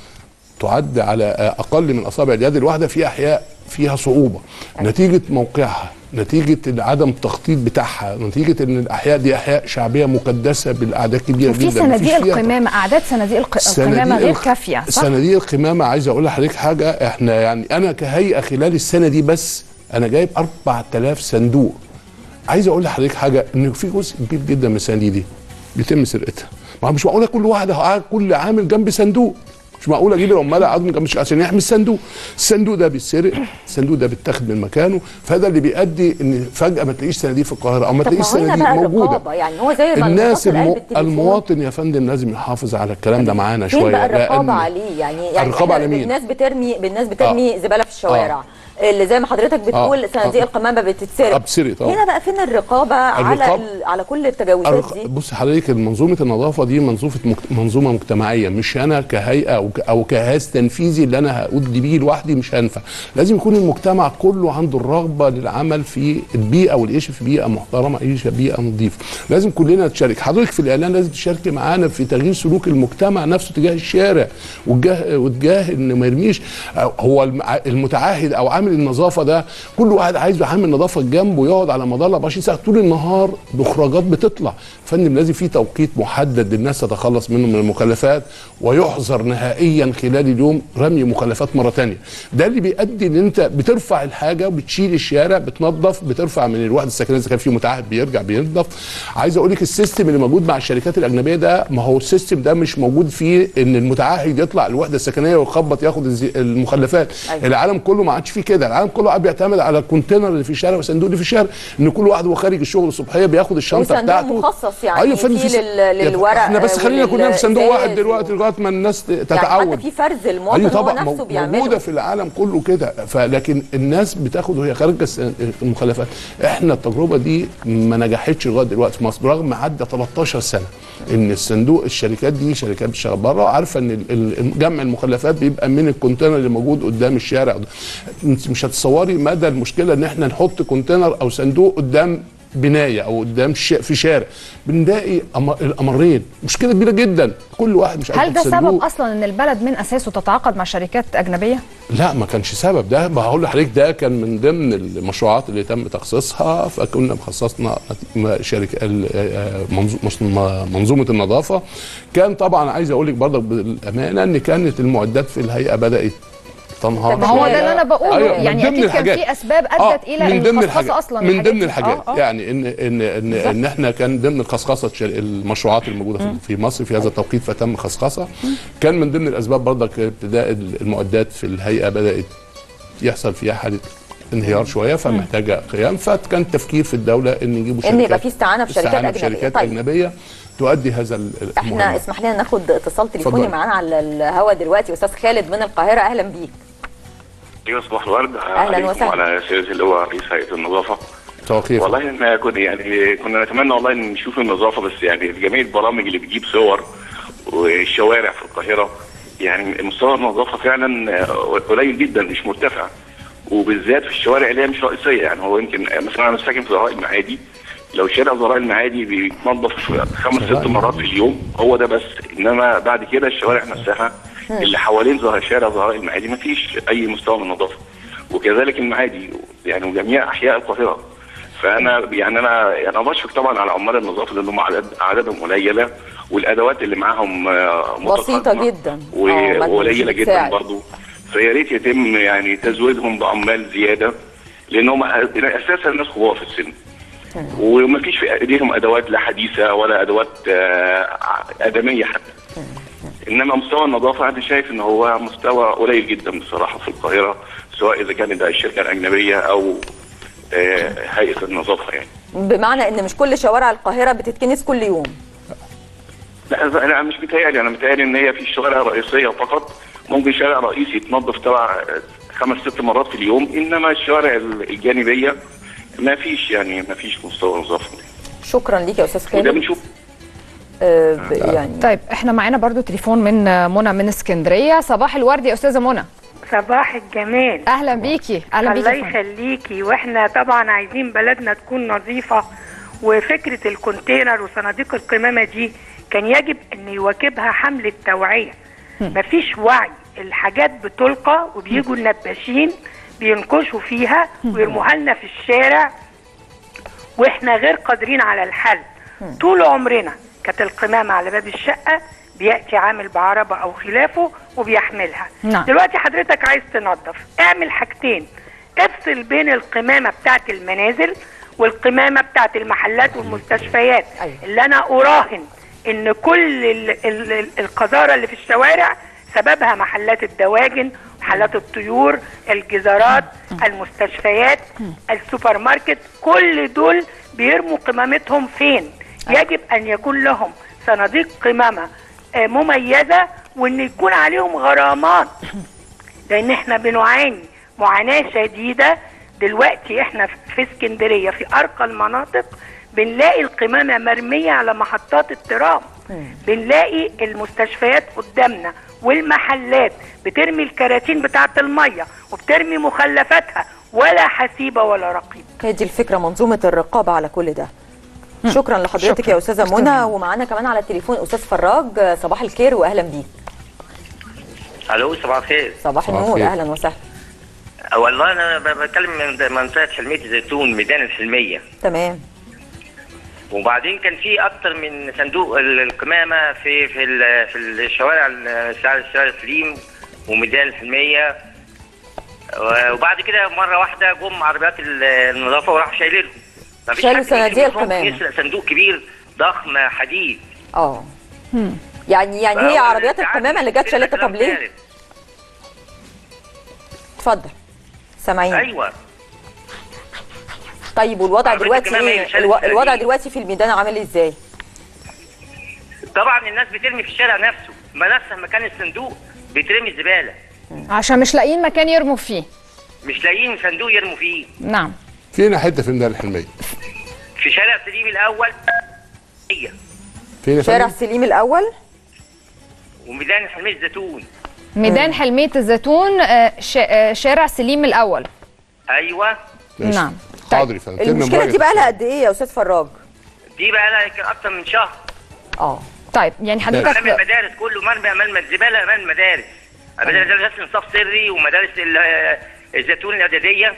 تعد على اقل من اصابع اليد الواحده في احياء فيها صعوبه نتيجه موقعها نتيجه عدم التخطيط بتاعها نتيجه ان الاحياء دي احياء شعبيه مكدسه بالاعداد كبيره وفي جدا مفيش صناديق فيها القمامه اعداد صناديق الق- القمامه غير الخ- كافيه صح؟ صناديق القمامه عايز اقول لحضرتك حاجه احنا يعني انا كهيئه خلال السنه دي بس انا جايب 4000 صندوق عايز اقول لحضرتك حاجه ان في جزء كبير جدا من الصناديق دي بيتم سرقتها ما هو مش معقوله كل واحد قاعد كل عامل جنب صندوق مش معقول اجيب العمال اقعدهم جنب عشان يحمي الصندوق الصندوق ده بيتسرق الصندوق ده بيتاخد من مكانه فهذا اللي بيؤدي ان فجاه ما تلاقيش صناديق في القاهره او ما طب ما تلاقيش هو هنا صناديق بقى موجوده الرقابه يعني هو زي ما الناس الرقابة المو... قلب التليفون. المواطن يا فندم لازم يحافظ على الكلام ده معانا فين شويه بقى الرقابه لأن عليه يعني يعني الرقابة إحنا على مين؟ الناس بترمي الناس بترمي زباله في الشوارع اللي زي ما حضرتك بتقول آه. صناديق آه. القمامه بتتسرق آه، بتتسرق طبعا. هنا بقى فين الرقابه على الرقاب- ال- على كل التجاوزات الرق... دي بص حضرتك منظومه النظافه دي منظومه مك... منظومه مجتمعيه مش انا كهيئه او, ك... أو كجهاز تنفيذي اللي انا هأدي بيه لوحدي مش هينفع لازم يكون المجتمع كله عنده الرغبه للعمل في البيئه والعيش في بيئه محترمه عيش في بيئه نظيفه لازم كلنا نشارك حضرتك في الاعلان لازم تشاركي معانا في تغيير سلوك المجتمع نفسه تجاه الشارع وتجاه وتجاه ان ما يرميش هو الم- المتعهد او عامل النظافه ده كل واحد عايز عامل نظافه جنبه يقعد على مدار 24 ساعه طول النهار باخراجات بتطلع فندم لازم في توقيت محدد للناس تتخلص منه من المخلفات ويحظر نهائيا خلال اليوم رمي مخلفات مره تانية ده اللي بيؤدي ان انت بترفع الحاجه وبتشيل الشارع بتنظف بترفع من الوحده السكنيه اذا كان في متعهد بيرجع بينظف عايز اقول لك السيستم اللي موجود مع الشركات الاجنبيه ده ما هو السيستم ده مش موجود فيه ان المتعهد يطلع الوحده السكنيه ويخبط ياخد الزي- المخلفات أيوة. العالم كله ما عادش فيه كده العالم كله قاعد بيعتمد على الكونتينر اللي في الشارع والصندوق اللي في الشارع ان كل واحد وهو خارج الشغل الصبحيه بياخد الشنطه وصندوق بتاعته مخصص يعني ايوه فندم فيه في- لل- للورق احنا بس خلينا كلنا في صندوق واحد وللإزاز دلوقتي لغايه ما الناس يعني تتعود حتى في فرز المواطن ايوه هو طبعا نفسه مو- بيعمله موجوده في العالم كله كده فلكن الناس بتاخد وهي خارجه الس- المخلفات احنا التجربه دي ما نجحتش لغايه دلوقتي في مصر رغم عدى 13 سنه ان الصندوق الشركات دي شركات بتشتغل بره عارفه ان ال- ال- جمع المخلفات بيبقى من الكونتينر اللي موجود قدام الشارع انت مش هتصوري مدى المشكله ان احنا نحط كونتينر او صندوق قدام بنايه او قدام ش... في شارع بنلاقي أم... الامرين مشكله كبيره جدا كل واحد مش عارف هل ده يحط سبب صندوق. اصلا ان البلد من اساسه تتعاقد مع شركات اجنبيه؟ لا ما كانش سبب ده بقول لحضرتك ده كان من ضمن المشروعات اللي تم تخصيصها فكنا خصصنا شركه ال- آه، منظو- مش- منظومه النظافه كان طبعا عايز اقول لك برضك بالامانه ان كانت المعدات في الهيئه بدات تنهار ما هو ده اللي انا بقوله أيوة، من يعني ضمن اكيد كان الحاجات. في اسباب آه، ادت الى من ان ضمن خصصوا الحاجات اصلا من الحاجات ضمن دي. الحاجات آه، آه. يعني ان ان ان, إن احنا كان ضمن خصخصه شر- المشروعات الموجوده في- في مصر في هذا التوقيت فتم خصخصه كان من ضمن الاسباب برضك ابتداء المعدات في الهيئه بدات يحصل فيها حاله انهيار شويه فمحتاجه قيام فكان التفكير في الدوله ان يجيبوا ان شركات يبقى في استعانه بشركات استعانة اجنبيه بشركات طيب اجنبيه تؤدي هذا ال- احنا المهمة. اسمح لنا ناخد اتصال تليفوني اتفضلي. معانا على الهوا دلوقتي استاذ خالد من القاهره اهلا بيك ايوه صباح الورد أهلاً عليكم وسهلاً. وعلى سياده اللواء رئيس هيئه النظافه توقيف والله احنا كنا يعني كنا نتمنى والله ان نشوف النظافه بس يعني جميع البرامج اللي بتجيب صور والشوارع في القاهره يعني مستوى النظافه فعلا آه، قليل جدا مش مرتفع وبالذات في الشوارع اللي هي مش رئيسيه يعني هو يمكن مثلا انا ساكن في زهراء المعادي لو شارع زهراء المعادي بيتنظف خمس ست مرات في اليوم هو ده بس انما بعد كده الشوارع نفسها اللي حوالين زهر شارع زهراء المعادي ما فيش اي مستوى من النظافه وكذلك المعادي يعني وجميع احياء القاهره فانا يعني انا يعني انا بشفق طبعا على عمال النظافه لان هم عدد اعدادهم قليله والادوات اللي معاهم آه، بسيطه متقدمة جدا و- آه، ما وقليله مش جدا بتساعد. برضو فيا ريت يتم يعني تزويدهم بعمال زياده لان هم اساسا ناس كبار في السن وما فيش في ايديهم ادوات لا حديثه ولا ادوات آه، ادميه حتى انما مستوى النظافه انا شايف ان هو مستوى قليل جدا بصراحه في القاهره سواء اذا كانت الشركه الاجنبيه او آه، هيئه النظافه يعني بمعنى ان مش كل شوارع القاهره بتتكنس كل يوم لا لا مش متهيألي انا متهيألي ان هي في الشوارع الرئيسيه فقط ممكن شارع رئيسي يتنظف تبع خمس ست مرات في اليوم انما الشوارع الجانبيه ما فيش يعني ما فيش مستوى نظافه شكرا ليك يا استاذ وده خالد بنشوف آه ب- يعني طيب احنا معانا برضو تليفون من آه، منى من اسكندريه صباح الورد يا استاذه منى صباح الجمال اهلا بيكي اهلا بيكي الله يا فندم. يخليكي واحنا طبعا عايزين بلدنا تكون نظيفه وفكره الكونتينر وصناديق القمامه دي كان يجب ان يواكبها حمله توعيه مفيش وعي الحاجات بتلقى وبيجوا النباشين بينكشوا فيها ويرموها لنا في الشارع واحنا غير قادرين على الحل طول عمرنا كانت القمامه على باب الشقه بياتي عامل بعربه او خلافه وبيحملها نعم. دلوقتي حضرتك عايز تنظف اعمل حاجتين افصل بين القمامه بتاعت المنازل والقمامه بتاعت المحلات والمستشفيات اللي انا اراهن ان كل ال ال ال القذاره اللي في الشوارع سببها محلات الدواجن محلات الطيور الجزارات المستشفيات السوبر ماركت كل دول بيرموا قمامتهم فين يجب ان يكون لهم صناديق قمامه آه، مميزه وان يكون عليهم غرامات لان احنا بنعاني معاناه شديده دلوقتي احنا في اسكندريه في ارقى المناطق بنلاقي القمامه مرميه على محطات الترام بنلاقي المستشفيات قدامنا والمحلات بترمي الكراتين بتاعه الميه وبترمي مخلفاتها ولا حسيبه ولا رقيب هي دي الفكره منظومه الرقابه على كل ده شكرا لحضرتك شكراً. يا استاذه منى ومعانا كمان على التليفون استاذ فراج آه، صباح الخير واهلا بيك الو صباح الخير صباح النور اهلا وسهلا والله انا ب- بتكلم من منطقه حلميه الزيتون ميدان الحلميه تمام وبعدين كان في اكتر من صندوق ال- القمامه في في ال- في الشوارع ال- شارع الشارع سليم وميدان الحلميه و- وبعد كده مره واحده جم عربيات ال- النظافه وراحوا شايلينهم مفيش شالوا حد يمكن صناديق يخرج القمامة. يسرق صندوق كبير ضخم حديد اه يعني يعني هي فهو عربيات التعامل القمامه اللي جت شالتها طب ليه؟ كارث. اتفضل سامعين ايوه طيب والوضع عربية دلوقتي القمامة ايه؟ هي شالت الو... الوضع صناديق. دلوقتي في الميدان عامل ازاي؟ طبعا الناس بترمي في الشارع نفسه ما نفس مكان الصندوق بيترمي الزباله عشان مش لاقيين مكان يرموا فيه مش لاقيين صندوق يرموا فيه نعم فينا حته في ميدان الحلميه في شارع سليم الاول هي فين يا شارع فندم؟ سليم الاول وميدان حلميه الزيتون ميدان حلميه الزيتون آه، ش- آه، شارع سليم الاول ايوه ماشي. نعم. حاضر يا فندم المشكله دي بقى لها قد ايه يا استاذ فراج؟ دي بقى لها يمكن اكتر من شهر اه طيب يعني امام حضرتك المدارس كله مرمي امام الزباله امام المدارس مدارس نصف سري ومدارس ال- الزيتون الاعداديه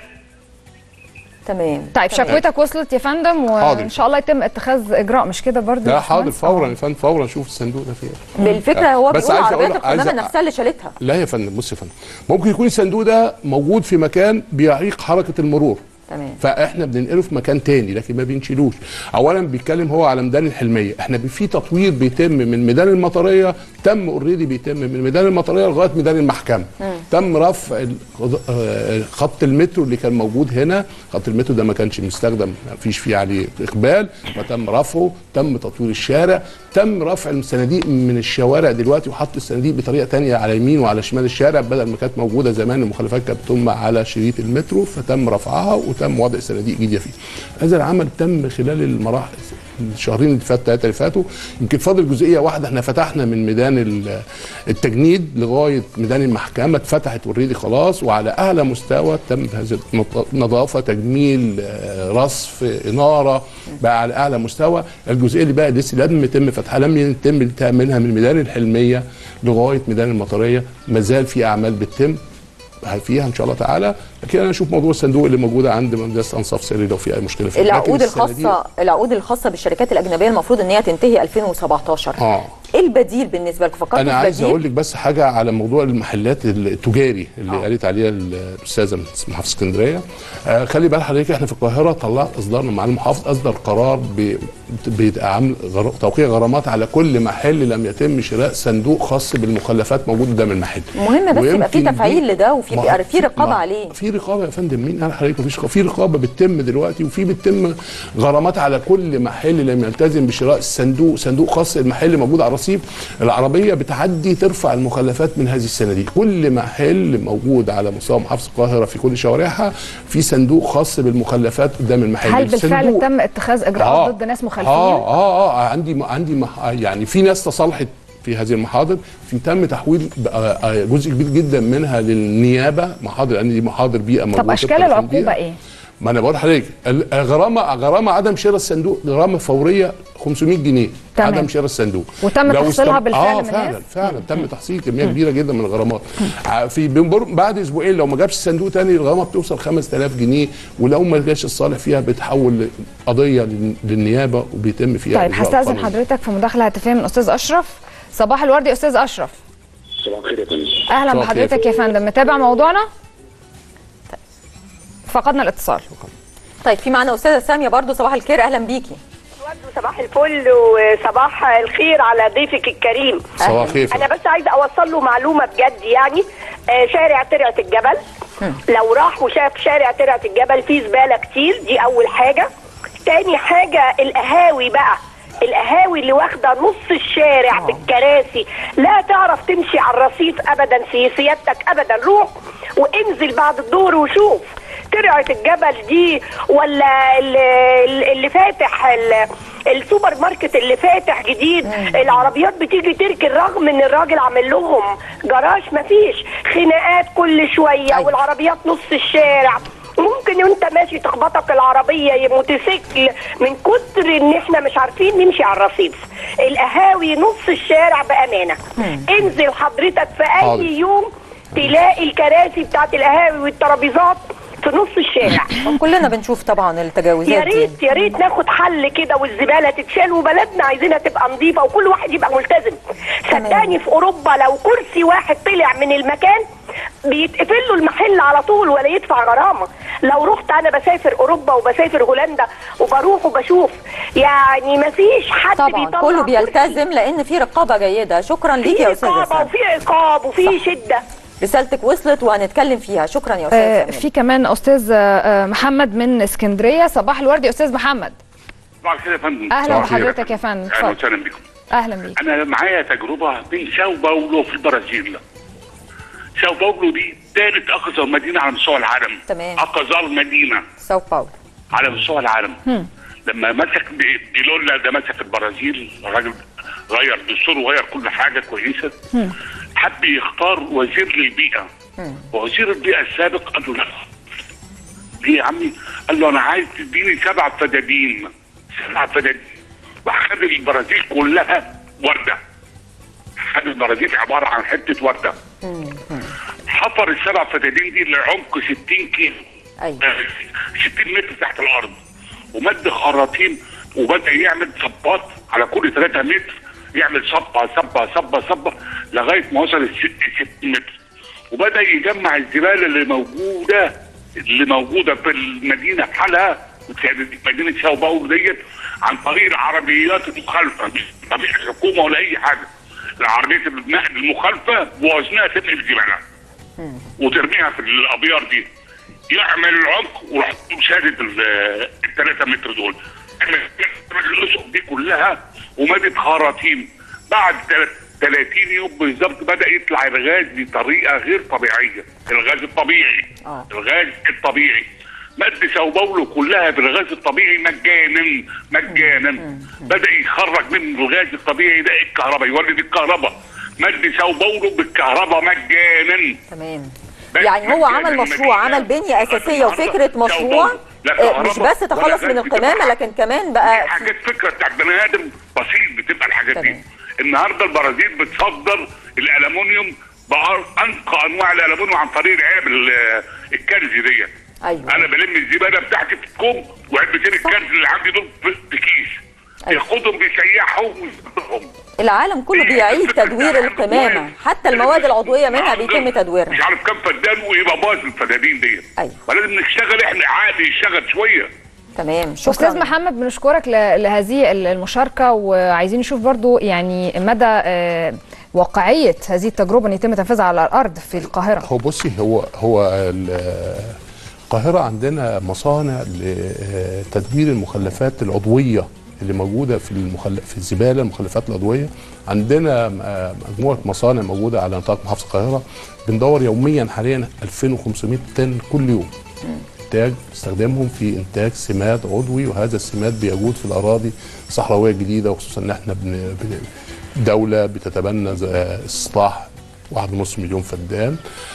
تمام طيب شكوتك وصلت يا فندم حاضر. وان شاء الله يتم اتخاذ اجراء مش كده برضه لا يا حاضر باشمهندس؟ فورا يا فندم فورا شوف الصندوق ده فين بالفكره هو بس بيقول عايز أقول عربيات لك- عايز القمامه أ- نفسها اللي شالتها لا يا فندم بص يا فندم ممكن يكون الصندوق ده موجود في مكان بيعيق حركه المرور تمام فاحنا بننقله في مكان تاني لكن ما بنشيلوش اولا بيتكلم هو على ميدان الحلميه احنا بي- في تطوير بيتم من ميدان المطريه تم اوريدي بيتم من ميدان المطريه لغايه ميدان المحكمه تم رفع ال- آه، خط المترو اللي كان موجود هنا خط المترو ده ما كانش مستخدم ما فيش فيه عليه اقبال فتم رفعه تم تطوير الشارع تم رفع الصناديق من الشوارع دلوقتي وحط الصناديق بطريقه تانية على يمين وعلى شمال الشارع بدل ما كانت موجوده زمان المخالفات كانت بتتم على شريط المترو فتم رفعها وتم وضع صناديق جديده فيه هذا العمل تم خلال المراحل الشهرين اللي فاتوا ثلاثه اللي فاتوا يمكن فاضل جزئيه واحده احنا فتحنا من ميدان ال- التجنيد لغايه ميدان المحكمه اتفتحت اوريدي خلاص وعلى اعلى مستوى تم هذه النط- نظافه تجميل آه، رصف اناره بقى على اعلى مستوى الجزئيه اللي بقى لسه لم يتم فتحها لم يتم الانتهاء منها من ميدان الحلميه لغايه ميدان المطريه ما زال في اعمال بتتم فيها ان شاء الله تعالى لكن انا اشوف موضوع الصندوق اللي موجوده عند مهندس انصاف سري لو في اي مشكله فيه لكن العقود الصناديق- الخاصه العقود الخاصه بالشركات الاجنبيه المفروض ان هي تنتهي 2017 اه ايه البديل بالنسبه لكم فكرتوا انا في عايز بديل؟ اقول لك بس حاجه على موضوع المحلات التجاري اللي آه. قالت عليها الاستاذه من محافظه اسكندريه آه خلي بال حضرتك احنا في القاهره طلعت اصدرنا مع المحافظ اصدر قرار ب- بعمل غر... توقيع غرامات على كل محل لم يتم شراء صندوق خاص بالمخلفات موجود قدام المحل مهم بس يبقى في ويمكن تفعيل دي- لده وفي ما- يبقى في رقابه ما- عليه في رقابه يا فندم مين قال حضرتك مفيش رقابه في رقابه بتتم دلوقتي وفي بتتم غرامات على كل محل لم يلتزم بشراء الصندوق صندوق خاص المحل موجود على الرصيف العربيه بتعدي ترفع المخلفات من هذه الصناديق كل محل موجود على مستوى محافظه القاهره في كل شوارعها في صندوق خاص بالمخلفات قدام المحل هل بالفعل الصندوق- تم اتخاذ اجراءات آه. ضد ناس مخالفين اه اه اه عندي عندي مح... يعني في ناس تصالحت في هذه المحاضر في تم تحويل بقى- آه، جزء كبير جدا منها للنيابه محاضر لان دي محاضر بيئه طب موجودة اشكال طبقاً العقوبه بيئة. ايه ما انا بقول لحضرتك ال- غرامه غرامه عدم شراء الصندوق غرامه فوريه 500 جنيه تمام. عدم شراء الصندوق وتم لو تحصيلها استم- بالفعل اه من فعلا ناس؟ فعلا تم تحصيل كميه كبيره جدا من الغرامات ع- في بمر- بعد اسبوعين لو ما جابش الصندوق تاني الغرامه بتوصل 5000 جنيه ولو ما جاش الصالح فيها بتحول قضيه لل- للنيابه وبيتم فيها طيب إجراء هستاذن قانوني. حضرتك في مداخله هاتفيه من استاذ اشرف صباح الورد يا استاذ اشرف صباح الخير يا فندم اهلا بحضرتك يا فندم متابع موضوعنا فقدنا الاتصال طيب في معنا استاذه ساميه برضو صباح الخير اهلا بيكي صباح الفل وصباح الخير على ضيفك الكريم صباح الخير. انا بس عايزه اوصل له معلومه بجد يعني آه، شارع ترعه الجبل لو راح وشاف شارع ترعه الجبل فيه زباله كتير دي اول حاجه تاني حاجه القهاوي بقى القهاوي اللي واخده نص الشارع بالكراسي لا تعرف تمشي على الرصيف ابدا في سيادتك ابدا روح وانزل بعد الظهر وشوف ترعه الجبل دي ولا اللي, اللي فاتح ال- السوبر ماركت اللي فاتح جديد العربيات بتيجي تركن رغم ان الراجل عامل لهم جراج مفيش خناقات كل شويه والعربيات نص الشارع ممكن وانت ماشي تخبطك العربيه موتوسيكل من كتر ان احنا مش عارفين نمشي على الرصيف القهاوي نص الشارع بامانه انزل حضرتك في حاضر. اي يوم تلاقي الكراسي بتاعت القهاوي والترابيزات في نص الشارع كلنا بنشوف طبعا التجاوزات يا دي ريت يا ريت ناخد حل كده والزباله تتشال وبلدنا عايزينها تبقى نظيفه وكل واحد يبقى ملتزم صدقني في اوروبا لو كرسي واحد طلع من المكان بيتقفل له المحل على طول ولا يدفع غرامه لو رحت انا بسافر اوروبا وبسافر هولندا وبروح وبشوف يعني مفيش حد طبعا بيطلع كله كرسي. بيلتزم لان في رقابه جيده شكرا ليكي يا استاذه رقابه ساميه وفي عقاب وفي شده رسالتك وصلت وهنتكلم فيها شكرا يا استاذه آه، ساميه في كمان استاذ آه، محمد من اسكندريه صباح الورد يا استاذ محمد صباح الخير يا فندم اهلا صباح الخير. بحضرتك يا فندم اهلا اتفضل وسهلا بكم اهلا بيك انا معايا تجربه من ساو باولو في البرازيل ساو باولو دي ثالث اقصر مدينه على مستوى العالم تمام اقصر مدينه ساو باولو على مستوى العالم هم. لما مسك دي دي لولا ده مسك البرازيل الراجل غير دستور وغير كل حاجه كويسه حب يختار وزير للبيئه ووزير البيئه السابق قال له لا ليه يا عمي؟ قال له انا عايز تديني سبع فدادين سبع فدادين وخد البرازيل كلها ورده خد البرازيل عباره عن حته ورده حفر السبع فدادين دي لعمق 60 كيلو ايوه 60 متر تحت الارض ومد خراطيم وبدا يعمل صبات على كل 3 متر يعمل صبه صبه صبه صبه لغايه ما وصل ال 60 متر وبدا يجمع الزباله اللي موجوده اللي موجوده في المدينه بحالها مدينه ساو باولو ديت عن طريق العربيات المخالفه مش طريق الحكومه ولا اي حاجه العربيات النقل المخالفه بوزنها تنقل الزباله وترميها في الابيار دي يعمل العمق وراح شادد الثلاثة متر دول احنا الاسق دي كلها ومدت خراطيم بعد 30 يوم بالظبط بدا يطلع الغاز بطريقه غير طبيعيه الغاز الطبيعي آه. الغاز الطبيعي مد ساو باولو كلها بالغاز الطبيعي مجانا مجانا بدا يخرج من الغاز الطبيعي ده الكهرباء يولد الكهرباء مد ساو باولو بالكهرباء مجانا تمام بس يعني هو عمل مجانا مشروع المدينة. عمل بنيه اساسيه وفكره مشروع لا آه، كهرباء مش بس تخلص ولا من غاز القمامه بتبقى- لكن كمان بقى حاجات فكره بتاعت بني ادم بسيط بتبقى الحاجات دي النهارده البرازيل بتصدر الالومنيوم بانقى انواع الالومنيوم عن طريق العلب ال- الكنز ديت ايوه انا بلم الزباله بتاعتي في كوم وعلبتين الكنز اللي عندي دول في في كيس ياخدهم بيسيحهم ويصدرهم العالم كله بيعيد تدوير القمامه حتى المواد العضويه منها بيتم تدويرها مش عارف كام فدان ويبقى باظ الفدادين ديت ايوه فلازم نشتغل احنا عقل يشتغل شويه تمام شكرا استاذ محمد بنشكرك ل- لهذه المشاركه وعايزين نشوف برضو يعني مدى آه، واقعيه هذه التجربه ان يتم تنفيذها على الارض في القاهره هو بصي هو هو ال- القاهرة عندنا مصانع لتدوير المخلفات العضوية اللي موجودة في المخل... في الزبالة المخلفات العضوية عندنا م- مجموعة مصانع موجودة على نطاق محافظة القاهرة بندور يوميا حاليا 2500 طن كل يوم انتاج استخدامهم في انتاج سماد عضوي وهذا السماد بيجود في الاراضي الصحراويه الجديده وخصوصا ان احنا بن... بن... دوله بتتبنى ز- استصلاح واحد ونص مليون فدان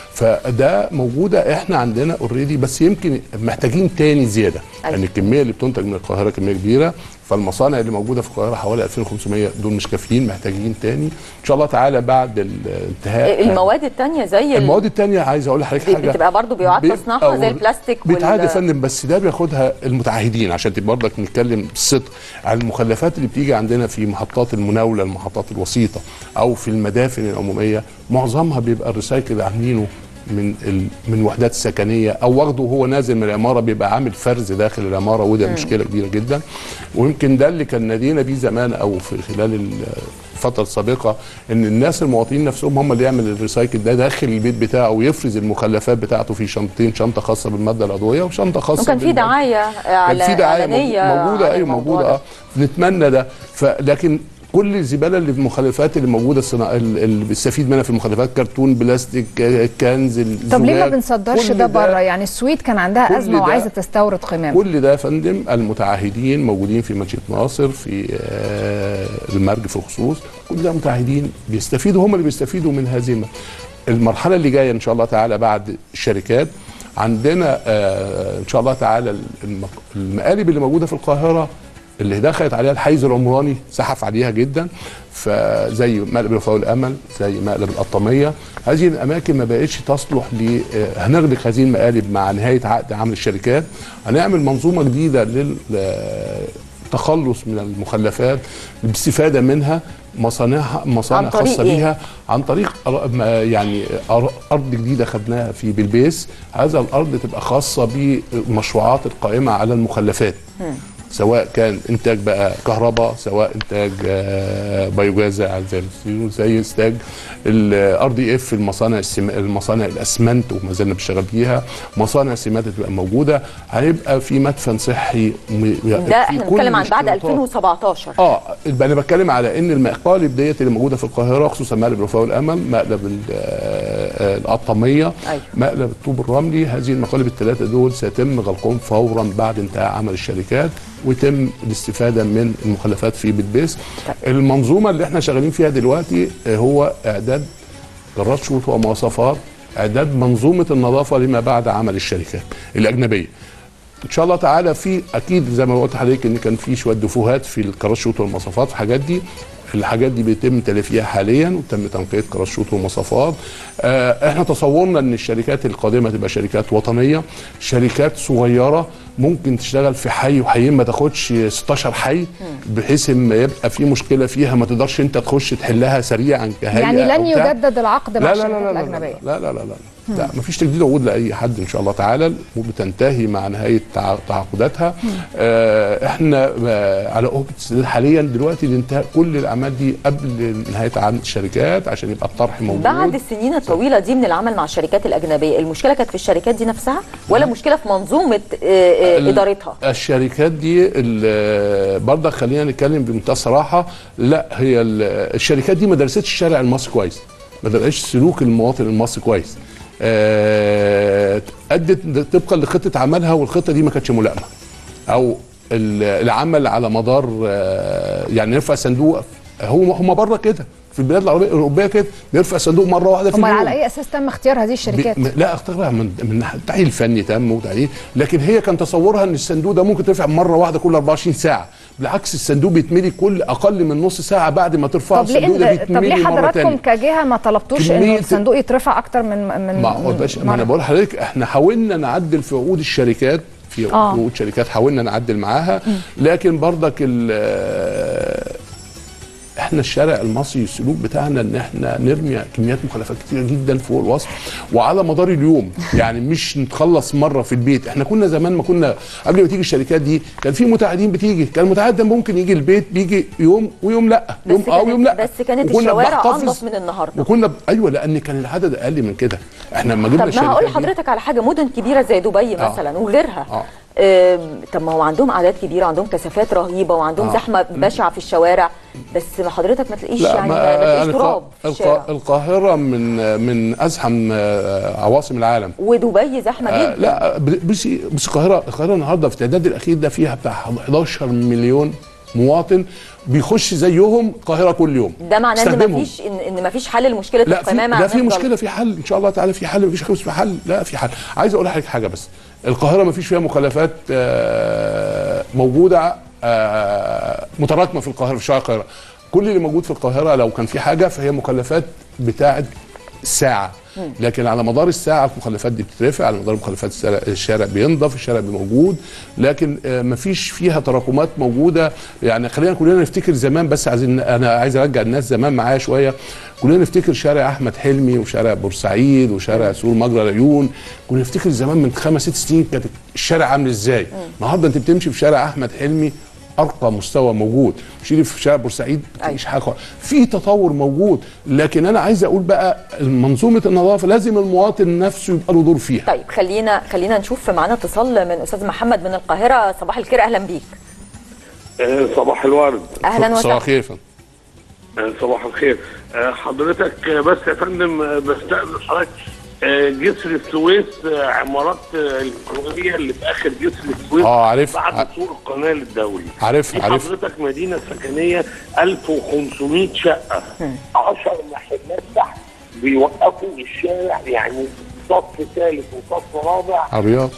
فده موجوده احنا عندنا اوريدي بس يمكن محتاجين تاني زياده أيوة. يعني الكميه اللي بتنتج من القاهره كميه كبيره فالمصانع اللي موجوده في القاهره حوالي 2500 دول مش كافيين محتاجين تاني ان شاء الله تعالى بعد الانتهاء المواد التانية زي ال- المواد التانية عايز اقول لحضرتك حاجه بتبقى برضو بيعاد بيبقى تصنيعها زي وال- البلاستيك بيتعاد يا وال- فندم بس ده بياخدها المتعهدين عشان تبقى برضك نتكلم بصدق على المخلفات اللي بتيجي عندنا في محطات المناوله المحطات الوسيطه او في المدافن العموميه معظمها بيبقى الريسايكل عاملينه من ال... من وحدات سكنيه او واخده وهو نازل من العماره بيبقى عامل فرز داخل العماره وده مم. مشكله كبيره جدا ويمكن ده اللي كان نادينا بيه زمان او في خلال ال- الفتره السابقه ان الناس المواطنين نفسهم هم اللي يعمل الريسايكل ده داخل البيت بتاعه ويفرز المخلفات بتاعته في شنطتين شنطه خاصه بالماده العضويه وشنطه خاصه وكان في بالمادة- دعايه كان في دعايه إعلانية موجوده عن ايوه الموضوع موجوده ده. اه نتمنى ده فلكن كل الزباله اللي في المخلفات اللي موجوده الصنا... اللي بيستفيد منها في المخلفات كرتون بلاستيك آه، كنز طب ليه ما الزجاج، بنصدرش كل ده بره يعني السويد كان عندها كل ازمه ده- وعايزه تستورد قمامه كل ده يا فندم المتعهدين موجودين في مدينه ناصر في آه، المرج في الخصوص كل ده متعهدين بيستفيدوا هم اللي بيستفيدوا من هذه الم- المرحله اللي جايه ان شاء الله تعالى بعد الشركات عندنا آه، ان شاء الله تعالى الم- المقالب اللي موجوده في القاهره اللي دخلت عليها الحيز العمراني زحف عليها جدا فزي مقلب الوفاء والامل زي مقلب القطاميه هذه الاماكن ما بقتش تصلح ل آه، هنغلق هذه المقالب مع نهايه عقد عمل الشركات هنعمل منظومه جديده للتخلص من المخلفات باستفاده منها مصانعها مصانع عن طريق خاصه إيه؟ بيها عن طريق أر- ما- يعني أر- ارض جديده خدناها في بلبيس هذا الارض تبقى خاصه بالمشروعات القائمه على المخلفات سواء كان انتاج بقى كهرباء سواء انتاج آه، بايوجاز زي السيول، زي انتاج الار دي اف المصانع السم... المصانع الاسمنت وما زلنا بنشتغل فيها مصانع سمات تبقى موجوده هيبقى في مدفن صحي م... ده في احنا كل بنتكلم عن بعد الاشتراطات. 2017 اه يبقى انا بتكلم على ان المقالب ديت اللي موجوده في القاهره خصوصا مقلب الوفاء والامل مقلب ال- آه، آه، القطاميه أيوة. مقلب الطوب الرملي هذه المقالب الثلاثه دول سيتم غلقهم فورا بعد انتهاء عمل الشركات ويتم الاستفاده من المخلفات في بيتبيس المنظومه اللي احنا شغالين فيها دلوقتي آه، هو اعداد جرات شروط ومواصفات اعداد منظومه النظافه لما بعد عمل الشركات الاجنبيه ان شاء الله تعالى في اكيد زي ما قلت لحضرتك ان كان في شويه دفوهات في الكراشوت والمواصفات الحاجات دي الحاجات دي بيتم تلافيها حاليا وتم تنقيه كراشوت ومواصفات آه احنا تصورنا ان الشركات القادمه تبقى شركات وطنيه شركات صغيره ممكن تشتغل في حي وحيين ما تاخدش 16 حي بحيث ان يبقى في مشكله فيها ما تقدرش انت تخش تحلها سريعا كهيئه يعني أو لن بتاع. يجدد العقد مع لا لا الشركات لا لا لا الاجنبيه لا لا لا لا لا مفيش تجديد عقود لاي حد ان شاء الله تعالى وبتنتهي مع نهايه تع- تعاقداتها آه احنا آه على اوبت استعداد حاليا دلوقتي لانتهاء كل الاعمال دي قبل نهايه عقد الشركات عشان يبقى الطرح موجود بعد السنين الطويله دي من العمل مع الشركات الاجنبيه المشكله كانت في الشركات دي نفسها ولا مشكله في منظومه آه، آه، ال- ادارتها الشركات دي ال- برضك خلينا نتكلم بمنتهى الصراحه لا هي ال- الشركات دي ما درستش الشارع المصري كويس ما درستش سلوك المواطن المصري كويس آه، ادت طبقا لخطه عملها والخطه دي ما كانتش ملائمه او ال- العمل على مدار آه، يعني نرفع صندوق هو هم بره كده في البلاد العربيه الاوروبيه كده نرفع صندوق مره واحده في امال اليوم. على اي اساس تم اختيار هذه الشركات ب... لا اختارها من من ناحية التحليل الفني تم وتحليل لكن هي كان تصورها ان الصندوق ده ممكن ترفع مره واحده كل 24 ساعه بالعكس الصندوق بيتملي كل اقل من نص ساعه بعد ما ترفعه طب ليه الصندوق ده إن- طب بيتملي ليه مره حضراتكم تانية كجهه ما طلبتوش انه كمية- الصندوق يترفع اكتر من من ما هو باش ما انا بقول لحضرتك احنا حاولنا نعدل في عقود الشركات في آه. عقود شركات حاولنا نعدل معاها لكن برضك ال- احنا الشارع المصري السلوك بتاعنا ان احنا نرمي كميات مخلفات كتيره جدا فوق الوصف وعلى مدار اليوم يعني مش نتخلص مره في البيت احنا كنا زمان ما كنا قبل ما تيجي الشركات دي كان في متعهدين بتيجي كان المتعهد ده ممكن يجي البيت بيجي يوم ويوم لا يوم بس اه ويوم لا كانت بس كانت وكنا الشوارع بنحتفظ انظف من النهارده وكنا ب... ايوه لان كان العدد اقل من كده احنا لما جبنا طب ما هقول الشركات دي لحضرتك على حاجه مدن كبيره زي دبي آه. مثلا وغيرها آه. آم، طب ما هو عندهم اعداد كبيره وعندهم كثافات رهيبه وعندهم آه. زحمه بشعه في الشوارع بس ما حضرتك ما تلاقيش لا يعني ما ما ما تلاقيش يعني تراب في القا- الشارع القا- القاهره من من ازحم آه، عواصم العالم ودبي زحمه آه جدا لا ب- بصي بس القاهره القاهره النهارده في التعداد الاخير ده فيها بتاع 11 مليون مواطن بيخش زيهم القاهره كل يوم ده معناه ان استخدمهم. ما فيش ان, إن ما فيش حل لمشكله لا في القمامه لا في هنفضل- مشكله في حل ان شاء الله تعالى في حل مفيش خمس في حل لا في حل عايز اقول لحضرتك حاجه بس القاهره ما فيش فيها مخلفات آه، موجوده آه، متراكمه في القاهره في شارع القاهره كل اللي موجود في القاهره لو كان في حاجه فهي مخلفات بتاعه الساعه مم. لكن على مدار الساعه المخلفات دي بتترفع على مدار المخلفات السارع- الشارع بينضف الشارع بيبقى موجود لكن آه، مفيش فيها تراكمات موجوده يعني خلينا كلنا نفتكر زمان بس عايزين انا عايز ارجع الناس زمان معايا شويه كلنا نفتكر شارع احمد حلمي وشارع بورسعيد وشارع سور مجرى العيون كنا نفتكر زمان من خمس ست سنين كانت الشارع عامل ازاي النهارده انت بتمشي في شارع احمد حلمي ارقى مستوى موجود مشيلي في شارع بورسعيد مفيش حاجه خالص. في تطور موجود لكن انا عايز اقول بقى منظومه النظافه لازم المواطن نفسه يبقى له دور فيها طيب خلينا خلينا نشوف معانا اتصال من استاذ محمد من القاهره صباح الخير اهلا بيك آه، صباح الورد اهلا وسهلا صباح الخير يا فندم. آه، صباح الخير آه، حضرتك آه، بس يا فندم آه، بستأذن حضرتك آه، جسر السويس آه، عمارات آه، الكولونية اللي في اخر جسر السويس آه، عارف. بعد ع- سور القناه الدولي عارف- دي عارف. حضرتك مدينه سكنيه 1500 شقه 10 محلات تحت بيوقفوا الشارع يعني صف ثالث وصف رابع عربيات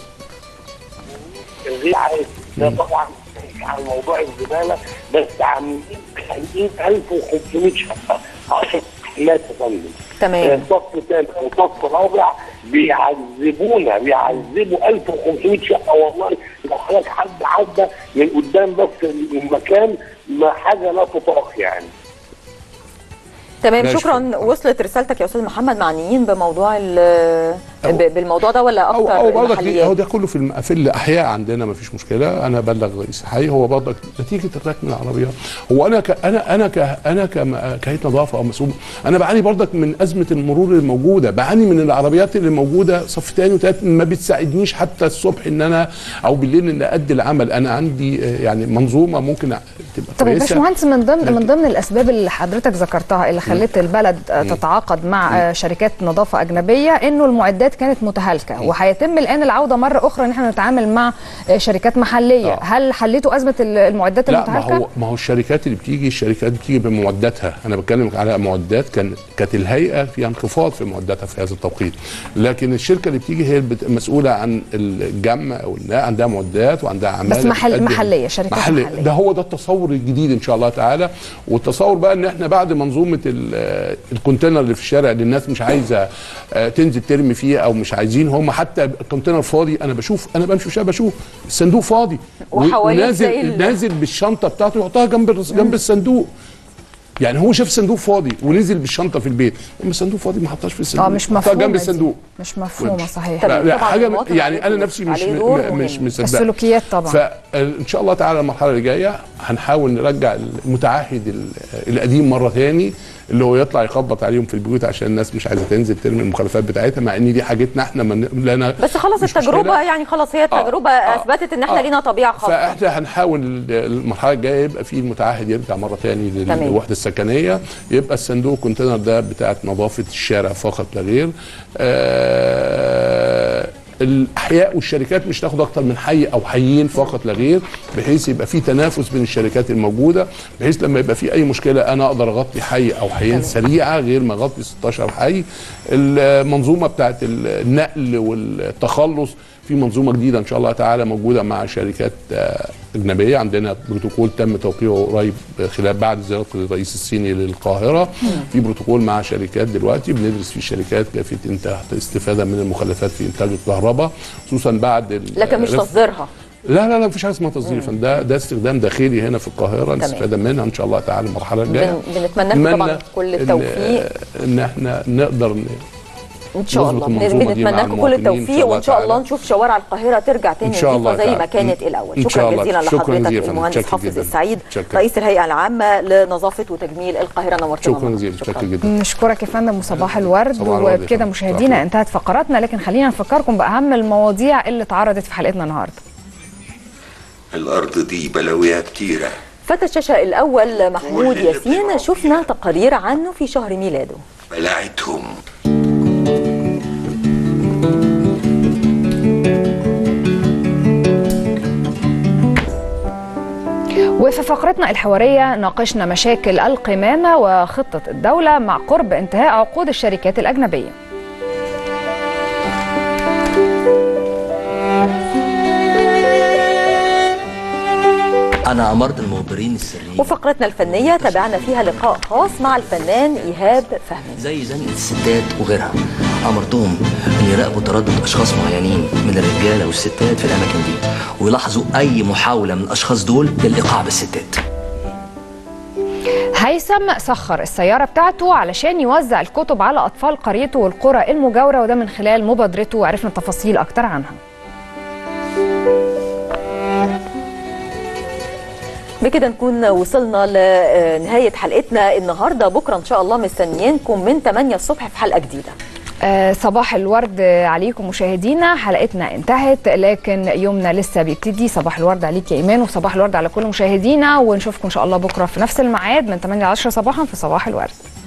غير عادي ده طبعا على موضوع الزباله بس عاملين خانقين 1500 شقه 10 محلات يا فندم تمام صف ثالث وصف رابع بيعذبونا بيعذبوا 1500 شقه والله لو حضرتك حد عدى من قدام بس المكان ما حاجه لا تطاق يعني تمام ماشي. شكرا وصلت رسالتك يا استاذ محمد معنيين بموضوع ال- ب- بالموضوع ده ولا او اكتر او برضك دي- المحليات هو ده كله في الم- في الاحياء عندنا ما فيش مشكله انا ابلغ رئيس الحي هو برضك نتيجه الركن العربيات هو انا ك انا انا ك انا ك- كهيئه نظافه او مسؤول انا بعاني برضك من ازمه المرور الموجوده بعاني من العربيات اللي موجوده صف تاني وتالت ما بتساعدنيش حتى الصبح ان انا او بالليل ان ادي العمل انا عندي آه، يعني منظومه ممكن تبقى طب يا كويسه باشمهندس من ضمن لكن- من ضمن الاسباب اللي حضرتك ذكرتها اللي خلت البلد آه، تتعاقد مع آه، شركات نظافه اجنبيه انه المعدات كانت متهالكه وهيتم الان العوده مره اخرى ان احنا نتعامل مع آه، شركات محليه آه. هل حليتوا ازمه ال- المعدات لا ما المتهالكه هو ما هو الشركات اللي بتيجي الشركات بتيجي بمعداتها انا بتكلم على معدات كان كانت الهيئه فيها انخفاض في معداتها في هذا التوقيت لكن الشركه اللي بتيجي هي البت- المسؤوله عن الجمع او النقل عندها معدات وعندها عماله بس محل بتقدم- محليه شركات محلي محليه ده هو ده التصور الجديد ان شاء الله تعالى والتصور بقى ان احنا بعد منظومه ال- الكونتينر اللي في الشارع اللي الناس مش عايزه آه، تنزل ترمي فيه او مش عايزين هم حتى الكونتينر فاضي انا بشوف انا بمشي في الشارع بشوف الصندوق فاضي و- وحواليه تلاقي ونازل ال- نازل بالشنطه بتاعته يحطها جنب الرص- جنب الصندوق يعني هو شاف الصندوق فاضي ونزل بالشنطه في البيت اما الصندوق فاضي ما حطهاش في الصندوق اه مش حطها مفهومه جنب دي. الصندوق مش مفهومه صحيح لا لا طبعاً حاجه المواطن يعني عليه انا دور- نفسي مش عليه دور م- مش مهم. مصدق السلوكيات طبعا فان شاء الله تعالى المرحله اللي جايه هنحاول نرجع المتعهد ال- القديم مره تاني اللي هو يطلع يخبط عليهم في البيوت عشان الناس مش عايزه تنزل ترمي المخلفات بتاعتها مع ان دي حاجتنا احنا من لنا بس خلاص مش التجربه مشكلة. يعني خلاص هي التجربه اثبتت ان احنا آه. لينا طبيعه خاصه فاحنا هنحاول المرحله الجايه يبقى في المتعهد يرجع مره تاني تمام. للوحده السكنيه يبقى الصندوق الكونتينر ده بتاعت نظافه الشارع فقط لا غير آه الاحياء والشركات مش تاخد اكتر من حي او حيين فقط لا غير بحيث يبقى في تنافس بين الشركات الموجوده بحيث لما يبقى في اي مشكله انا اقدر اغطي حي او حيين سريعه غير ما اغطي 16 حي المنظومه بتاعت النقل والتخلص في منظومه جديده ان شاء الله تعالى موجوده مع شركات آه، اجنبيه عندنا بروتوكول تم توقيعه قريب خلال بعد زياره الرئيس الصيني للقاهره في بروتوكول مع شركات دلوقتي بندرس فيه شركات كيفيه انتاج استفاده من المخلفات في انتاج الكهرباء خصوصا بعد ال- لكن مش رفع- تصديرها لا لا لا مفيش حاجه اسمها تصدير يا فندم ده ده استخدام داخلي هنا في القاهره نستفاد منها ان شاء الله تعالى المرحله الجايه بن- بنتمنى لكم طبعا كل التوفيق ان احنا نقدر ن- ان شاء نظبط الله المنظومة دي مع بنتمنى لكم كل المواطنين إن التوفيق شاء الله وان شاء الله تعالى. نشوف شوارع القاهره ترجع تاني إن شاء الله نظيفة زي ما تعالى. كانت إن- الاول إن شكرا شاء الله. جزيلا شكراً لحضرتك جزيلا يا فندم. المهندس شكراً حافظ جداً. السعيد شكراً. رئيس الهيئه العامه لنظافه وتجميل القاهره نورتنا شكرا جزيلا شكرا جدا نشكرك يا فندم وصباح الورد صباح الورد يا وبكده فندم. مشاهدينا انتهت فقراتنا لكن خلينا نفكركم باهم المواضيع اللي اتعرضت في حلقتنا النهارده الارض دي بلاويها كتيره فتى الشاشه الاول محمود ياسين شفنا تقارير عنه في شهر ميلاده بلعتهم وفي فقرتنا الحوارية ناقشنا مشاكل القمامة وخطة الدولة مع قرب انتهاء عقود الشركات الأجنبية انا امرت المخبرين السريين وفقرتنا الفنيه تابعنا فيها لقاء خاص مع الفنان ايهاب فهمي زي زنقه الستات وغيرها امرتهم ان يراقبوا تردد اشخاص معينين من الرجاله والستات في الاماكن دي ويلاحظوا اي محاوله من الاشخاص دول للايقاع بالستات هيثم سخر السيارة بتاعته علشان يوزع الكتب على أطفال قريته والقرى المجاورة وده من خلال مبادرته وعرفنا تفاصيل أكتر عنها بكده نكون وصلنا لنهايه حلقتنا النهارده بكره ان شاء الله مستنيينكم من 8 الصبح في حلقه جديده آه، صباح الورد عليكم مشاهدينا حلقتنا انتهت لكن يومنا لسه بيبتدي صباح الورد عليك يا ايمان وصباح الورد على كل مشاهدينا ونشوفكم ان شاء الله بكره في نفس الميعاد من 8 ل 10 صباحا في صباح الورد